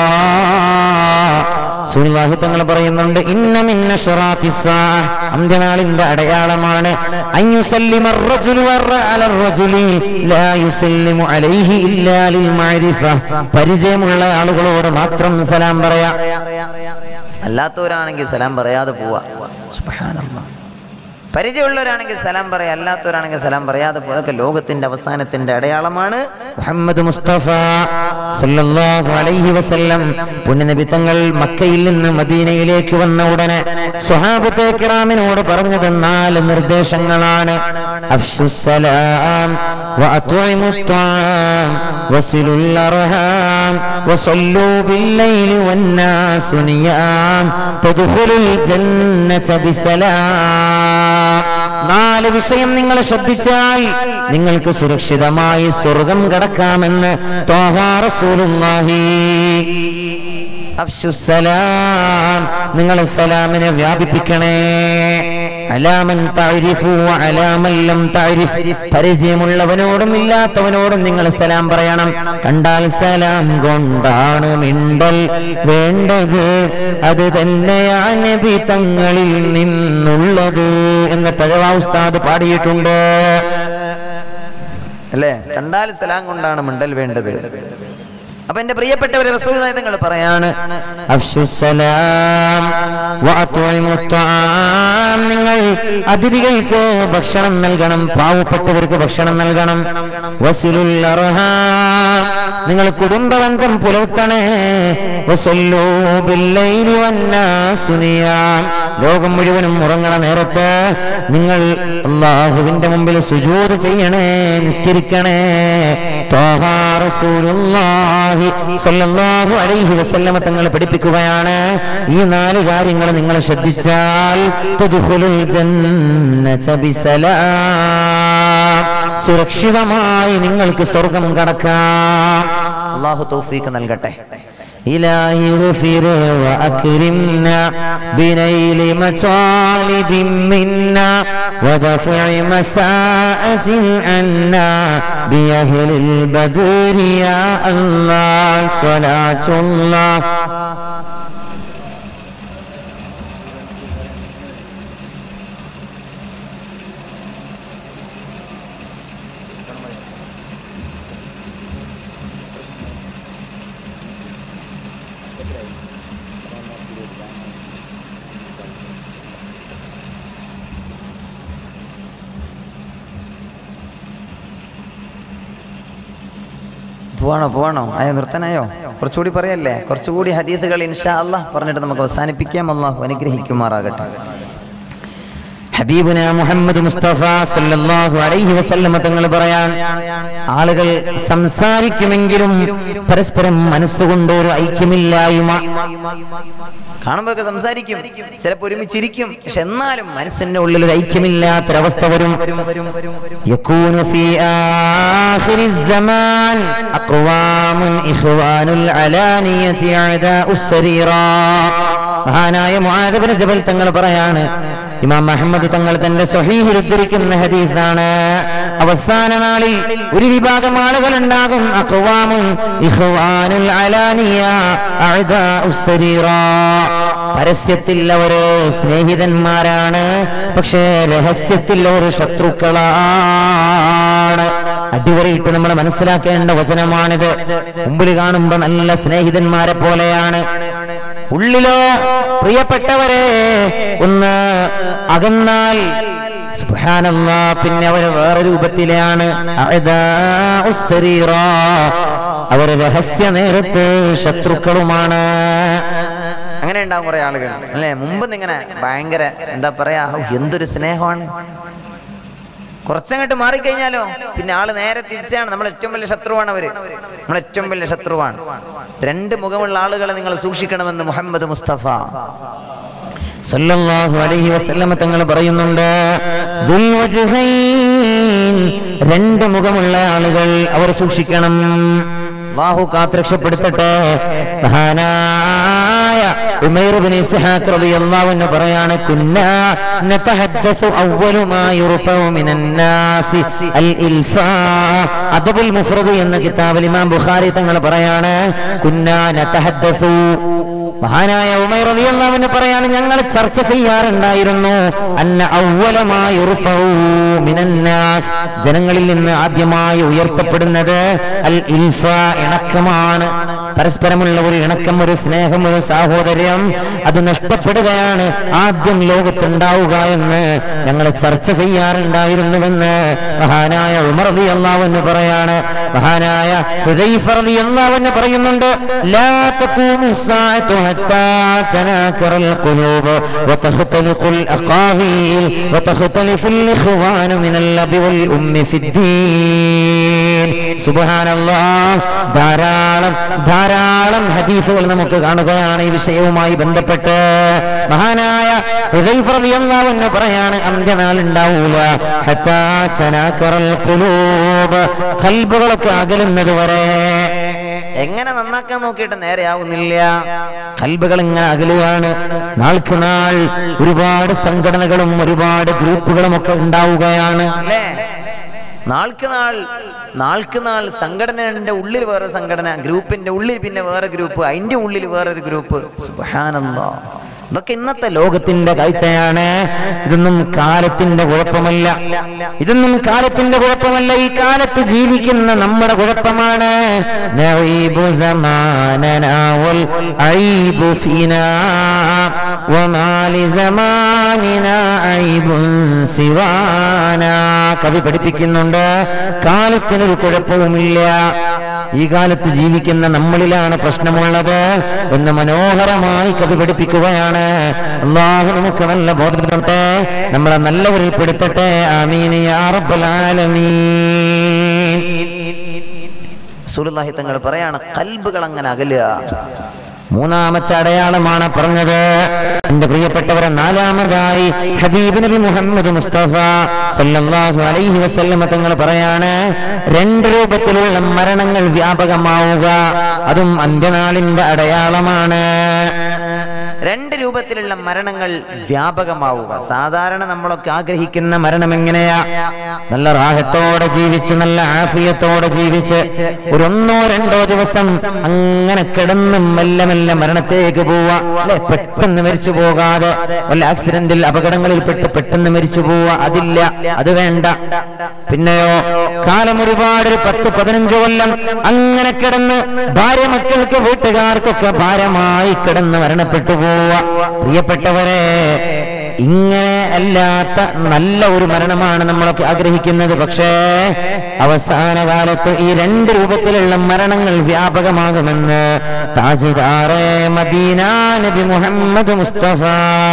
സുല്ലാഹി തങ്ങൾ പറയുന്നുണ്ട് ഇന്ന മിന്ന ശറാത്തി സാഅ അന്ത്യനാളിന്റെ അടയാളമാണ് അയ്യുസല്ലിമ الرجل على الرجل لا يسلم عليه إلا للمعرفة പരിചയമുള്ള ആളുകളോട് മാത്രം സലാം പറയാ അല്ലാത്തവരാണെങ്കിൽ സലാം പറയാതെ പോവാ സുബ്ഹാനല്ലാഹ്. പരിചയമുള്ളവരാണെങ്കിൽ സലാം പറയാ അല്ലാത്തവരാണെങ്കിൽ സലാം പറയാതെ പോവാ അതൊക്കെ ലോകത്തിന്റെ അവസാനത്തിന്റെ അടയാളമാണ് മുഹമ്മദ് മുസ്തഫ സല്ലല്ലാഹു അലൈഹി വസല്ലം പുണ്യനബി തങ്ങൾ മക്കയിൽ നിന്ന് മദീനയിലേക്ക് വന്ന ഉടനെ സ്വഹാബത്തെ കിറാമിനോട് പറഞ്ഞത് നാല് നിർദ്ദേശങ്ങളാണ് അഫ്ശുസ്സലാം وأطعموا الطعام وصلوا الأرحام وصلوا بالليل والناس نيام تدخلوا الجنة بسلام നാല് വിഷയം നിങ്ങൾ ശ്രദ്ധിച്ചാൽ നിങ്ങൾക്ക് സുരക്ഷിതമായി സ്വർഗം കടക്കാമെന്ന് തോഹാ റസൂലുള്ളാഹി അഫ്ശുസ്സലാം നിങ്ങൾ സലാമിനെ വ്യാപിപ്പിക്കണേ അലാമൻ തഅരിഫു അലാമൻ ലം തഅരിഫ് പരിചയമുള്ളവനോടും ഇല്ലാത്തവനോടും നിങ്ങൾ സലാം പറയണം കണ്ടാൽ സലാം കൊണ്ടാണ് മിണ്ടൽ വേണ്ടത് അത് തന്നെയാണ് നബി തങ്ങളിൽ നിന്നുള്ളത് എന്ന് തഴവാ ഉസ്താദ് പാടിയിട്ടുണ്ട് അല്ലേ കണ്ടാൽ സലാം കൊണ്ടാണ് മിണ്ടൽ വേണ്ടത് അപ്പൊ എന്റെ പ്രിയപ്പെട്ടവരെ റസൂൽ നിങ്ങൾ പറയാണ് അഫ്ശുസ്സലാം വഅത്വഇമു ത്വആം നിങ്ങൾ അതിഥികൾക്ക് ഭക്ഷണം നൽകണം പാവപ്പെട്ടവർക്ക് ഭക്ഷണം നൽകണം വസിലുൽ അർഹാം നിങ്ങൾ കുടുംബബന്ധം പുലർത്തണേ വസല്ലൂ ബില്ലൈലി വന്നാസു നിയാം ലോകം മുഴുവനും ഉറങ്ങണ നേരത്ത് നിങ്ങൾ അള്ളാഹുവിന്റെ മുമ്പിൽ സുജൂദ് ചെയ്യണേ നിസ്കരിക്കണേ ത്വാഹാ റസൂലുള്ളാഹി സ്വല്ലല്ലാഹു അലൈഹി വസല്ലമ തങ്ങൾ പഠിപ്പിക്കുകയാണ് ഈ നാല് കാര്യങ്ങൾ നിങ്ങൾ ശ്രദ്ധിച്ചാൽ തദ്ഖുലുൽ ജന്നത ബിസലാം സുരക്ഷിതമായി നിങ്ങൾക്ക് സ്വർഗം കടക്കാം അള്ളാഹു തൗഫീക്ക് നൽകട്ടെ إلهي اغفر وأكرمنا بنيل مطالب منا ودفع مساءة عنا بأهل البدر يا الله صلاة الله പോവാണോ പോവാണോ അയ്യോ നിർത്താനായോ കുറച്ചുകൂടി പറയല്ലേ കുറച്ചുകൂടി ഹദീസുകൾ ഇൻഷാ അല്ലാ പറഞ്ഞിട്ട് നമുക്ക് അവസാനിപ്പിക്കാം അള്ളാഹു അനുഗ്രഹിക്കുമാറാകട്ടെ ഹബീബുന മുഹമ്മദ് മുസ്തഫ സല്ലല്ലാഹു അലൈഹി വസല്ലമ തങ്ങൾ പറയാൻ ആളുകൾ സംസാരിക്കുമെങ്കിലും പരസ്പരം മനസ്സുകൊണ്ട് ഒരു ഐക്യമില്ലായ്മ കാണുമ്പോ ഒക്കെ സംസാരിക്കും ചിലപ്പോ ഒരുമിച്ചിരിക്കും പക്ഷെ എന്നാലും മനസ്സിന്റെ ഉള്ളിൽ ഒരു ഐക്യമില്ലാത്തൊരവസ്ഥ വരും يكون في آخر الزمان أقوام إخوان العلانية أعداء السريرا മഹാനായ മുആദബിന് ജബൽ തങ്ങൾ പറയാണ് ഇമാം അഹമ്മദ് തങ്ങൾ തന്റെ സ്വഹീഹിൽ ഉദ്ധരിക്കുന്ന ഹദീസാണ് അവസാന നാളിൽ ഒരു വിഭാഗം ആളുകൾ ഉണ്ടാകും അഖ്വാമുൻ ഇഖ്വാനുൽ അലാനിയ അഅദാഉസ് സരീറാ പരസ്യത്തിൽ അവര് സ്നേഹിതന്മാരാണ് പക്ഷേ രഹസ്യത്തിൽ അവർ ശത്രുക്കളാണ് അടിവരയിട്ട് നമ്മൾ മനസ്സിലാക്കേണ്ട വചനമാണിത് മുമ്പിൽ കാണുമ്പോ നല്ല സ്നേഹിതന്മാരെ പോലെയാണ് ഉള്ളിലോ പ്രിയപ്പെട്ടവരെ ഒന്ന് അകന്നാൽ സുബ്ഹാനല്ലാ പിന്നെ അവർ വേറെ രൂപത്തിലാണ് അഅദാഉസ് സരീറാ. അവർ രഹസ്യ നേരത്ത് ശത്രുക്കളുമാണ് അങ്ങനെ ഉണ്ടാവും കുറെ ആളുകൾ അല്ലേ മുമ്പ് ഇങ്ങനെ ഭയങ്കര എന്താ പറയാ ഔ, എന്തൊരു സ്നേഹമാണ് കുറച്ചങ്ങോട്ട് മാറിക്കഴിഞ്ഞാലോ പിന്നെ ആള് നേരെ തിരിച്ചാണ് നമ്മൾ ഏറ്റവും വലിയ ശത്രുവാണ് അവര് നമ്മൾ ഏറ്റവും വലിയ ശത്രുവാണ് രണ്ട് മുഖമുള്ള ആളുകളെ നിങ്ങൾ സൂക്ഷിക്കണമെന്ന് മുഹമ്മദ് മുസ്തഫ സല്ലല്ലാഹു അലൈഹി വസല്ലമ തങ്ങൾ പറയുന്നുണ്ട് ദുൽ വജ്ഹൈൻ രണ്ട് മുഖമുള്ള ആളുകൾ അവർ സൂക്ഷിക്കണം അല്ലാഹു കാത്രക്ഷപ്പെടുത്തട്ടെ മഹാനായ ഉമൈർ ബിൻ ഇസ്ഹാഖ് റളിയല്ലാഹു അൻഹു പറയാണ് കുന്നാ നതഹദ്ദസു അവ്വലു മാ യുർഫഉ മിനൻ നാസി അൽ ഇൽഫാ അദബുൽ മുഫ്രദ് എന്ന കിതാബിൽ ഇമാം ബുഖാരി തങ്ങൾ പറയാണ് കുന്നാ നതഹദ്ദസു മഹാനായ ഉമൈർ റളിയല്ലാഹു അൻഹു പറയാണ് ഞങ്ങൾ ചർച്ച ചെയ്യാറുണ്ടായിരുന്നു അന്ന അവലമായി മിനന്നാസ് ജനങ്ങളിൽ നിന്ന് ആദ്യമായി ഉയർത്തപ്പെടുന്നത് അൽ ഇൽഫ ഇണക്കമാണ് പരസ്പരമുള്ള ഒരു ഇണക്കം ഒരു സ്നേഹം ഒരു സാഹോദര്യം അത് നഷ്ടപ്പെടുകയാണ് ആദ്യം ലോകത്തുണ്ടാവുക എന്ന് ഞങ്ങൾ ചർച്ച ചെയ്യാറുണ്ടായിരുന്നുവെന്ന് മഹാനായ ഉമർ റളിയല്ലാഹു അൻഹു പറയാണ് മഹാനായ ഹുദൈഫ റളിയല്ലാഹു അൻഹു പറയുന്നുണ്ട് ലാ തഖൂമു الساعة حتى تناكر القلوب وتختلق الأقاويل وتختلف الإخوان من الأب والأم في الدين سبحان الله ധാരാളം ധാരാളം ഹദീസുകൾ നമുക്ക് കാണുകയാണ് ഈ വിഷയവുമായി ബന്ധപ്പെട്ട് മഹാനായ ഹുദൈഫ റളിയല്ലാഹു അൻഹു പറയാണ് അന്ത്യനാൾ ഉണ്ടാവൂല ഹത്താ തനാക്കറൽ ഖുലൂബ് ഖൽബുകളൊക്കെ അകലുന്നത് വരെ എങ്ങനെ നന്നാക്കാൻ നോക്കിയിട്ട് നേരെയാവുന്നില്ല കൽബുകൾ ഇങ്ങനെ അകലുകയാണ് നാൾക്ക് നാൾ ഒരുപാട് സംഘടനകളും ഒരുപാട് ഗ്രൂപ്പുകളും ഒക്കെ ഉണ്ടാവുകയാണ് അല്ലേ നാൾക്ക് നാൾ നാൾക്ക് നാൾ സംഘടനയുടെ ഉള്ളിൽ വേറെ സംഘടന ഗ്രൂപ്പിന്റെ ഉള്ളിൽ പിന്നെ വേറെ ഗ്രൂപ്പ് അതിന്റെ ഉള്ളിൽ വേറൊരു ഗ്രൂപ്പ് സുബ്ഹാനല്ലാ ഇതൊക്കെ ഇന്നത്തെ ലോകത്തിന്റെ കാഴ്ചയാണ് ഇതൊന്നും കാലത്തിന്റെ കുഴപ്പമല്ല ഇതൊന്നും കാലത്തിന്റെ കുഴപ്പമല്ല ഈ കാലത്ത് ജീവിക്കുന്ന നമ്മുടെ കുഴപ്പമാണ് നഈബു സമാനനാ വൽ ഐബു ഫീനാ വമാ ലിസമാനിനാ ഐബുൻ സിവാനാ കവി പഠിപ്പിക്കുന്നുണ്ട് കാലത്തിനൊരു കുഴപ്പവുമില്ല ഈ കാലത്ത് ജീവിക്കുന്ന നമ്മളിലാണ് പ്രശ്നമുള്ളത് എന്ന് മനോഹരമായി കവി പഠിപ്പിക്കുകയാണ് അള്ളാഹു നമുക്ക് നല്ല ബോധം തരട്ടെ നമ്മളെ നല്ലവരിൽ പെടുത്തട്ടെ ആമീൻ യാ റബ്ബൽ ആലമീൻ സുലുല്ലാഹി തങ്ങൾ പറയാണ് കൽബുകൾ അങ്ങനെ അകലുക മൂന്നാമത്തെ അടയാളമാണ് പറഞ്ഞത് എന്റെ പ്രിയപ്പെട്ടവരെ നാലാമതായി ഹബീബ് നബി മുഹമ്മദ് മുസ്തഫ സല്ലല്ലാഹു അലൈഹി വസല്ലമ തങ്ങൾ പറയാണ് രണ്ട് രൂപത്തിലുള്ള മരണങ്ങൾ വ്യാപകമാവുക അതും അന്ത്യനാളിന്റെ അടയാളമാണ് രണ്ട് രൂപത്തിലുള്ള മരണങ്ങൾ വ്യാപകമാവുക സാധാരണ നമ്മളൊക്കെ ആഗ്രഹിക്കുന്ന മരണം എങ്ങനെയാ നല്ല റാഹത്തോടെ ജീവിച്ച് നല്ല ആഫിയത്തോടെ ജീവിച്ച് ഒരു ഒന്നോ രണ്ടോ ദിവസം അങ്ങനെ കിടന്ന് മെല്ലെ മെല്ലെ മരണത്തേക്ക് പോവാ അല്ലെ പെട്ടെന്ന് മരിച്ചു പോകാതെ വല്ല ആക്സിഡന്റിൽ അപകടങ്ങളിൽ പെട്ട് പെട്ടെന്ന് മരിച്ചു പോവാ അതില്ല അത് വേണ്ട പിന്നെയോ കാലം ഒരുപാട് ഒരു പത്ത് പതിനഞ്ച് കൊല്ലം അങ്ങനെ കിടന്ന് ഭാര്യ മക്കൾക്ക് വീട്ടുകാർക്കൊക്കെ ഭാരമായി കിടന്ന് മരണപ്പെട്ടു പോവുക പ്രിയപ്പെട്ടവരെ ഇങ്ങനെ അല്ലാത്ത നല്ല ഒരു മരണമാണ് നമ്മളൊക്കെ ആഗ്രഹിക്കുന്നത് പക്ഷേ അവസാന കാലത്ത് ഈ രണ്ട് രൂപത്തിലുള്ള മരണങ്ങൾ വ്യാപകമാകുമെന്ന് താജുദാറെ മദീന നബി മുഹമ്മദ് മുസ്തഫ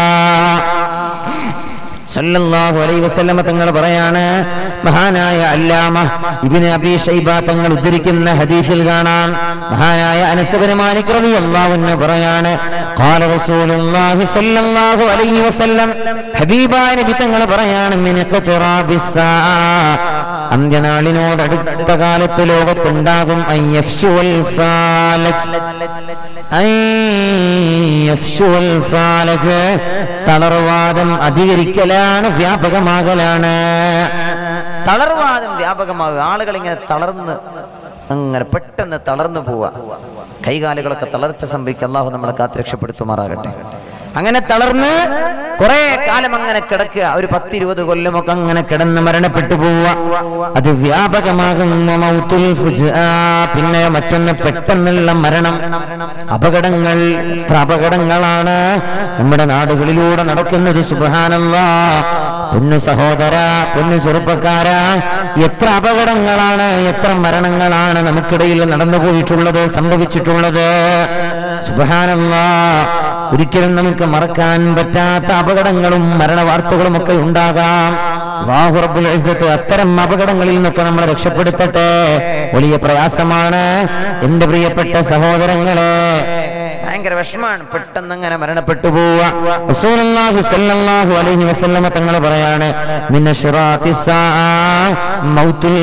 സല്ലല്ലാഹു അലൈഹി വസല്ലമ തങ്ങൾ പറയാണ് മഹാനായ അല്ലാമ ഇബ്നു അബീ ഷൈബ തങ്ങൾ ഉദ്ധരിക്കുന്ന ഹദീസിൽ കാണാം മഹാനായ അനസ് ബിൻ മാലിക് റളിയല്ലാഹു അൻഹു പറയാണ് ഖാല റസൂലുള്ളാഹി സ്വല്ലല്ലാഹു അലൈഹി വസല്ലം ഹബീബായ നബി തങ്ങൾ പറയാണ് മിൻ ഖുറാബിസ്സാ അന്ത്യനാളിനോട് അടുത്ത കാലത്ത് ലോകത്തുണ്ടാകും അൻ യഫ്ശുൽ ഫാലജ് അൻ യഫ്ശുൽ ഫാലജ് തളർവാദം അധികരിക്കലാണ് വ്യാപകമാകലാണ് തളർവാദം വ്യാപകമാകുക ആളുകൾ ഇങ്ങനെ തളർന്ന് അങ്ങനെ പെട്ടെന്ന് തളർന്നു പോവുക കൈകാലുകളൊക്കെ തളർച്ച സംഭവിക്കുക അള്ളാഹു നമ്മളെ കാത്ത് രക്ഷപ്പെടുത്തുമാറാകട്ടെ അങ്ങനെ തളർന്ന് കുറെ കാലം അങ്ങനെ കിടക്കുക ഒരു പത്തിരുപത് കൊല്ലമൊക്കെ അങ്ങനെ കിടന്ന് മരണപ്പെട്ടു പോവുക അത് വ്യാപകമാകുന്ന മൗത്തുൽ ഫുജ്ആ. പിന്നെ മറ്റൊന്ന് പെട്ടെന്നുള്ള മരണം അപകടങ്ങൾ എത്ര അപകടങ്ങളാണ് നമ്മുടെ നാടുകളിലൂടെ നടക്കുന്നത് സുബാനല്ലാ പൊന്നു സഹോദര പൊന്നു ചെറുപ്പക്കാര എത്ര അപകടങ്ങളാണ് എത്ര മരണങ്ങളാണ് നമുക്കിടയിൽ നടന്നു പോയിട്ടുള്ളത് സംഭവിച്ചിട്ടുള്ളത് സുബാനല്ലാ ഒരിക്കലും നമുക്ക് മറക്കാൻ പറ്റാത്ത അപകടങ്ങളും മരണവാർത്തകളും ഒക്കെ ഉണ്ടാകാം അല്ലാഹു റബ്ബുൽ ഇസ്സത്ത് അത്തരം അപകടങ്ങളിൽ നിന്നൊക്കെ നമ്മളെ രക്ഷപ്പെടുത്തട്ടെ വലിയ പ്രയാസമാണ് എന്റെ പ്രിയപ്പെട്ട സഹോദരങ്ങളെ ഭയങ്കര വിഷമാണ് പെട്ടെന്ന് അങ്ങനെ മരണപ്പെട്ടു പെട്ടു പോവുക റസൂലുള്ളാഹി സ്വല്ലല്ലാഹു അലൈഹി വസല്ലമ തങ്ങൾ പറയാണ് മിന ശിറാത്തി സാഅ മൗത്തുൽ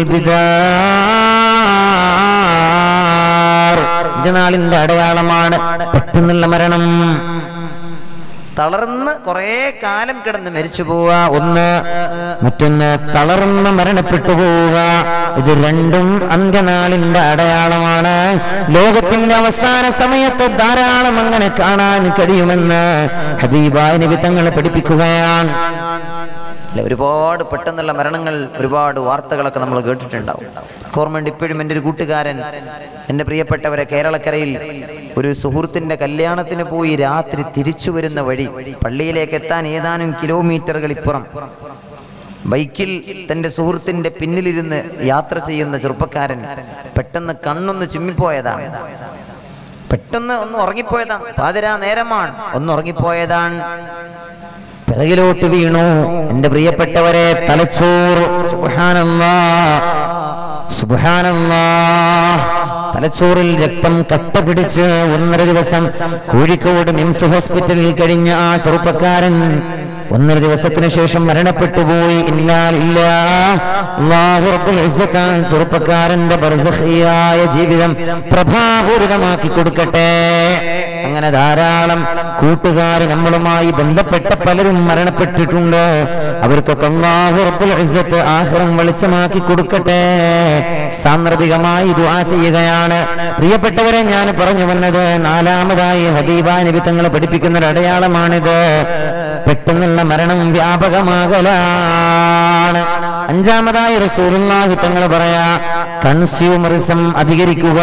ബിദാർ നാളിന്റെ അടയാളമാണ് പെട്ടെന്നുള്ള മരണം തളർന്ന് കുറെ കാലം കിടന്ന് മരിച്ചു പോവുക ഒന്ന് മറ്റൊന്ന് തളർന്ന് മരണപ്പെട്ടു പോവുക ഇത് രണ്ടും അന്ത്യനാളിന്റെ അടയാളമാണ് ലോകത്തിന്റെ അവസാന സമയത്ത് ധാരാളം അങ്ങനെ കാണാൻ കഴിയുമെന്ന് ഹബീബായ നബി തങ്ങൾ പഠിപ്പിക്കുകയാണ് അല്ലെ ഒരുപാട് പെട്ടെന്നുള്ള മരണങ്ങൾ ഒരുപാട് വാർത്തകളൊക്കെ നമ്മൾ കേട്ടിട്ടുണ്ടാവും ഓർമ്മയുണ്ട് ഇപ്പോഴും എൻ്റെ ഒരു കൂട്ടുകാരൻ എൻ്റെ പ്രിയപ്പെട്ടവരെ കേരളക്കരയിൽ ഒരു സുഹൃത്തിൻ്റെ കല്യാണത്തിന് പോയി രാത്രി തിരിച്ചു വരുന്ന വഴി പള്ളിയിലേക്ക് എത്താൻ ഏതാനും കിലോമീറ്ററുകൾ ഇപ്പുറം ബൈക്കിൽ തൻ്റെ സുഹൃത്തിൻ്റെ പിന്നിലിരുന്ന് യാത്ര ചെയ്യുന്ന ചെറുപ്പക്കാരൻ പെട്ടെന്ന് കണ്ണൊന്ന് ചിമ്മിപ്പോയതാണ് പെട്ടെന്ന് ഒന്ന് ഉറങ്ങിപ്പോയതാണ് പാതിരാ നേരമാണ് ഒന്ന് ഉറങ്ങിപ്പോയതാണ് പിറകിലോട്ട് വീണു എന്റെ പ്രിയപ്പെട്ടവരെ തലച്ചോർ സുബ്ഹാനല്ലാ സുബ്ഹാനല്ലാ തലച്ചോറിൽ രക്തം കട്ട പിടിച്ച് ഒന്നര ദിവസം കോഴിക്കോട് മിംസ് ഹോസ്പിറ്റലിൽ കഴിഞ്ഞ ആ ചെറുപ്പക്കാരൻ ഒന്നര ദിവസത്തിന് ശേഷം മരണപ്പെട്ടു പോയി ഇല്ലാലില്ല അല്ലാഹു റബ്ബുൽ ഇസ്സത്താൻ ചെറുപ്പക്കാരന്റെ ബർസഖിയായ ജീവിതം പ്രഭാപൂരിതമാക്കി കൊടുക്കട്ടെ അങ്ങനെ ധാരാളം കൂട്ടുകാർ നമ്മളുമായി ബന്ധപ്പെട്ട പലരും മരണപ്പെട്ടിട്ടുണ്ട് അവർക്കൊക്കെ അല്ലാഹു റബ്ബുൽ ഇസ്സത്ത് ആഖിറം വെളിച്ചമാക്കി കൊടുക്കട്ടെ സാന്ദർഭികമായി ദുആ ചെയ്യുകയാണ് പ്രിയപ്പെട്ടവരെ ഞാൻ പറഞ്ഞു വന്നത് നാലാമതായി ഹബീബ നബി തങ്ങൾ പഠിപ്പിക്കുന്ന ഒരു അടയാളമാണിത് പെട്ടെന്നുള്ള മരണം വ്യാപകമാകലാണ് അഞ്ചാമതായി റസൂലുള്ളാഹി തങ്ങൾ പറയാ കൺസ്യൂമറിസം അധികരിക്കുക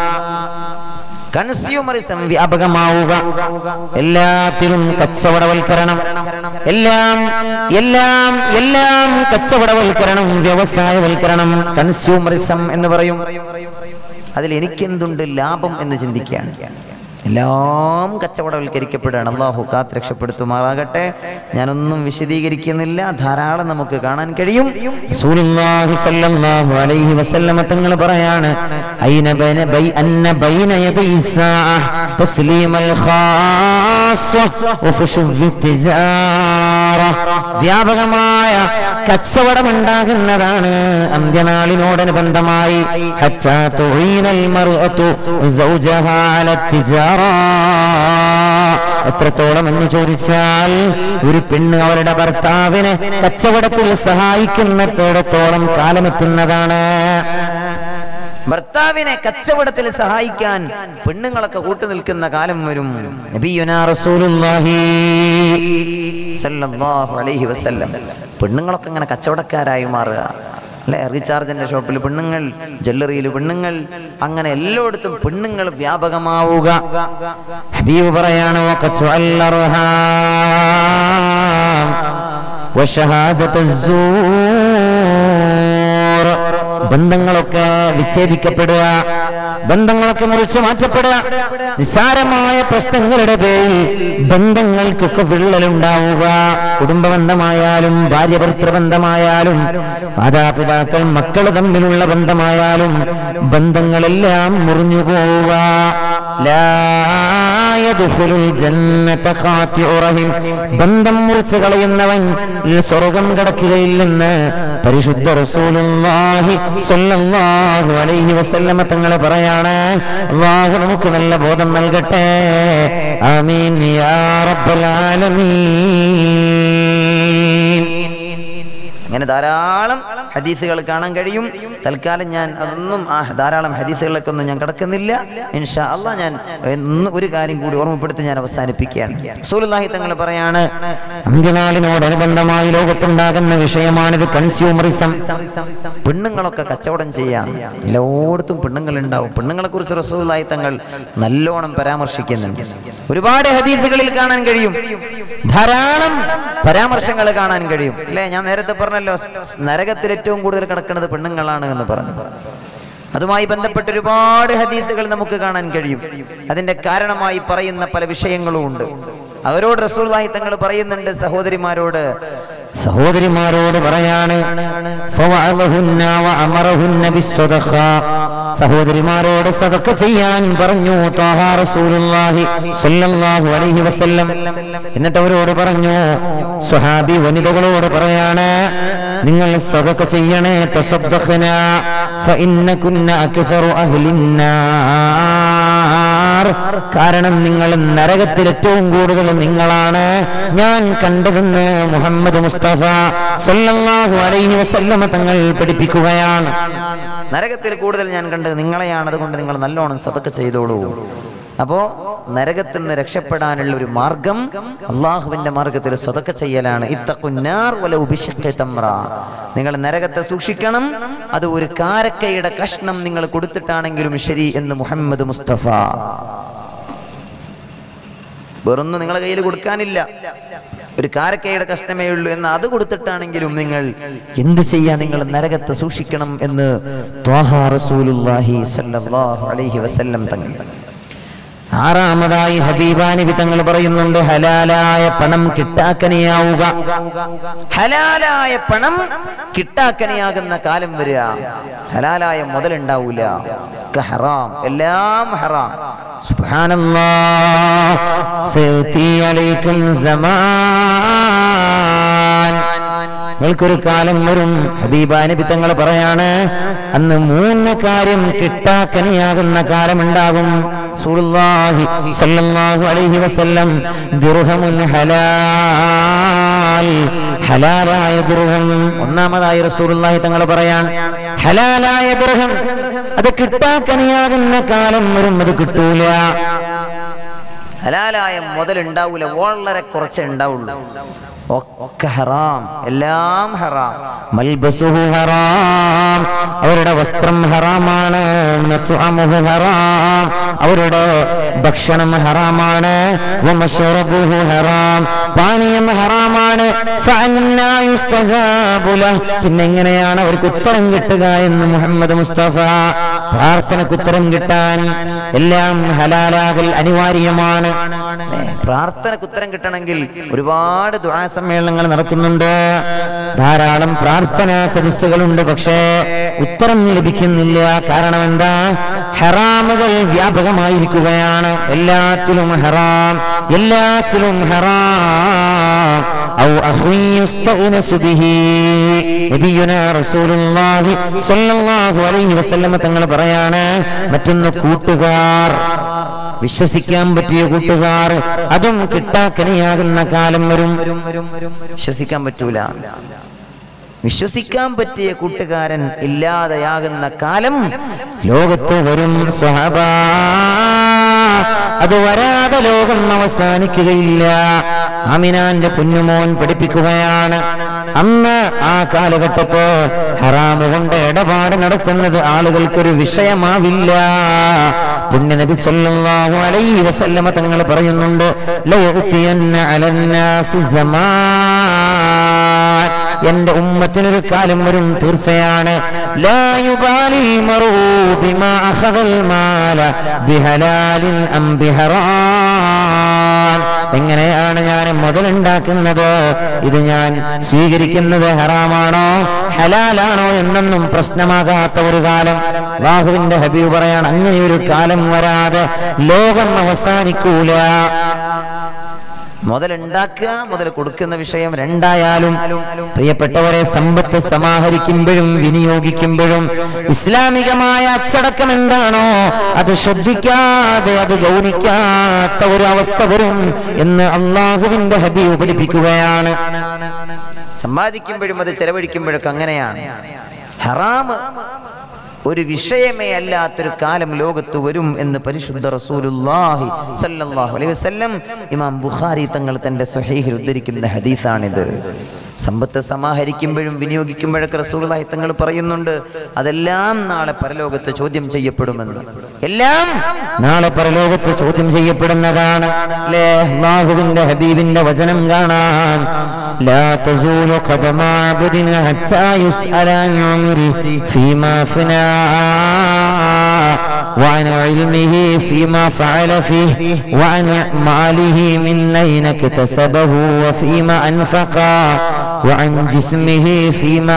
കൺസ്യൂമറിസം വ്യാപകമാവുക എല്ലാത്തിലും കച്ചവടവൽക്കരണം എല്ലാം എല്ലാം എല്ലാം കച്ചവടവൽക്കരണം വ്യവസായവൽക്കരണം കൺസ്യൂമറിസം എന്ന് പറയും അതിൽ എനിക്കെന്തുണ്ട് ലാഭം എന്ന് ചിന്തിക്കുകയാണ് എല്ലാം കച്ചവടവൽക്കരിക്കപ്പെടുകയാണ് അള്ളാഹു കാത്ത് രക്ഷപ്പെടുത്തുമാറാകട്ടെ ഞാനൊന്നും വിശദീകരിക്കുന്നില്ല ധാരാളം നമുക്ക് കാണാൻ കഴിയും റസൂലുള്ളാഹി സ്വല്ലല്ലാഹു അലൈഹി വസല്ലമ തങ്ങൾ പറയാണ് ഐന ബൈന ബൈ അന്ന ബൈന യദൈ സാഅ തസ്ലീമൽ ഖാസ്സ വഫുശു തിജാറ വ്യാപകമായ കച്ചവടം ഉണ്ടാകുന്നതാണ് അന്ത്യനാളിനോടനുബന്ധമായി ഹത്താ തുഈനൽ മർഅതു സൗജഹാ അല തിജാറ എത്രത്തോളം എന്ന് ചോദിച്ചാൽ ഒരു പെണ്ണ് അവരുടെ ഭർത്താവിനെ കച്ചവടത്തിൽ സഹായിക്കുന്നിടത്തോളം കാലമെത്തുന്നതാണ് ഭർത്താവിനെ കച്ചവടത്തിൽ സഹായിക്കാൻ പെണ്ണുങ്ങളൊക്കെ കൂട്ടു നിൽക്കുന്ന കാലം വരും നബിയുനാ റസൂലുള്ളാഹി സല്ലല്ലാഹു അലൈഹി വസല്ലം പെണ്ണുങ്ങളൊക്കെ ഇങ്ങനെ കച്ചവടക്കാരായി മാറുക അല്ലെ റീചാർജിന്റെ ഷോപ്പിൽ പെണ്ണുങ്ങൾ ജ്വല്ലറിയിൽ പെണ്ണുങ്ങൾ അങ്ങനെ എല്ലായിടത്തും പെണ്ണുങ്ങൾ വ്യാപകമാവുക ഹബീബ് പറയാണ് "വഖത്ഉൽ അർഹാം." وشهادة الزور ബന്ധങ്ങളൊക്കെ വിച്ഛേദിക്കപ്പെടുക ബന്ധങ്ങളൊക്കെ മുറിച്ചു മാറ്റപ്പെടുക നിസ്സാരമായ പ്രശ്നങ്ങളുടെ പേരിൽ ബന്ധങ്ങൾക്കൊക്കെ വിള്ളലുണ്ടാവുക കുടുംബ ബന്ധമായാലും ഭാര്യ ഭർത്തൃബന്ധമായാലും മാതാപിതാക്കൾ മക്കൾ തമ്മിലുള്ള ബന്ധമായാലും ബന്ധങ്ങളെല്ലാം മുറിഞ്ഞു പോവുക ലാ യദ്ഖുലുൽ ജന്നത ഖാത്തിഉ റഹിം. ബന്ധം മുറിച്ചു കളയുന്നവൻ ഈ സ്വർഗം കടക്കുകയില്ലെന്ന് പരിശുദ്ധ റസൂലുള്ളാഹി സ്വല്ലല്ലാഹു അലൈഹി വസല്ലമ തങ്ങളെ പറയാണ് അല്ലാഹു നമുക്ക് നല്ല ബോധം നൽകട്ടെ ആമീൻ യാ റബ്ബൽ ആലമീൻ അങ്ങനെ ധാരാളം ഹദീസുകൾ കാണാൻ കഴിയും തൽക്കാലം ഞാൻ അതൊന്നും ആ ധാരാളം ഹദീസുകളിലൊക്കെ ഒന്നും ഞാൻ കിടക്കുന്നില്ല ഇൻഷാ അള്ളാ ഞാൻ ഇന്ന് ഒരു കാര്യം കൂടി ഓർമ്മപ്പെടുത്തി ഞാൻ അവസാനിപ്പിക്കുകയാണ് സൂലുല്ലാഹി തങ്ങൾ പറയാണ് അന്ത്യനാളിനോടനുബന്ധമായി ലോകത്തുണ്ടാകുന്ന വിഷയമാണിത് കൺസ്യൂമറിസം പെണ്ണുങ്ങളൊക്കെ കച്ചവടം ചെയ്യാം എല്ലായിടത്തും പെണ്ണുങ്ങൾ ഉണ്ടാവും പെണ്ണുങ്ങളെ കുറിച്ച് റസൂലായി തങ്ങൾ നല്ലോണം പരാമർശിക്കുന്നുണ്ട് ഒരുപാട് ഹദീസുകളിൽ കാണാൻ കഴിയും ധാരാളം പരാമർശങ്ങൾ കാണാൻ കഴിയും അല്ലേ ഞാൻ നേരത്തെ പറഞ്ഞല്ലോ സ് നരകത്തിൽ ഏറ്റവും കൂടുതൽ കിടക്കുന്നത് പെണ്ണുങ്ങളാണ് എന്ന് പറഞ്ഞു അതുമായി ബന്ധപ്പെട്ട് ഒരുപാട് ഹദീസുകൾ നമുക്ക് കാണാൻ കഴിയും അതിന്റെ കാരണമായി പറയുന്ന പല വിഷയങ്ങളും ഉണ്ട് അവരോട് റസൂൽഹി തങ്ങൾ പറയുന്നുണ്ട് സഹോദരിമാരോട് സഹോദരിമാരോട് പറയാണ് ഫവഅലഹുന്ന വഅമറഹുന്ന ബിസ്സദഖ. സഹോദരിമാരോട് സദഖ ചെയ്യാൻ പറഞ്ഞു ത്വാഹ റസൂലുള്ളാഹി സ്വല്ലല്ലാഹു അലൈഹി വസല്ലം എന്നിട്ട് അവരോട് പറഞ്ഞു സ്വഹാബി വനിതകളോട് പറയാണ് നിങ്ങൾ സദഖ ചെയ്യണേ തസദ്ദഖന ഫഇന്നകുന്ന അക്സറു അഹ്ലിന്നാർ കാരണം നിങ്ങൾ നരകത്തിൽ ഏറ്റവും കൂടുതൽ നിങ്ങളാണ് ഞാൻ കണ്ടതെന്ന് മുഹമ്മദ് മുസ്തഫ സല്ലല്ലാഹു അലൈഹി വസല്ലമ തങ്ങൾ പഠിപ്പിക്കുകയാണ് നരകത്തിൽ കൂടുതൽ ഞാൻ കണ്ടത് നിങ്ങളെയാണ് അതുകൊണ്ട് നിങ്ങൾ നല്ലോണം സതക്ക ചെയ്തോളൂ അപ്പോ നരകത്തിൽ നിന്ന് രക്ഷപ്പെടാനുള്ള ഒരു മാർഗം അള്ളാഹുവിന്റെ മാർഗത്തിൽ സ്വതക്ക ചെയ്യലാണ് ഇത്തക്കുന്നാർ വല ഉബിശക്ക തമ്ര നിങ്ങൾ നരകത്തെ സൂക്ഷിക്കണം അത് ഒരു കാരക്കയുടെ കഷ്ണം നിങ്ങൾ കൊടുത്തിട്ടാണെങ്കിലും ശരി എന്ന് മുഹമ്മദ് മുസ്തഫ വേറൊന്നും നിങ്ങളെ കയ്യിൽ കൊടുക്കാനില്ല ഒരു കാരക്കയുടെ കഷ്ണമേ ഉള്ളൂ എന്ന് അത് കൊടുത്തിട്ടാണെങ്കിലും നിങ്ങൾ എന്ത് ചെയ്യാൻ നിങ്ങൾ നരകത്തെ സൂക്ഷിക്കണം എന്ന് ത്വാഹ റസൂലുള്ളാഹി സ്വല്ലല്ലാഹു അലൈഹി വസല്ലം തങ്ങൾ ആറാമതായി ഹബീബാനബി തങ്ങൾ പറയുന്നുണ്ട് ഹലാലായ പണം കിട്ടാക്കനിയാവുക ഹലാലായ പണം കിട്ടാക്കനിയാകുന്ന കാലം വരിക ഹലാലായ മുതലുണ്ടാവൂല ഒക്കെ ഹറാം എല്ലാം ഹറാം സുബ്ഹാനല്ലാഹ് സയഅതി അലൈക്കും സമാൻ നിങ്ങൾക്കൊരു കാലം വരും ഹബീബാ നബി തങ്ങൾ പറയാണ് അന്ന് മൂന്ന് കാര്യം കിട്ടാക്കനിയാകുന്ന കാലമുണ്ടാകും റസൂലുള്ളാഹി സ്വല്ലല്ലാഹു അലൈഹി വസല്ലം ദിർഹമുൻ ഹലാൽ ഹലാലായ ദിർഹം ഒന്നാമതായി റസൂലുള്ളാഹി തങ്ങൾ പറയാൻ ഹലാലായ ദിർഹം അത് കിട്ടാക്കനിയാകുന്ന കാലം വരും അത് കിട്ടൂല ഹലാലായ മുതലുണ്ടാവൂല വളരെ കുറച്ചേ ഉണ്ടാവുള്ളൂ ഒക്കെ ഹറാം എല്ലാം ഹറാം മൽബസുഹു ഹറാം അവരുടെ വസ്ത്രം ഹറാമാണ് മത്സുഅമുഹു ഹറാം അവരുടെ ഭക്ഷണം ഹറാമാണ് വമശ്റബുഹു ഹറാം പാനീയം ഹറാമാണ് ഫഅന്നാ യുസ്തജാബു ലഹ്. പിന്നെ എങ്ങനെയാണ് അവർക്ക് ഉത്തരം കിട്ടുക എന്ന് മുഹമ്മദ് മുസ്തഫ പ്രാർത്ഥനക്ക് ഉത്തരം കിട്ടാൻ എല്ലാം ഹലാലാകൽ അനിവാര്യമാണ് പ്രാർത്ഥനക്ക് ഉത്തരം കിട്ടണമെങ്കിൽ ഒരുപാട് ദുആ സമ്മേളനങ്ങൾ നടക്കുന്നുണ്ട് ധാരാളം പ്രാർത്ഥനാ സദസ്സുകളുണ്ട് പക്ഷേ ഉത്തരം ലഭിക്കുന്നില്ല കാരണം എന്താ ഹറാമുകൾ വ്യാപകമായിരിക്കുകയാണ് എല്ലാത്തിലും ഹറാം എല്ലാത്തിലും ഹറാം ഔ അഖ്വി യുസ്തഗ്നസു ബിഹി. നബിയുനാ റസൂലുള്ളാഹി സ്വല്ലല്ലാഹു അലൈഹി വസല്ലമ തങ്ങൾ പറയാണ് മറ്റൊന്ന് കൂട്ടുകാർ വിശ്വസിക്കാൻ പറ്റിയ കൂട്ടുകാർ അതും കിട്ടാക്കനിയാകുന്ന കാലം വരും വിശ്വസിക്കാൻ പറ്റൂല വിശ്വസിക്കാൻ പറ്റിയ കൂട്ടുകാരൻ ഇല്ലാതെയാകുന്ന കാലം ലോകത്ത് വരും സ്വഹബ അത് വരാതെ ലോകം അവസാനിക്കുകയില്ല അമിനാന്റെ കുഞ്ഞുമോൻ പഠിപ്പിക്കുകയാണ് അന്ന് ആ കാലഘട്ടത്ത് ഹറാമ് കൊണ്ട് ഇടപാട് നടത്തുന്നത് ആളുകൾക്കൊരു വിഷയമാവില്ല പുണ്യനബി സല്ലല്ലാഹു അലൈഹി വസല്ലമ തങ്ങൾ പറയുന്നുണ്ട് ലയഅതിയന്ന അലന്നാസി സമാൻ എന്റെ ഉമ്മത്തിനൊരു കാലം വരും തീർച്ചയാണ് ലാ യുബാലിൽ മറൂ ബിമാ അഖദൽ മാല ബിഹലാലിൻ അം ബിഹറാം എങ്ങനെയാണ് ഞാൻ മുതലുണ്ടാക്കുന്നത് ഇത് ഞാൻ സ്വീകരിക്കുന്നത് ഹറാമാണോ ഹലാലാണോ എന്നൊന്നും പ്രശ്നമാകാത്ത ഒരു കാലം ബാഹുവിന്റെ ഹബീബ് പറയാണ് അങ്ങനെ ഒരു കാലം വരാതെ ലോകം അവസാനിക്കൂല മുതലുണ്ടാക്കുക മുതൽ കൊടുക്കുന്ന വിഷയം രണ്ടായാലും ഉണ്ടായാലും പ്രിയപ്പെട്ടവരെ സമ്പത്ത് സമാഹരിക്കുമ്പോഴും വിനിയോഗിക്കുമ്പോഴും ഇസ്ലാമികമായ അച്ചടക്കം എന്താണോ അത് ശ്രദ്ധിക്കാതെ അത് ഗൗനിക്കാത്ത ഒരു അവസ്ഥ വരും എന്ന് അള്ളാഹുവിന്റെ ഹബീബ് പഠിപ്പിക്കുകയാണ് സമ്പാദിക്കുമ്പോഴും അത് ചെലവഴിക്കുമ്പോഴൊക്കെ അങ്ങനെയാണ് ഹറാമ് ഒരു വിഷയമേ അല്ലാത്തൊരു കാലം ലോകത്ത് വരും എന്ന് പരിശുദ്ധ റസൂലുള്ളാഹി സല്ലല്ലാഹു അലൈഹി വസല്ലം ഇമാം ബുഖാരി തങ്ങൾ തന്റെ സ്വഹീഹിൽ ഉദ്ധരിക്കുന്ന ഹദീസാണിത് സമ്പത്ത് സമാഹരിക്കുമ്പോഴും വിനിയോഗിക്കുമ്പോഴൊക്കെ റസൂലുള്ളാഹി തങ്ങൾ പറയുന്നുണ്ട് അതെല്ലാം നാളെ പരലോകത്ത് ചോദ്യം ചെയ്യപ്പെടുമെന്ന് എല്ലാം നാളെ പരലോകത്ത് ചോദ്യം ചെയ്യപ്പെടുന്നതാണ് അല്ലേ അള്ളാഹുവിന്റെ ഹബീബിന്റെ വചനം കാണാം لا تزول قدم عبد حتى يسأل عن عمره فيما فنى وعن علمه فيما فعل فيه وعن ماله من أين اكتسبه وفيما أنفق وعن جسمه فيما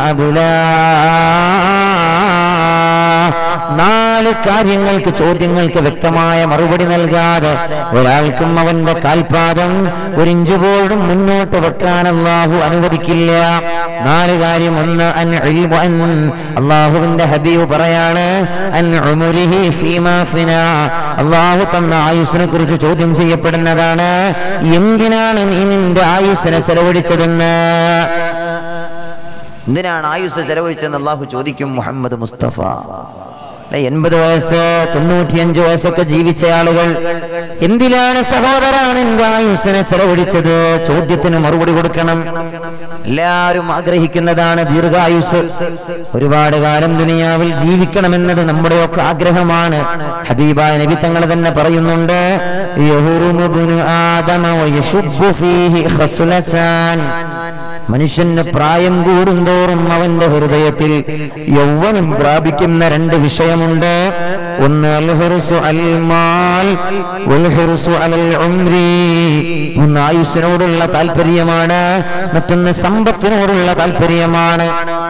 أبلاه നാല് കാര്യങ്ങൾക്ക് ചോദ്യങ്ങൾക്ക് വ്യക്തമായ മറുപടി നൽകാതെ ഒരാൾക്കും അവന്റെ കാൽപാദം ഒരിഞ്ചു പോലും മുന്നോട്ട് വെക്കാൻ അള്ളാഹു അനുവദിക്കില്ല നാല് കാര്യം ഒന്ന് അൻ ഇൽമു അൻ അള്ളാഹുവിന്റെ ഹബീബ് പറയാണ് അൻ ഉമരിഹി ഫീമാ ഫിനാ അള്ളാഹു തന്ന ആയുസ്സിനെ കുറിച്ച് ചോദ്യം ചെയ്യപ്പെടുന്നതാണ് എന്തിനാണ് നീ നിന്റെ ആയുസ്സിനെ ചെലവഴിച്ചതെന്ന് എന്തിനാണ് ആയുസ് ചെലവഴിച്ചതെന്ന് അള്ളാഹു ചോദിക്കും മുഹമ്മദ് മുസ്തഫ അല്ലെ, എൺപത് വയസ്സ് തൊണ്ണൂറ്റിയഞ്ച് വയസ്സൊക്കെ ജീവിച്ച ആളുകൾ എന്തിലാണ് സഹോദരാണ് എന്റെ ആയുസ്സിനെ ചെലവഴിച്ചത് ചോദ്യത്തിന് മറുപടി കൊടുക്കണം എല്ലാവരും ആഗ്രഹിക്കുന്നതാണ് ദീർഘായുസ് ഒരുപാട് കാലം ദുനിയാവിൽ ജീവിക്കണമെന്നത് നമ്മുടെയൊക്കെ ആഗ്രഹമാണ് ഹബീബായ നബി തങ്ങൾ തന്നെ പറയുന്നുണ്ട് യഹ്റുമു ഇബ്നു ആദമ വയശുബ്ബു ഫീഹി ഖസ്ലതാൻ മനുഷ്യന് പ്രായം കൂടുന്തോറും അവന്റെ ഹൃദയത്തിൽ യൗവനം പ്രാപിക്കുന്ന രണ്ട് വിഷയമുണ്ട് ഒന്ന് അൽ ഹിർസു അൽ മാൽ വൽ ഹിർസു അലൽ ഉംരി ഒന്ന് ആയുസ്സിനോടുള്ള താല്പര്യമാണ് മറ്റൊന്ന് സമ്പത്തിനോടുള്ള താല്പര്യമാണ്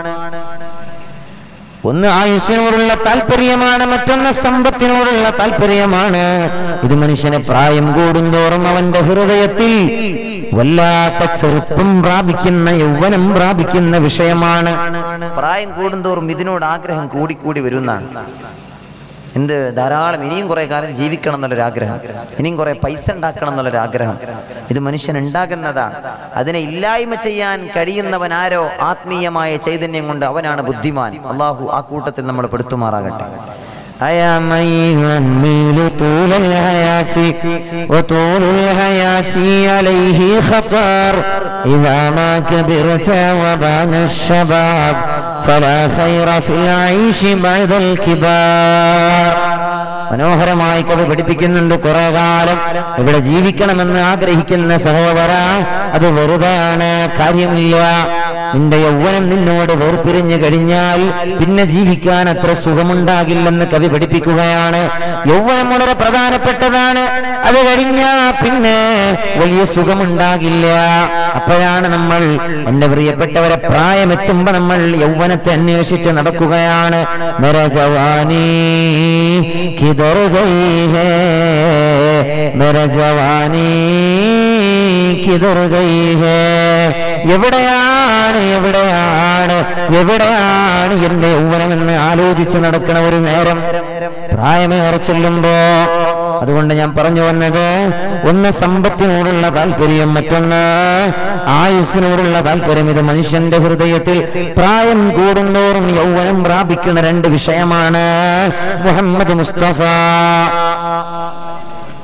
ഒന്ന് ആയുസ്സിനോടുള്ള താല്പര്യമാണ് മറ്റൊന്ന് സമ്പത്തിനോടുള്ള താല്പര്യമാണ് ഇത് മനുഷ്യന് പ്രായം കൂടുന്തോറും അവന്റെ ഹൃദയത്തിൽ വല്ലാത്ത ചെറുപ്പം പ്രാപിക്കുന്ന യൗവനം പ്രാപിക്കുന്ന വിഷയമാണ് പ്രായം കൂടുന്തോറും ഇതിനോട് ആഗ്രഹം കൂടിക്കൂടി വരുന്നതാണ് എന്ത് ധാരാളം ഇനിയും കുറെ കാലം ജീവിക്കണം എന്നുള്ളൊരു ആഗ്രഹം ഇനിയും കുറെ പൈസ ഉണ്ടാക്കണം എന്നുള്ളൊരു ആഗ്രഹം ഇത് മനുഷ്യൻ ഉണ്ടാകുന്നതാണ് അതിനെ ഇല്ലായ്മ ചെയ്യാൻ കഴിയുന്നവൻ ആരോ ആത്മീയമായ ചൈതന്യം കൊണ്ട് അവനാണ് ബുദ്ധിമാൻ അള്ളാഹു ആ കൂട്ടത്തിൽ നമ്മൾ പെടുത്തുമാറാകട്ടെ أيا من يهمل طول الحياة وطول الحياة عليه خطر إذا ما كبرت وبان الشباب فلا خير في العيش بعد الكبار മനോഹരമായി കവി പഠിപ്പിക്കുന്നുണ്ട് കുറെ കാലം ഇവിടെ ജീവിക്കണമെന്ന് ആഗ്രഹിക്കുന്ന സഹോദര അത് വെറുതെയാണ് കാര്യമില്ല നിന്റെ യൗവനം നിന്നോട് വേർപിരിഞ്ഞു കഴിഞ്ഞാൽ പിന്നെ ജീവിക്കാൻ അത്ര സുഖമുണ്ടാകില്ലെന്ന് കവി പഠിപ്പിക്കുകയാണ് യൗവനം വളരെ പ്രധാനപ്പെട്ടതാണ് അത് കഴിഞ്ഞാ പിന്നെ വലിയ സുഖമുണ്ടാകില്ല അപ്പോഴാണ് നമ്മൾ എന്റെ പ്രിയപ്പെട്ടവരെ പ്രായമെത്തുമ്പോ നമ്മൾ യൗവനത്തെ അന്വേഷിച്ച് നടക്കുകയാണ് മെര ജവാനി കിതർ ഗയി ഹേ മെര ജവാനി കിതർ ഗയി ഹേ എവിടെയാണ് എവിടെയാണ് എവിടെയാണ് എന്റെ യൗവനമെന്ന് ആലോചിച്ച് നടക്കണ ഒരു നേരം പ്രായമേറെ ചെല്ലുമ്പോ അതുകൊണ്ട് ഞാൻ പറഞ്ഞു വന്നത് ഒന്ന് സമ്പത്തിനോടുള്ള താല്പര്യം മറ്റൊന്ന് ആയുസ്സിനോടുള്ള താല്പര്യം ഇത് മനുഷ്യന്റെ ഹൃദയത്തിൽ പ്രായം കൂടുന്തോറും യൗവനം പ്രാപിക്കുന്ന രണ്ട് വിഷയമാണ് മുഹമ്മദ് മുസ്തഫ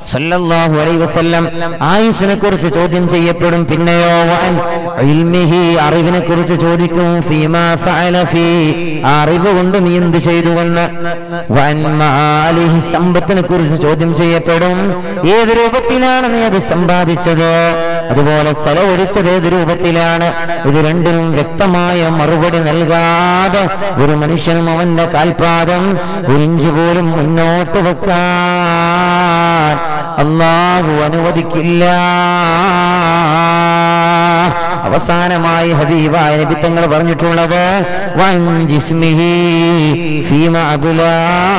സല്ലല്ലാഹു അലൈഹി വസല്ലം ആയുസിനെ കുറിച്ച് ചോദ്യം ചെയ്യപ്പെടും പിന്നെയോ വഅൻ ഇൽമിഹി അറിവിനെ കുറിച്ച് ചോദിക്കും ഫീമാ ഫഅല ഫീ ആ അറിവ് കൊണ്ട് നീ എന്ത് ചെയ്തുവെന്ന് വഅൻ മാലിഹി സമ്പത്തിനെ കുറിച്ച് ചോദ്യം ചെയ്യപ്പെടും ഏത് രൂപത്തിലാണ് നീ അത് സമ്പാദിച്ചത് അതുപോലെ ചെലവഴിച്ചത് ഏത് രൂപത്തിലാണ് ഇത് രണ്ടിനും വ്യക്തമായ മറുപടി നൽകാതെ ഒരു മനുഷ്യനും അവന്റെ കാൽപാദം ഒരിഞ്ചു പോലും മുന്നോട്ട് വെക്കാൻ അള്ളാഹു അനുവദിക്കില്ല അവസാനമായി ഹബീബായ നബി തങ്ങൾ പറഞ്ഞിട്ടുള്ളത് വൻ ജിസ്മിഹി ഫീമ അബുലാ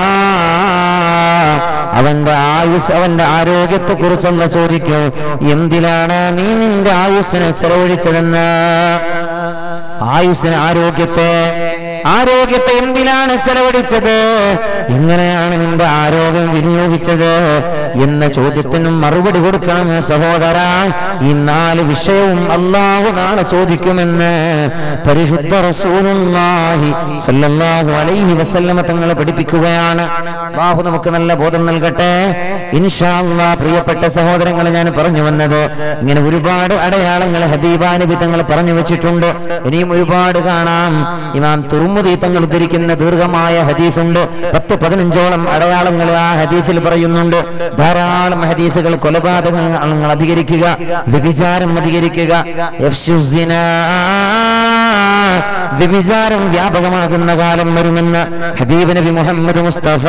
അവന്റെ ആയുസ് അവന്റെ ആരോഗ്യത്തെ കുറിച്ചുള്ള ചോദിക്കും എന്തിലാണ് നീ നിന്റെ ആയുസ്സിനെ ചെലവഴിച്ചതെന്ന് ആയുസ്സിന് ആരോഗ്യത്തെ ആരോഗ്യത്തെ എന്തിനാണ് ചെലവഴിച്ചത് എങ്ങനെയാണ് നിന്റെ ആരോഗ്യം വിനിയോഗിച്ചത് എന്ന ചോദ്യത്തിനും മറുപടി കൊടുക്കണം സഹോദര ഈ നാല് വിഷയവും അള്ളാഹു നാളെ ചോദിക്കുമെന്ന് പരിശുദ്ധ റസൂലുള്ളാഹി സ്വല്ലല്ലാഹു അലൈഹി വസല്ലമ തങ്ങളെ പഠിപ്പിക്കുകയാണ് അള്ളാഹു നമുക്ക് നല്ല ബോധം നൽകട്ടെ ഇൻഷാ അല്ലാ പ്രിയപ്പെട്ട സഹോദരങ്ങളെ ഞാൻ പറഞ്ഞു വന്നത് ഇങ്ങനെ ഒരുപാട് അടയാളങ്ങൾ ഹബീബാ നബി തങ്ങൾ പറഞ്ഞു വെച്ചിട്ടുണ്ട് ഇനിയും ഒരുപാട് കാണാം ഇമാം തുർമുദി തങ്ങൾ ഉദ്ധരിക്കുന്ന ദീർഘമായ ഹദീസുണ്ട് പത്ത് പതിനഞ്ചോളം അടയാളങ്ങൾ ആ ഹദീസിൽ പറയുന്നുണ്ട് ധാരാളം ഹദീസുകൾ കൊലപാതകങ്ങൾ അധികരിക്കുക വ്യഭിചാരം അധികരിക്കുക യഫ്ശുസിന വ്യഭിചാരം വ്യാപകമാകുന്ന കാലം വരുമെന്ന് ഹബീബ് നബി മുഹമ്മദ് മുസ്തഫ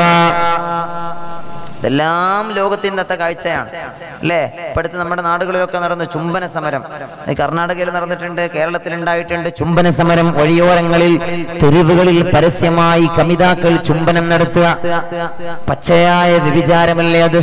ഇതെല്ലാം ലോകത്ത് ഇന്നത്തെ കാഴ്ചയാണ് അല്ലേ ഇപ്പൊ അടുത്ത് നമ്മുടെ നാടുകളിലൊക്കെ നടന്നു ചുംബന സമരം ഈ കർണാടകയിൽ നടന്നിട്ടുണ്ട് കേരളത്തിൽ ഉണ്ടായിട്ടുണ്ട് ചുംബന സമരം വഴിയോരങ്ങളിൽ തെരുവുകളിൽ പരസ്യമായി കമിതാക്കൾ ചുംബനം നടത്തുക പച്ചയായ വ്യഭിചാരമല്ലേ അത്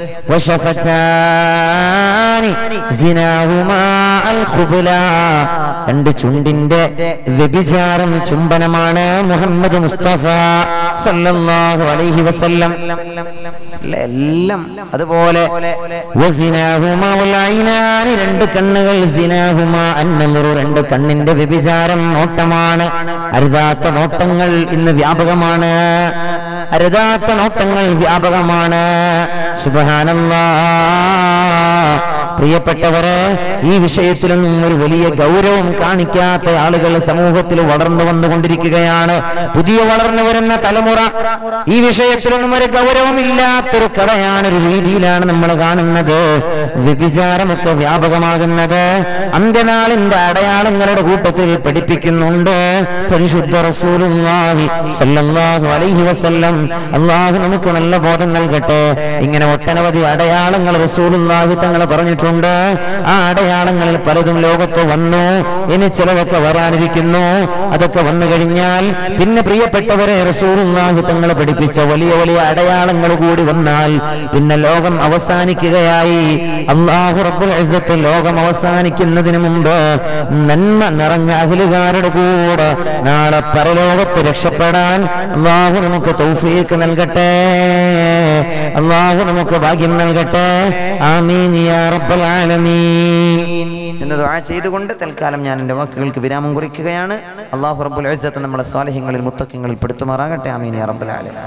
വശഫച്ചാനി സിനാഹുമാ അൽ ഖുബുല. രണ്ട് ചുണ്ടിന്റെ വ്യഭിചാരം ചുംബനമാണ് മുഹമ്മദ് മുസ്തഫ സല്ലല്ലാഹു അലൈഹി വസല്ലം അല്ലേ? എല്ലാം അതുപോലെ വസിനാഹുമ വലൈനാനി രണ്ട് കണ്ണുകൾ സിനാഹുമ അന്നമുറു രണ്ട് കണ്ണിന്റെ വ്യഭിചാരം നോട്ടമാണ് അരുതാത്ത നോട്ടങ്ങൾ ഇന്ന് വ്യാപകമാണ് അരുതാത്ത നോട്ടങ്ങൾ വ്യാപകമാണ് സുബഹാനല്ലാ പ്രിയപ്പെട്ടവരെ ഈ വിഷയത്തിലൊന്നും ഒരു വലിയ ഗൗരവം കാണിക്കാത്ത ആളുകൾ സമൂഹത്തിൽ വളർന്നു വന്നുകൊണ്ടിരിക്കുകയാണ് പുതിയ വളർന്നു വരുന്ന തലമുറ ഈ വിഷയത്തിലൊന്നും ഒരു ഗൗരവമില്ലാത്തൊരു കഥയാണ് ഒരു രീതിയിലാണ് നമ്മൾ കാണുന്നത് വ്യഭിചാരമൊക്കെ വ്യാപകമാകുന്നത് അന്ത്യനാളിന്റെ അടയാളങ്ങളുടെ കൂട്ടത്തിൽ പഠിപ്പിക്കുന്നുണ്ട് പരിശുദ്ധ റസൂലുള്ളാഹി സല്ലല്ലാഹു അലൈഹി വസല്ലം അള്ളാഹു നമുക്ക് നല്ല ബോധം നൽകട്ടെ ഇങ്ങനെ ഒട്ടനവധി അടയാളങ്ങൾ റസൂലുള്ളാഹി തങ്ങൾ പറഞ്ഞിട്ടുണ്ട് ആ അടയാളങ്ങളിൽ പലതും ലോകത്ത് വന്നു ഇനി ചിലതൊക്കെ വരാനിരിക്കുന്നു അതൊക്കെ വന്നു കഴിഞ്ഞാൽ പിന്നെ പ്രിയപ്പെട്ടവരെ റസൂലുള്ളാഹി തങ്ങൾ പഠിപ്പിച്ച വലിയ വലിയ അടയാളങ്ങൾ കൂടി വന്നാൽ പിന്നെ ലോകം അവസാനിക്കുകയായി അള്ളാഹു റബ്ബുൽ ഇസ്സത്ത് ലോകം അവസാനിക്കുന്നതിന് മുമ്പ് നന്മ നിറഞ്ഞ അഖിലുകാരുടെ കൂടെ നാളെ പരലോകത്ത് രക്ഷപ്പെടാൻ അള്ളാഹു നമുക്ക് തൗഫീക്ക് നൽകട്ടെ അള്ളാഹു നമുക്ക് ഭാഗ്യം നൽകട്ടെ ആമീൻ യാ റബ്ബൽ ആലമീൻ എന്ന് ദുആ ചെയ്തുകൊണ്ട് തൽക്കാലം ഞാൻ എൻ്റെ വാക്കുകൾക്ക് വിരാമം കുറിക്കുകയാണ് അള്ളാഹു റബ്ബുൽ ഇസ്സത്ത് നമ്മളെ സ്വാലഹ്യങ്ങളിൽ മുത്തക്കങ്ങളിൽ പെടുത്തുമാറാകട്ടെ ആമീൻ യാ റബ്ബൽ ആലമീൻ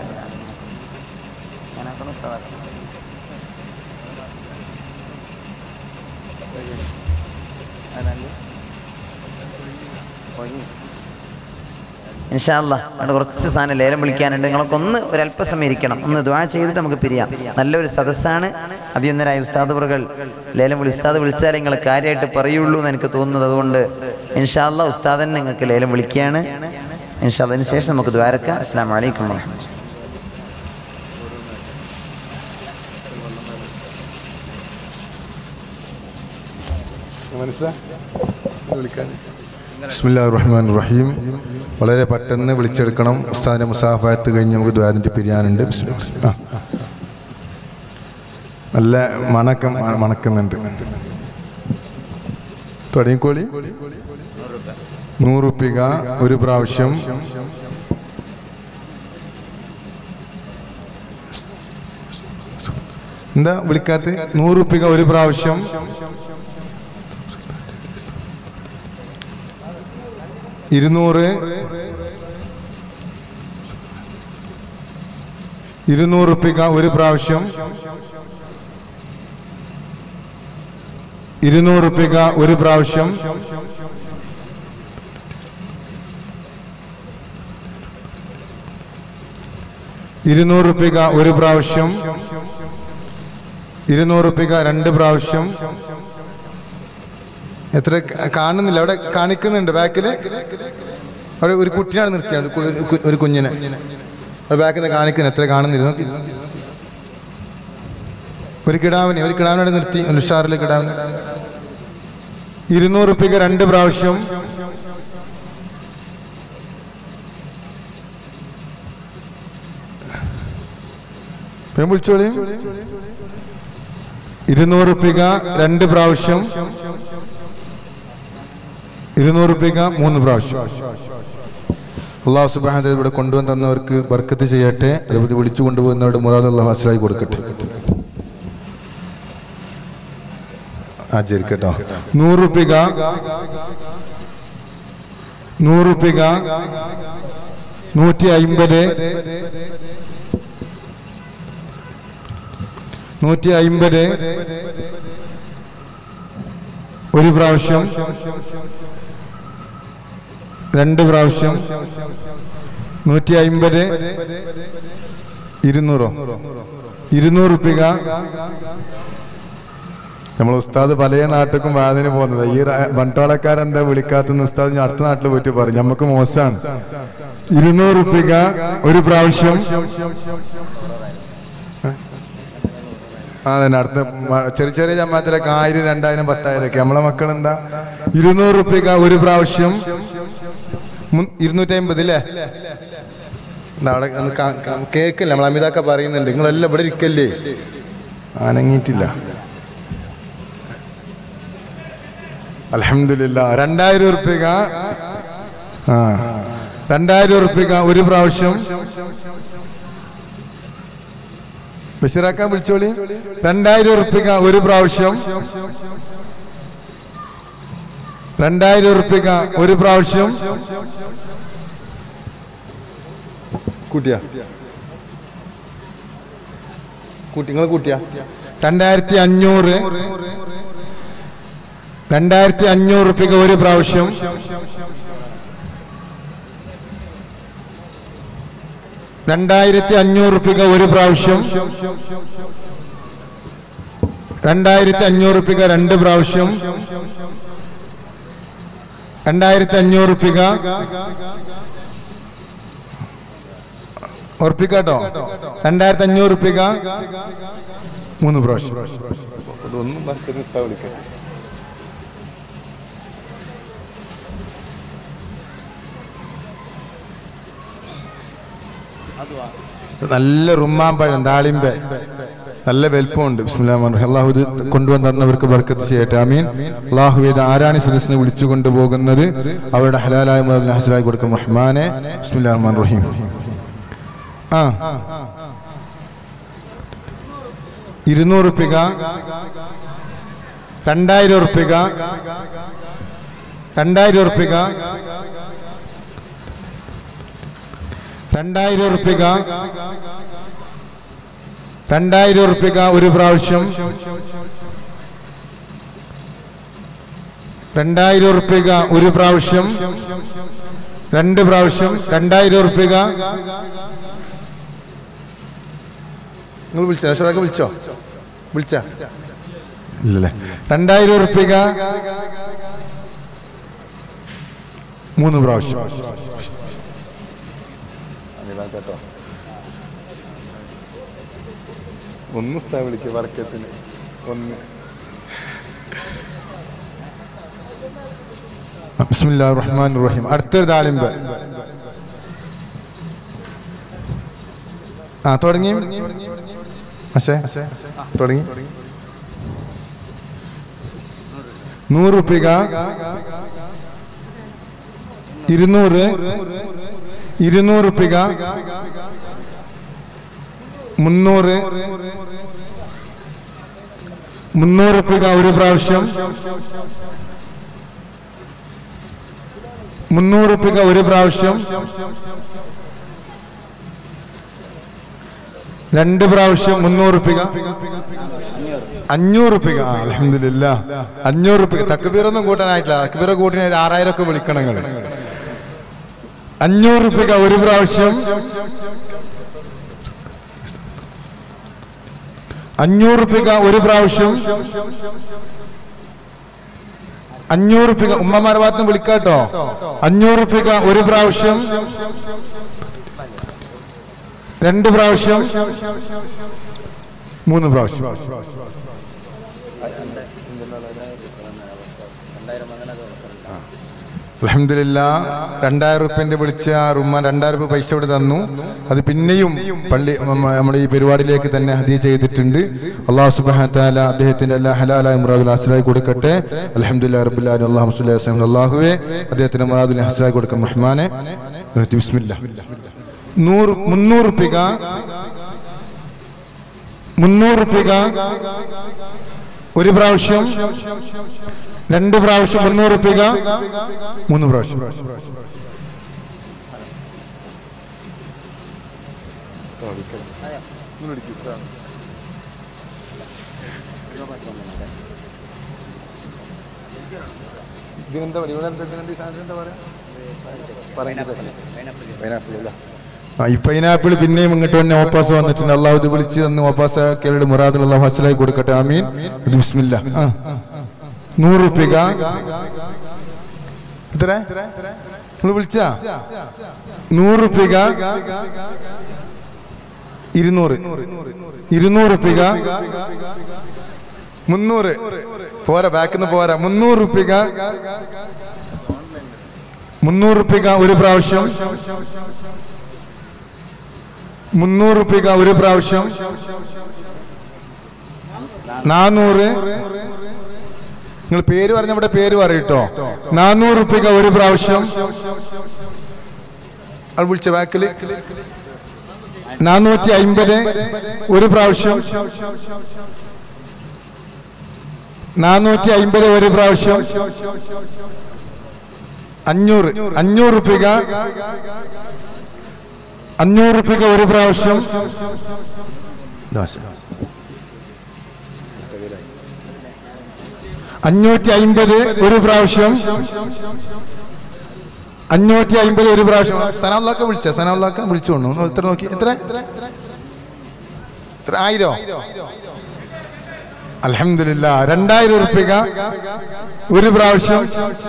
ഇൻഷാല്ല അവിടെ കുറച്ച് സാധനം ലേലം വിളിക്കാനുണ്ട് നിങ്ങളൊക്കെ ഒന്ന് ഒരല്പസമയം ഇരിക്കണം ഒന്ന് ദ്വാ ചെയ്തിട്ട് നമുക്ക് പിരിയാം നല്ലൊരു സദസ്സാണ് അഭിയന്തരായ ഉസ്താദുകൾ ലേലം വിളി ഉസ്താദ് വിളിച്ചാലേ നിങ്ങൾ കാര്യമായിട്ട് പറയുള്ളൂ എന്ന് എനിക്ക് തോന്നുന്നത് അതുകൊണ്ട് ഇൻഷാല്ല ഉസ്താദൻ നിങ്ങൾക്ക് ലേലം വിളിക്കുകയാണ് ഇൻഷാല്ല അതിന് ശേഷം നമുക്ക് ദ്വാരക്കാം അസ്സാം വലൈക്കും വാഹമത്തുള്ള ബിസ്മില്ലാ റഹ്മാൻ റഹീം വളരെ പെട്ടെന്ന് വിളിച്ചെടുക്കണം ഉസ്താദിന്റെ മുസാഫായത്ത് കഴിഞ്ഞ് നമുക്ക് ദ്വാരൻ്റെ പിരിയാനുണ്ട് ബിസ്മില്ലാ. ആ. നല്ല മണക്കം മണക്കുന്നുണ്ട് തുടങ്ങിക്കോളി നൂറുപ്പിക ഒരു പ്രാവശ്യം എന്താ വിളിക്കാത്ത നൂറുപ്പിക ഒരു പ്രാവശ്യം ഇരുന്നൂറ് ഇരുന്നൂറ് ഉപ്പിക ഒരു പ്രാവശ്യം ഇരുന്നൂറ് റുപ്യക ഒരു പ്രാവശ്യം ഇരുന്നൂറ് റുപ്യക ഒരു പ്രാവശ്യം ഇരുന്നൂറ് റുപ്യക രണ്ട് പ്രാവശ്യം എത്ര ക- കാണുന്നില്ല അവിടെ കാണിക്കുന്നുണ്ട് ബാക്കില് അവിടെ ഒരു കുട്ടിയാണ് നിർത്തിയാണ് ഒരു കു- കു- ഒരു കുഞ്ഞിനെ അവിടെ ബാക്കിൽ നിന്ന് കാണിക്കുന്നത് എത്ര കാണുന്നില്ല നോക്കി ഒരു കിടാവിനെ ഒരു കിടാവിനോട് നിർത്തി ഒരു ഉഷാറിലെ കിടാവിനെ ഇരുന്നൂറ് റുപ്യക്ക് രണ്ട് പ്രാവശ്യം ഇപ്പം വിളിച്ചോളി ഇരുന്നൂറ് റുപ്യക രണ്ട് പ്രാവശ്യം ഇരുന്നൂറ് റുപ്യക മൂന്ന് പ്രാവശ്യം അള്ളാഹു സുബാന ഇവിടെ കൊണ്ടുവന്ന് തന്നവർക്ക് ബർക്കത്ത് ചെയ്യട്ടെ അതുപോലെ വിളിച്ചു കൊണ്ടുപോകുന്നവരുടെ മുറാദ് അള്ളാഹു ഹാസിലായി കൊടുക്കട്ടെ ആചരിക്കട്ടോ നൂറ് റുപ്യക നൂറ് റുപ്യക നൂറ്റി അയിമ്പത് നൂറ്റി അയിമ്പത് ഒരു പ്രാവശ്യം രണ്ട് പ്രാവശ്യം നൂറ്റി അയിമ്പത് ഇരുന്നൂറോ ഇരുന്നൂറ് റുപ്യക നമ്മൾ ഉസ്താദ് പല നാട്ടിലും വാതിന് പോകുന്നത് ഈ വണ്ടോളക്കാരെന്താ വിളിക്കാത്തെന്ന് ഉസ്താദ് ഞാൻ അടുത്ത നാട്ടിൽ പോയിട്ട് പറയും നമുക്ക് മോശമാണ് ഇരുന്നൂറ് റുപ്യക ഒരു പ്രാവശ്യം ആ തന്നെ അടുത്ത മ- ചെറിയ ചെറിയ ജമാത്തിലൊക്കെ ആയിരം രണ്ടായിരം പത്തായിരം ഒക്കെ നമ്മളെ മക്കൾ എന്താ ഇരുന്നൂറ് റുപ്യക ഒരു പ്രാവശ്യം മുൻ- ഇരുന്നൂറ്റി അമ്പത് അല്ലേ എന്താ അവിടെ ഒന്ന് കാ- കാ- കേക്കില്ല നമ്മൾ അമിതാക്ക പറയുന്നുണ്ട് നിങ്ങളെല്ലാം ഇവിടെ ഇരിക്കല്ലേ അനങ്ങിയിട്ടില്ല അലഹമില്ല രണ്ടായിരം ഉറുപ്പിക ആ രണ്ടായിരം ഉറുപ്പിക ഒരു പ്രാവശ്യം ബഷീറാക്കാൻ വിളിച്ചോളി രണ്ടായിരം ഉറുപ്പിക ഒരു പ്രാവശ്യം രണ്ടായിരം ഉറുപ്പിക ഒരു പ്രാവശ്യം കൂട്ടിയ കൂട്ടി നിങ്ങൾ കൂട്ടിയ രണ്ടായിരത്തി അഞ്ഞൂറ് രണ്ടായിരത്തി അഞ്ഞൂറ് റുപ്യക്ക് ഒരു പ്രാവശ്യം രണ്ടായിരത്തി അഞ്ഞൂറ് റുപ്യക്ക് ഒരു പ്രാവശ്യം രണ്ടായിരത്തി അഞ്ഞൂറ് റുപ്യക്ക് രണ്ട് പ്രാവശ്യം രണ്ടായിരത്തി അഞ്ഞൂറ് റുപ്യക ഉറപ്പിക്കാട്ടോ രണ്ടായിരത്തി അഞ്ഞൂറ് റുപ്യക മൂന്ന് പ്രാവശ്യം ഇതൊന്നും വിളിക്കാം നല്ല റുമ്മാമ്പഴം ദാളിമ്പ നല്ല വലിപ്പമുണ്ട് ബിസ്മില്ലാഹിർ റഹ്മാനിർ റഹീം. അള്ളാഹു ഇത് കൊണ്ടുവന്ന് തന്നവർക്ക് ബർക്കത്ത് ചെയ്യട്ടെ ആമീൻ അള്ളാഹു ഇത് ആരാണി സദസ്സിനെ വിളിച്ചു കൊണ്ടുപോകുന്നത് അവരുടെ ഹലാലായ മുതൽ ഹസലായി കൊടുക്കും റഹ്മാനെ ബിസ്മില്ലാഹിർ റഹ്മാനിർ റഹീം ആ ഇരുന്നൂറ് ഉറുപ്പിക രണ്ടായിരം ഉറുപ്പിക രണ്ടായിരം ഉറുപ്പിക രണ്ടായിരം ഉറുപ്പിക രണ്ടായിരം ഉറുപ്പിക ഒരു പ്രാവശ്യം രണ്ടായിരം ഉറുപ്പിക ഒരു പ്രാവശ്യം രണ്ട് പ്രാവശ്യം രണ്ടായിരം ഉറുപ്പിക നിങ്ങൾ വിളിച്ചോ അഷറൊക്കെ വിളിച്ചോ വിളിച്ച ഇല്ലല്ലേ രണ്ടായിരം ഉറുപ്പിക മൂന്ന് പ്രാവശ്യം കേട്ടോ ഒന്ന് സ്ഥലം വിളിക്കുക വർക്കത്തിന് ഒന്ന് ബിസ്മില്ലാ റഹ്മാൻ റഹീം അടുത്തൊരു താളിമ്പ് ആ തുടങ്ങി പക്ഷേ തുടങ്ങി നൂറ് റുപ്യക ഇരുന്നൂറ് ഇരുന്നൂറ് റുപ്യക മുന്നൂറ് മുന്നൂറ് റുപ്യക ഒരു പ്രാവശ്യം മുന്നൂറ് റുപ്യക ഒരു പ്രാവശ്യം രണ്ട് പ്രാവശ്യം മുന്നൂറ് റുപ്പിക അഞ്ഞൂറ് റുപ്പിക ആ അലഹമില്ല അഞ്ഞൂറ് റുപ്പിക തക്ബീറൊന്നും കൂട്ടാനായിട്ടില്ല തക്ബീറ കൂട്ടിന് ഒരു ആറായിരം ഒക്കെ വിളിക്കണം നിങ്ങൾ അഞ്ഞൂറ് റുപ്പിക ഒരു പ്രാവശ്യം അഞ്ഞൂറ് റുപ്പിക ഒരു പ്രാവശ്യം അഞ്ഞൂറ് റുപ്പിക ഉമ്മമാരെ ഭാഗത്ത് വിളിക്കാട്ടോ അഞ്ഞൂറ് റുപ്പിക ഒരു പ്രാവശ്യം രണ്ട് പ്രാവശ്യം മൂന്ന് പ്രാവശ്യം അലഹമില്ല രണ്ടായിരം റുപ്യന്റെ വിളിച്ച റുമ്മ രണ്ടായിരം രൂപ പൈസ ഇവിടെ തന്നു അത് പിന്നെയും പള്ളി നമ്മ- നമ്മുടെ ഈ പരിപാടിയിലേക്ക് തന്നെ ഹദിയ ചെയ്തിട്ടുണ്ട് അള്ളാഹു സുബാല അദ്ദേഹത്തിന്റെ എല്ലാ ഹലാലായ മുറാദുൽ ഹസലായി കൊടുക്കട്ടെ അലഹമുല്ലാ റബുല്ലാ അള്ളാഹു വസ്ലം അള്ളാഹുവെ അദ്ദേഹത്തിന്റെ മുറാദുൽ ഹസലായി കൊടുക്കണം റഹ്മാനെ നിർത്തി ബിസ്മില്ല നൂറ് മുന്നൂറ് റുപ്പിക മുന്നൂറ് റുപ്പിക ഒരു പ്രാവശ്യം രണ്ട് പ്രാവശ്യം മുന്നൂറ് റുപ്പിക മൂന്ന് പ്രാവശ്യം ആ, ഈ പൈനാപ്പിൾ പിന്നെയും ഇങ്ങോട്ട് തന്നെ ഓപ്പാസ് വന്നിട്ടുണ്ട് അള്ളാഹു ഇത് വിളിച്ച് തന്ന് ഓപ്പാസ് കേരള മുറാദുൽ അള്ളാഹു ഹസലായി കൊടുക്കട്ടെ ആമീൻ ഇത് ബിസ്മില്ല ആ നൂറ് റുപ്പിക എത്ര നിങ്ങൾ വിളിച്ച നൂറ് റുപ്പിക ഇരുന്നൂറ് ഇരുന്നൂറ് റുപ്പിക മുന്നൂറ് പോരാ ബാക്കിന്ന് പോരാ മുന്നൂറ് റുപ്പിക മുന്നൂറ് റുപ്പിക ഒരു പ്രാവശ്യം മുന്നൂറ് റുപ്പിക ഒരു പ്രാവശ്യം നാനൂറ് നിങ്ങൾ പേര് പറഞ്ഞ ഇവിടെ പേര് പറയട്ടോ നാനൂറ് റുപ്പിക ഒരു പ്രാവശ്യം അത് വിളിച്ച ബാക്കിൽ നാനൂറ്റി അമ്പത് ഒരു പ്രാവശ്യം നാനൂറ്റി അമ്പത് ഒരു പ്രാവശ്യം അഞ്ഞൂറ് അഞ്ഞൂറ് റുപ്പിക അഞ്ഞൂറ് റുപ്പിക ഒരു പ്രാവശ്യം അഞ്ഞൂറ്റി അമ്പത് ഒരു പ്രാവശ്യം അഞ്ഞൂറ്റി അമ്പത് ഒരു പ്രാവശ്യം സനാവുള്ളാക്ക വിളിച്ച സനാവുള്ളാക്ക വിളിച്ചു കൊണ്ടു എത്ര നോക്കി എത്ര എത്ര ആയിരോ അലഹമില്ല രണ്ടായിരം ഉറുപ്പിക ഒരു പ്രാവശ്യം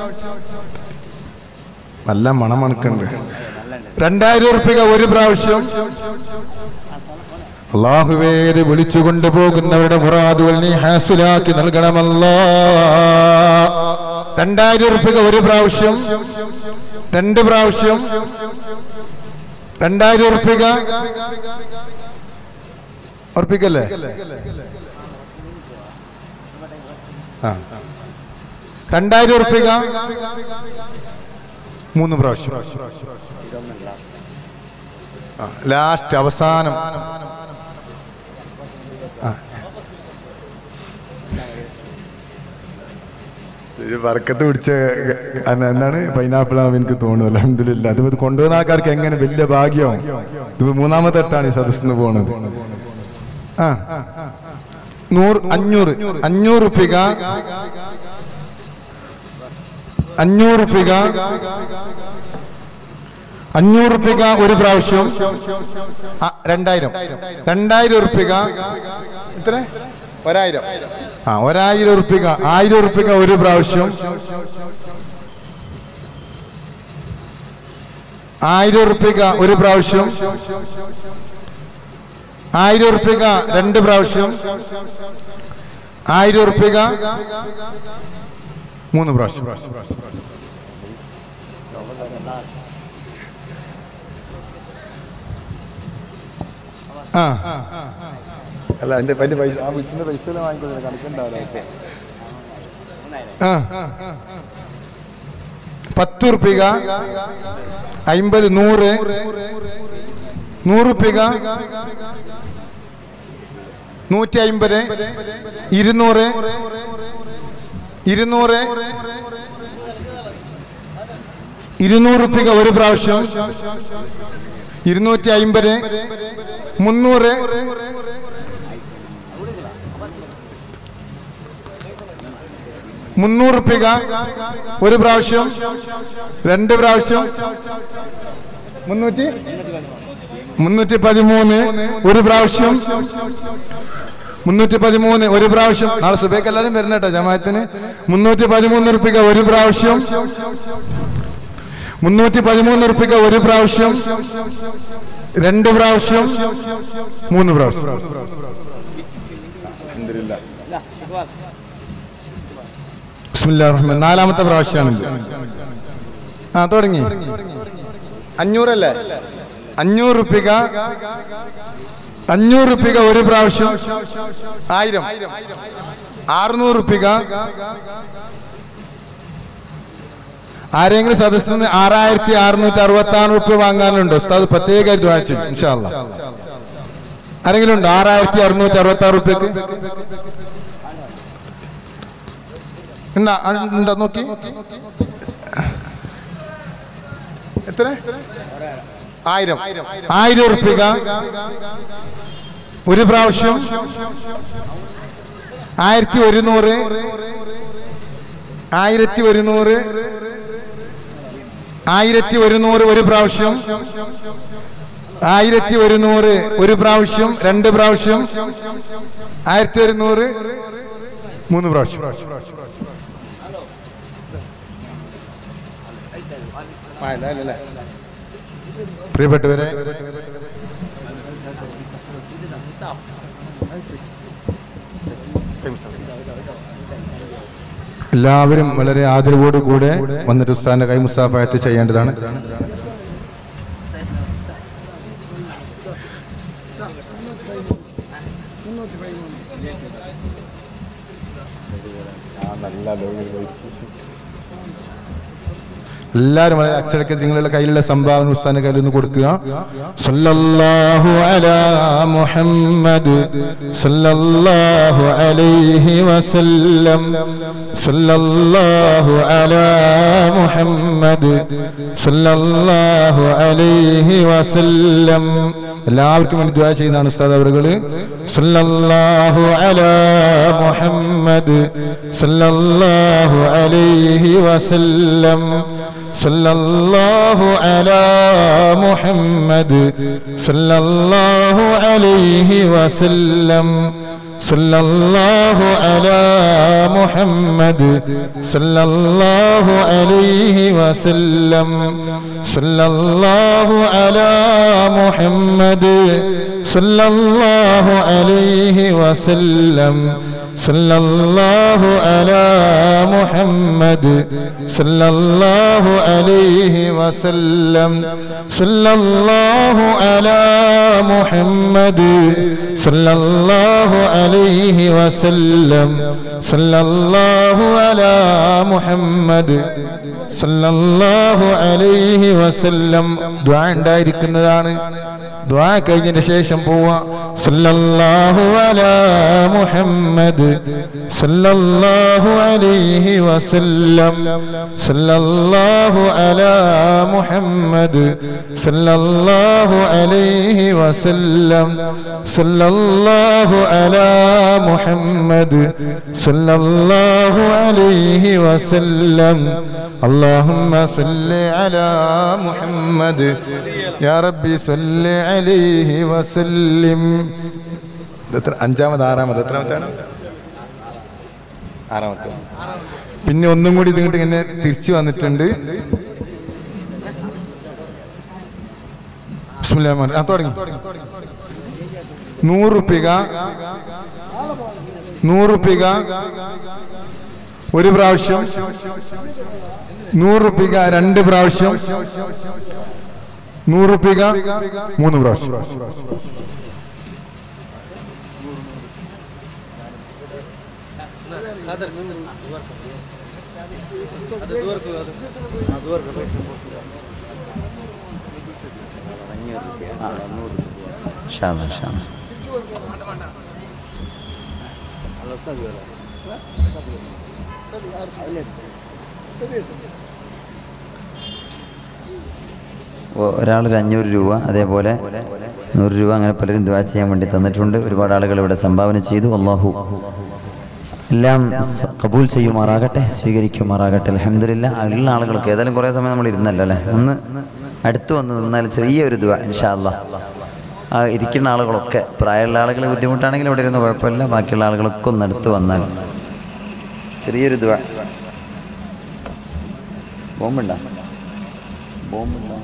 നല്ല മണമണക്കുണ്ട് രണ്ടായിരം ഉറുപ്പിക ഒരു പ്രാവശ്യം അള്ളാഹുവേര് വിളിച്ചു കൊണ്ടുപോകുന്നവരുടെ മുറാദുകൾ നീ ഹാസുലാക്കി നൽകണമല്ലോ രണ്ടായിരം ഉറുപ്പിക ഒരു പ്രാവശ്യം രണ്ട് പ്രാവശ്യം രണ്ടായിരം ഉറുപ്പിക ഉറപ്പിക്കല്ലേ ആ രണ്ടായിരം ഉറുപ്പിക മൂന്ന് പ്രാവശ്യം ആ, ലാസ്റ്റ് അവസാനം ആ. ഇത് വർക്കത്ത് പിടിച്ച അന്ന- എന്താണ് പൈനാപ്പിൾ ആണെന്ന് എനിക്ക് തോന്നുന്നു അലഹമില്ല അത് ഇത് കൊണ്ടുവന്ന ആൾക്കാർക്ക് എങ്ങനെ വലിയ ഭാഗ്യവും ഇത് മൂന്നാമത്തെ എട്ടാണ് ഈ സദസ്സിന് പോണത് ആ നൂറ് അഞ്ഞൂറ് അഞ്ഞൂറ് റുപ്പിക അഞ്ഞൂറ് റുപ്പിക അഞ്ഞൂറ് റുപ്പിക ഒരു പ്രാവശ്യം ആ, രണ്ടായിരം രണ്ടായിരം ഉറുപ്പിക എത്ര ഒരായിരം ആ ഒരായിരം ഉറുപ്പിക ആയിരം ഉറുപ്പിക ഒരു പ്രാവശ്യം ആയിരം ഉറുപ്പിക ഒരു പ്രാവശ്യം ആയിരം ഉറുപ്പിക രണ്ട് പ്രാവശ്യം ആയിരം ഉറുപ്പിക മൂന്ന് പ്രാവശ്യം ആ അല്ല എന്റെ പൈസ പൈസ ആ വിളിച്ചിന്റെ പൈസ വാങ്ങിക്കൊള്ളു കണക്കുണ്ടാവില്ല ആ പത്ത് ഉറുപ്പിക അമ്പത് നൂറ് നൂറുപ്പിക നൂറ്റി അമ്പത് ഇരുന്നൂറ് ഇരുന്നൂറ് ഇരുന്നൂറ് ഉറുപ്പിക ഒരു പ്രാവശ്യം ഇരുന്നൂറ്റി അമ്പത് മുന്നൂറ് മുന്നൂറ് റുപ്യ ഒരു പ്രാവശ്യം രണ്ട് പ്രാവശ്യം മുന്നൂറ്റി മുന്നൂറ്റി പതിമൂന്ന് ഒരു പ്രാവശ്യം മുന്നൂറ്റി പതിമൂന്ന് ഒരു പ്രാവശ്യം നാളെ സുബേക്ക് എല്ലാവരും വരുന്ന കേട്ടോ ജമാഅത്തിന് മുന്നൂറ്റി പതിമൂന്ന് റുപ്യ ഒരു പ്രാവശ്യം മുന്നൂറ്റി പതിമൂന്ന് റുപ്യ ഒരു പ്രാവശ്യം രണ്ട് പ്രാവശ്യം മൂന്ന് പ്രാവശ്യം ബിസ്മില്ലാഹിർ റഹ്മാൻ നാലാമത്തെ പ്രാവശ്യമാണിത് ആ തുടങ്ങി അഞ്ഞൂറല്ലേ അഞ്ഞൂറ് റുപ്യ അഞ്ഞൂറ് റുപ്യ ഒരു പ്രാവശ്യം ആയിരം ആറുനൂറ് റുപ്യ ആരെങ്കിലും സദസ്സിൽ നിന്ന് ആറായിരത്തി അറുന്നൂറ്റി അറുപത്തി ആറ് റുപ്യ വാങ്ങാനുണ്ടോ ഉസ്താദ് പ്രത്യേകമായിട്ട് വായിച്ചു ഇൻഷാല്ല ആരെങ്കിലും ഉണ്ടോ ആറായിരത്തി അറുന്നൂറ്റി അറുപത്തി ആറ് റുപ്യക്ക് ഉണ്ടാ ഉണ്ടോ നോക്കി എത്ര ആയിരം ആയിരം ഉറുപ്പിക ഒരു പ്രാവശ്യം ആയിരത്തി ഒരുന്നൂറ് ആയിരത്തി ഒരുന്നൂറ് ആയിരത്തി ഒരുന്നൂറ് ഒരു പ്രാവശ്യം ആയിരത്തി ഒരുന്നൂറ് ഒരു പ്രാവശ്യം രണ്ട് പ്രാവശ്യം ആയിരത്തി ഒരുന്നൂറ് മൂന്ന് പ്രാവശ്യം പ്രിയപ്പെട്ടവരെ എല്ലാവരും വളരെ ആദരവോട് കൂടെ വന്നിട്ട് ഉസ്താന്റെ കൈ മുസാഫായത്ത് ചെയ്യേണ്ടതാണ് എല്ലാവരും വളരെ അച്ചടക്കത്തിൽ നിങ്ങളുടെ കയ്യിലുള്ള സംഭാവന ഉസ്താന്റെ കയ്യിൽ ഒന്ന് കൊടുക്കുക സല്ലല്ലാഹു അലാ മുഹമ്മദ് സല്ലല്ലാഹു അലൈഹി വസല്ലം സല്ലല്ലാഹു അലാ മുഹമ്മദ് സല്ലല്ലാഹു അലൈഹി വസല്ലം എല്ലാവർക്കും വേണ്ടി ദുആ ചെയ്യുന്നതാണ് ഉസ്താദ് അവറുകൾ സല്ലല്ലാഹു അലാ മുഹമ്മദ് സല്ലല്ലാഹു അലൈഹി വസല്ലം صلى الله على محمد صلى الله عليه وسلم صلى الله على محمد صلى الله عليه وسلم صلى الله على محمد صلى الله عليه وسلم صلى الله على محمد صلى الله عليه وسلم صلى الله على محمد صلى الله عليه وسلم صلى الله على محمد സല്ലല്ലാഹു അലൈഹി വസല്ലം ദുആ ഉണ്ടായിരിക്കുന്നതാണ് ദുആ കഴിഞ്ഞതിന് ശേഷം പോവാ സല്ലല്ലാഹു അലാ മുഹമ്മദ് സല്ലല്ലാഹു അലൈഹി വസല്ലം സല്ലല്ലാഹു അലാ മുഹമ്മദ് സല്ലല്ലാഹു അലൈഹി വസല്ലം സല്ലല്ലാഹു അലാ മുഹമ്മദ് സല്ലല്ലാഹു അലൈഹി വസല്ലം اللهم صل على محمد يا ربي صل عليه وسلم അഞ്ചാമത് ആറാമത് എത്രാമത്താണ് ആറാമത്തെ പിന്നെ ഒന്നും കൂടി ഇതിങ്ങോട്ട് ഇങ്ങനെ തിരിച്ചു വന്നിട്ടുണ്ട് ബിസ്മില്ലാഹിർ റഹ്മാനിർ റഹീം. ആ തുടങ്ങി നൂറുപ്പിക നൂറുപ്പിക ഒരു പ്രാവശ്യം നൂറുപ്പിക രണ്ട് പ്രാവശ്യം നൂറുപ്പിക മൂന്ന് പ്രാവശ്യം ഷാമ ഷാമ ഒരാളൊരു അഞ്ഞൂറ് രൂപ അതേപോലെ നൂറ് രൂപ അങ്ങനെ പലരും ദ്വാ ചെയ്യാൻ വേണ്ടി തന്നിട്ടുണ്ട് ഒരുപാട് ആളുകൾ ഇവിടെ സംഭാവന ചെയ്തു അള്ളാഹു എല്ലാം സ- കബൂൽ ചെയ്യുമാറാകട്ടെ സ്വീകരിക്കുമാറാകട്ടെ അലഹമില്ല ഉള്ള ആളുകൾക്ക് ഏതായാലും കുറേ സമയം നമ്മൾ ഇരുന്നല്ലോ അല്ലേ ഒന്ന് അടുത്ത് വന്ന് നിന്നാൽ ചെറിയൊരു ദ്വാ ഇൻഷാ അല്ലാ ആ ഇരിക്കുന്ന ആളുകളൊക്കെ പ്രായമുള്ള ആളുകൾ ബുദ്ധിമുട്ടാണെങ്കിൽ ഇവിടെ ഇരുന്ന് കുഴപ്പമില്ല ബാക്കിയുള്ള ആളുകളൊക്കെ ഒന്ന് അടുത്ത് വന്നാൽ ചെറിയൊരു ദ്വാ ബോംബുണ്ടോ ബോംബുണ്ടോ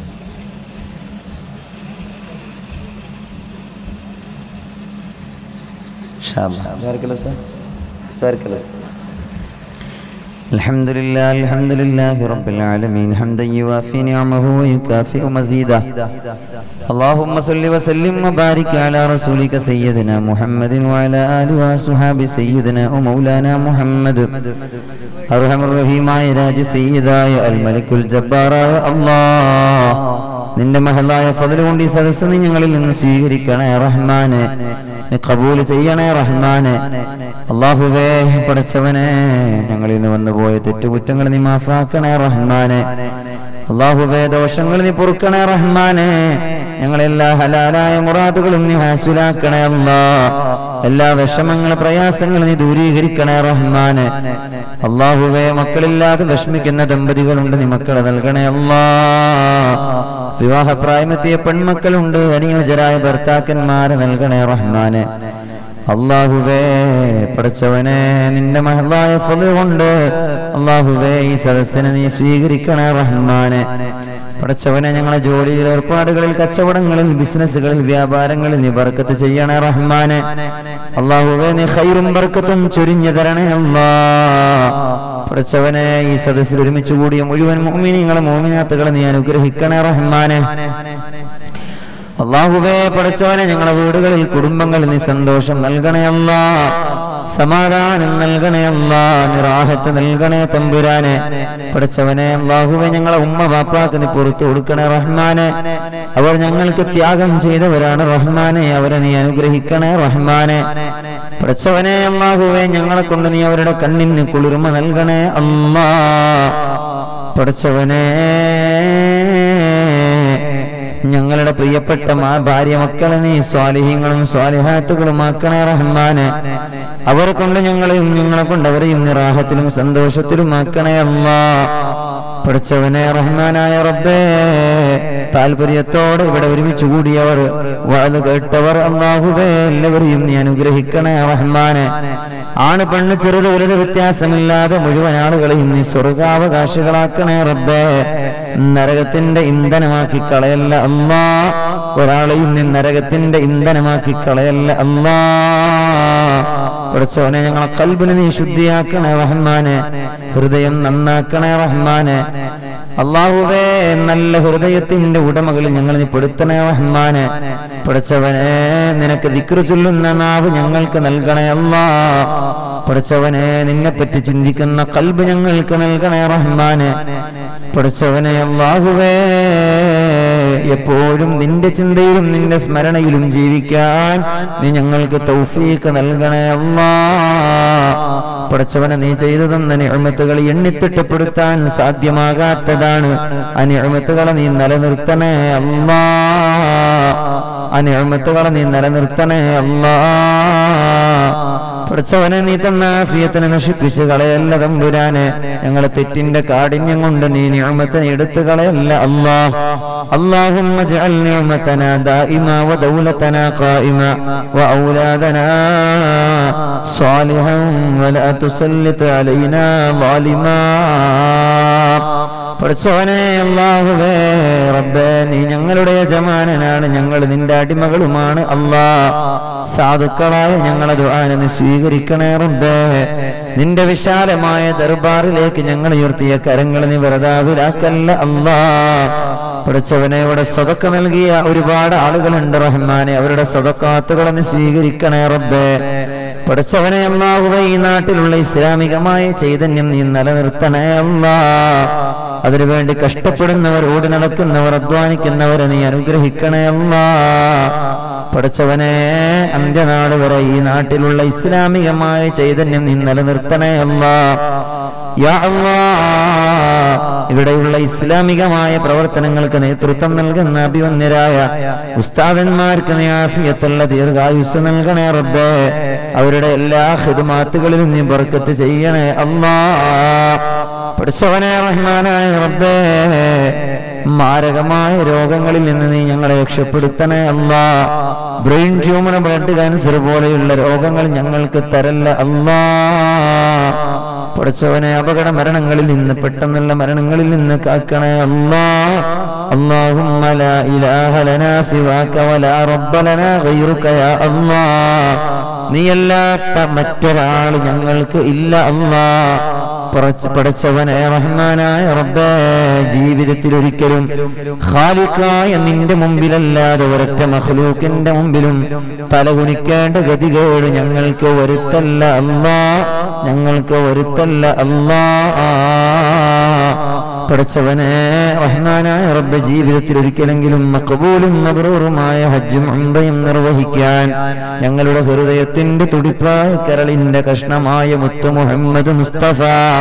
إن شاء الله بارك الله سر بارك الله سر الحمد لله الحمد لله رب العالمين حمدا يوافي نعمه ويكافئ مزيده اللهم صل وسلم وبارك على رسولك سيدنا محمد وعلى آله وصحاب سيدنا ومولانا محمد أرحم الرحيم راج സയ്യിദായ അൽ മലിക്കുൽ ജബ്ബാറായ അല്ലാഹ് നിന്റെ മഹലായ ഫضل കൊണ്ട് ഈ സദസ്സ് നീ ഞങ്ങളിൽ നിന്ന് സ്വീകരിക്കണേ റഹ്മാനെ നീ കബൂൽ ചെയ്യണേ റഹ്മാനെ അള്ളാഹുവേ പടച്ചവനെ ഞങ്ങളിൽ നിന്ന് വന്നുപോയ തെറ്റുകുറ്റങ്ങൾ നീ മാഫാക്കണേ റഹ്മാനെ അള്ളാഹുവേ ദോഷങ്ങൾ നീ പൊറുക്കണേ റഹ്മാനെ ഞങ്ങളെല്ലാ ഹലാലായ മുറാദുകളും നീ ഹാസുലാക്കണേ അല്ലാ എല്ലാ വിഷമങ്ങൾ പ്രയാസങ്ങൾ നീ ദൂരീകരിക്കണേ റഹ്മാനെ അള്ളാഹുവേ മക്കളില്ലാതെ വിഷമിക്കുന്ന ദമ്പതികളുണ്ട് നീ മക്കളെ നൽകണേ അല്ലാ വിവാഹപ്രായമെത്തിയ പെൺമക്കളുണ്ട് അനുയോജരായ ഭർത്താക്കന്മാരെ നൽകണേ റഹ്മാനെ അള്ളാഹുവേ പഠിച്ചവനെ നിന്റെ മഹലായ ഫല കൊണ്ട് അള്ളാഹുവേ ഈ സദസ്സിനെ നീ സ്വീകരിക്കണേ റഹ്മാനെ പഠിച്ചവനെ ഞങ്ങളെ ജോലിയിൽ ഏർപ്പാടുകളിൽ കച്ചവടങ്ങളിൽ ബിസിനസ്സുകളിൽ വ്യാപാരങ്ങളിൽ നീ ബർക്കത്ത് ചെയ്യണേ റഹ്മാനെ അള്ളാഹുവേ നീ ഖൈറും ബർക്കത്തും ചൊരിഞ്ഞു തരണേ അല്ലാ പഠിച്ചവനെ ഈ സദസ്സിൽ ഒരുമിച്ച് കൂടിയ മുഴുവൻ മോമിനിങ്ങളെ മോമിനാത്തുകളെ നീ അനുഗ്രഹിക്കണേ റഹ്മാനെ അള്ളാഹുവേ പഠിച്ചവനെ ഞങ്ങളുടെ വീടുകളിൽ കുടുംബങ്ങളിൽ നീ സന്തോഷം നൽകണേ അല്ലാ സമാധാനം നൽകണേ അല്ലാ നിറാഹത്ത് നൽകണേ തമ്പുരാനെ പഠിച്ചവനെ അള്ളാഹുവെ ഞങ്ങളെ ഉമ്മ ബാപ്പാക്ക് നീ പുറത്തു കൊടുക്കണേ റഹ്മാനെ അവർ ഞങ്ങൾക്ക് ത്യാഗം ചെയ്തവരാണ് റഹ്മാനെ അവരെ നീ അനുഗ്രഹിക്കണേ റഹ്മാനെ പഠിച്ചവനെ അള്ളാഹുവെ ഞങ്ങളെ കൊണ്ട് നീ അവരുടെ കണ്ണിന് കുളിർമ നൽകണേ അല്ലാ പഠിച്ചവനെ ഞങ്ങളുടെ പ്രിയപ്പെട്ട മാ ഭാര്യ മക്കളെ നീ സ്വാലിഹ്യങ്ങളും സ്വാലിഹാത്തുകളുമാക്കണേ റഹ്മാന് അവരെ കൊണ്ട് ഞങ്ങളെയും ഞങ്ങളെ കൊണ്ട് അവരെയും നിറാഹത്തിലും സന്തോഷത്തിലും ആക്കണേ അല്ലാ പഠിച്ചവനെ റഹ്മാനായ റബ്ബേ താല്പര്യത്തോടെ ഇവിടെ ഒരുമിച്ച് കൂടിയവർ വാത് കേട്ടവർ അള്ളാഹുവേ എല്ലാവരെയും നീ അനുഗ്രഹിക്കണേ റഹ്മാനെ ആണ് പെണ്ണ് ചെറുത് വലുത് വ്യത്യാസമില്ലാതെ മുഴുവൻ ആളുകളെയും നീ സ്വർഗാവകാശികളാക്കണേ റബ്ബേ നരകത്തിന്റെ ഇന്ധനമാക്കി കളയല്ല അല്ലാ ഒരാളെയും നീ നരകത്തിന്റെ ഇന്ധനമാക്കി കളയല്ല അല്ലാ പഠിച്ചവനെ ഞങ്ങളെ കൽബിനെ നീ ശുദ്ധിയാക്കണേ റഹ്മാനെ ഹൃദയം നന്നാക്കണേ റഹ്മാനെ അള്ളാഹുവേ നല്ല ഹൃദയത്തിന്റെ ഉടമകളിൽ ഞങ്ങൾ നീ പെടുത്തണേ റഹ്മാനെ പഠിച്ചവനെ നിനക്ക് ദിക്റ് ചൊല്ലുന്ന നാവ് ഞങ്ങൾക്ക് നൽകണേ അല്ലാ പഠിച്ചവനെ നിന്നെ പറ്റി ചിന്തിക്കുന്ന കൽബ് ഞങ്ങൾക്ക് നൽകണേ റഹ്മാനെ പഠിച്ചവനെ അള്ളാഹുവേ എപ്പോഴും നിന്റെ ചിന്തയിലും നിന്റെ സ്മരണയിലും ജീവിക്കാൻ നീ ഞങ്ങൾക്ക് തൗഫീക്ക് നൽകണേ അല്ലാ പഠിച്ചവനെ നീ ചെയ്തു തന്ന നിഴമത്തുകൾ എണ്ണിത്തിട്ടപ്പെടുത്താൻ സാധ്യമാകാത്തതാണ് ആ നിഴമത്തുകളെ നീ നിലനിർത്തണേ അല്ലാ ആ നിഴമത്തുകളെ നീ നിലനിർത്തണേ അല്ലാ പഠിച്ചവനെ നീ തന്ന ആഫിയത്തിനെ നശിപ്പിച്ച് കളയല്ല തമ്പുരാനെ ഞങ്ങളെ തെറ്റിന്റെ കാഠിന്യം കൊണ്ട് നീ നിയമത്തിനെ എടുത്തു കളയല്ല അല്ലാ اللهم اجعل نعمتنا دائما ودولتنا قائما وأولادنا صالحا ولا تسلط علينا ظالما പഠിച്ചവനെ അള്ളാഹുവേ റബ്ബേ നീ ഞങ്ങളുടെ യജമാനനാണ് ഞങ്ങൾ നിന്റെ അടിമകളുമാണ് അല്ലാ സാധുക്കളായ ഞങ്ങളെ ദുആനെ നീ സ്വീകരിക്കണേ റബ്ബേ നിന്റെ വിശാലമായ ദർബാറിലേക്ക് ഞങ്ങൾ ഉയർത്തിയ കരങ്ങൾ നീ വെറുതാവിലാക്കല്ല അല്ലാ പഠിച്ചവനെ ഇവിടെ സ്വതക്ക നൽകിയ ഒരുപാട് ആളുകളുണ്ട് റഹ്മാനെ അവരുടെ സ്വതക്കാത്തുകളെ നീ സ്വീകരിക്കണേ റബ്ബേ പഠിച്ചവനെ അള്ളാഹുവ ഈ നാട്ടിലുള്ള ഇസ്ലാമികമായ ചൈതന്യം നീ നിലനിർത്തണേ അല്ലാ അതിനുവേണ്ടി കഷ്ടപ്പെടുന്നവർ ഓടി നടക്കുന്നവർ അധ്വാനിക്കുന്നവരെ നീ അനുഗ്രഹിക്കണേ അല്ലാ പഠിച്ചവനെ അന്ത്യനാട് വരെ ഈ നാട്ടിലുള്ള ഇസ്ലാമികമായ ചൈതന്യം നീ നിലനിർത്തണേ അല്ലാ യാ അല്ലാ ഇവിടെയുള്ള ഇസ്ലാമികമായ പ്രവർത്തനങ്ങൾക്ക് നേതൃത്വം നൽകുന്ന അഭിവന്യരായ ഉസ്താദന്മാർക്ക് നീ ആഫിയത്തുള്ള ദീർഘായുസ് നൽകണേ റബ്ബേ അവരുടെ എല്ലാ ഹിദ്മാത്തുകളിലും നീ ബർക്കത്ത് ചെയ്യണേ അല്ലാ പഠിച്ചവനെ റഹ്മാനായ റബ്ബേ മാരകമായ രോഗങ്ങളിൽ നിന്ന് നീ ഞങ്ങളെ രക്ഷപ്പെടുത്തണേ അല്ലാ ബ്രെയിൻ ട്യൂമർ ബ്ലഡ് ക്യാൻസർ പോലെയുള്ള രോഗങ്ങൾ ഞങ്ങൾക്ക് തരല്ല അല്ലാ പഠിച്ചവനെ അപകട മരണങ്ങളിൽ നിന്ന് പെട്ടെന്നുള്ള മരണങ്ങളിൽ നിന്ന് കാക്കണേ അല്ലാ اللهم لا إله لنا سواك ولا رب لنا غيرك يا الله നീയല്ലാത്ത മറ്റൊരാൾ ഞങ്ങൾക്ക് ഇല്ല അല്ലാ പറച്ച് പടച്ചവനെ റഹ്മാനായ റബ്ബേ ജീവിതത്തിൽ ഒരിക്കലും ഖാലിക്കായ നിന്റെ മുമ്പിലല്ലാതെ ഒരൊറ്റ മഖ്ലൂക്കിന്റെ മുമ്പിലും തലകുനിക്കേണ്ട ഗതികേട് ഞങ്ങൾക്ക് വരുത്തല്ല അല്ലാ ഞങ്ങൾക്ക് വരുത്തല്ല അല്ലാ പഠിച്ചവനെ റഹ്മാനായ റബ്ബ് ജീവിതത്തിൽ ഒരിക്കലെങ്കിലും മക്കബൂലും മബ്രൂറുമായ ഹജ്ജും ഉംറയും നിർവഹിക്കാൻ ഞങ്ങളുടെ ഹൃദയത്തിന്റെ തുടിപ്പായ കരളിന്റെ കഷ്ണമായ മുത്തു മുഹമ്മദ് മുസ്തഫ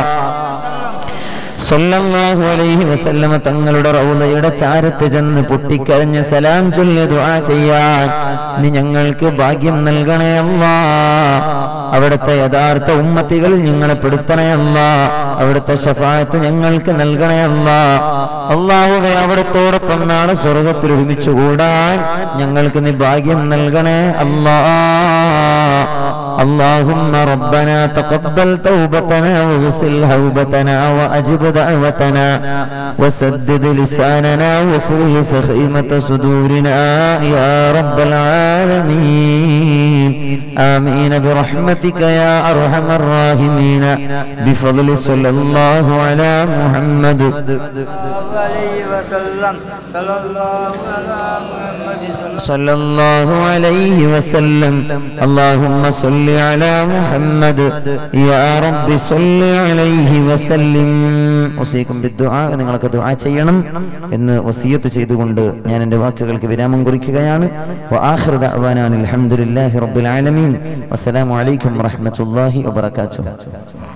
സല്ലല്ലാഹു അലൈഹി വസല്ലമ തങ്ങളുടെ റൗളയുടെ ചാരത്ത് ചെന്ന് പൊട്ടിക്കരഞ്ഞ് സലാം ചൊല്ലി ദുആ ചെയ്യാൻ നീ ഞങ്ങൾക്ക് ഭാഗ്യം നൽകണേ അല്ലാ അവിടുത്തെ യഥാർത്ഥ ഉമ്മത്തികളിൽ ഞങ്ങളെ പെടുത്തണേ അല്ലാ അവിടുത്തെ ഷഫായത്ത് ഞങ്ങൾക്ക് നൽകണേ അല്ലാ അള്ളാഹുവെ അവിടത്തോടൊപ്പം നാളെ സ്വർഗത്തിൽ ഒരുമിച്ച് കൂടാൻ ഞങ്ങൾക്ക് നീ ഭാഗ്യം നൽകണേ അല്ലാ اللهم ربنا تقبل توبتنا واغسل هوبتنا واجب دعوتنا وسدد لساننا واسره سخيمة صدورنا يا رب العالمين آمين برحمتك يا أرحم الراحمين بفضل صلى الله على محمد عليه وسلم صلى الله على محمد صلى الله عليه وسلم اللهم صل على محمد يا رب صل عليه وسلم വസീക്കും ബിദ്ദുആ നിങ്ങൾക്ക് ദുആ ചെയ്യണം എന്ന് വസിയത്ത് ചെയ്തുകൊണ്ട് ഞാൻ എൻ്റെ വാക്കുകൾക്ക് വിരാമം കുറിക്കുകയാണ് വആഖിറു ദഅ്വാനാ അൽഹംദുലില്ലാഹി റബ്ബിൽ ആലമീൻ വസ്സലാമു അലൈക്കും വറഹ്മത്തുള്ളാഹി വബറകാതുഹു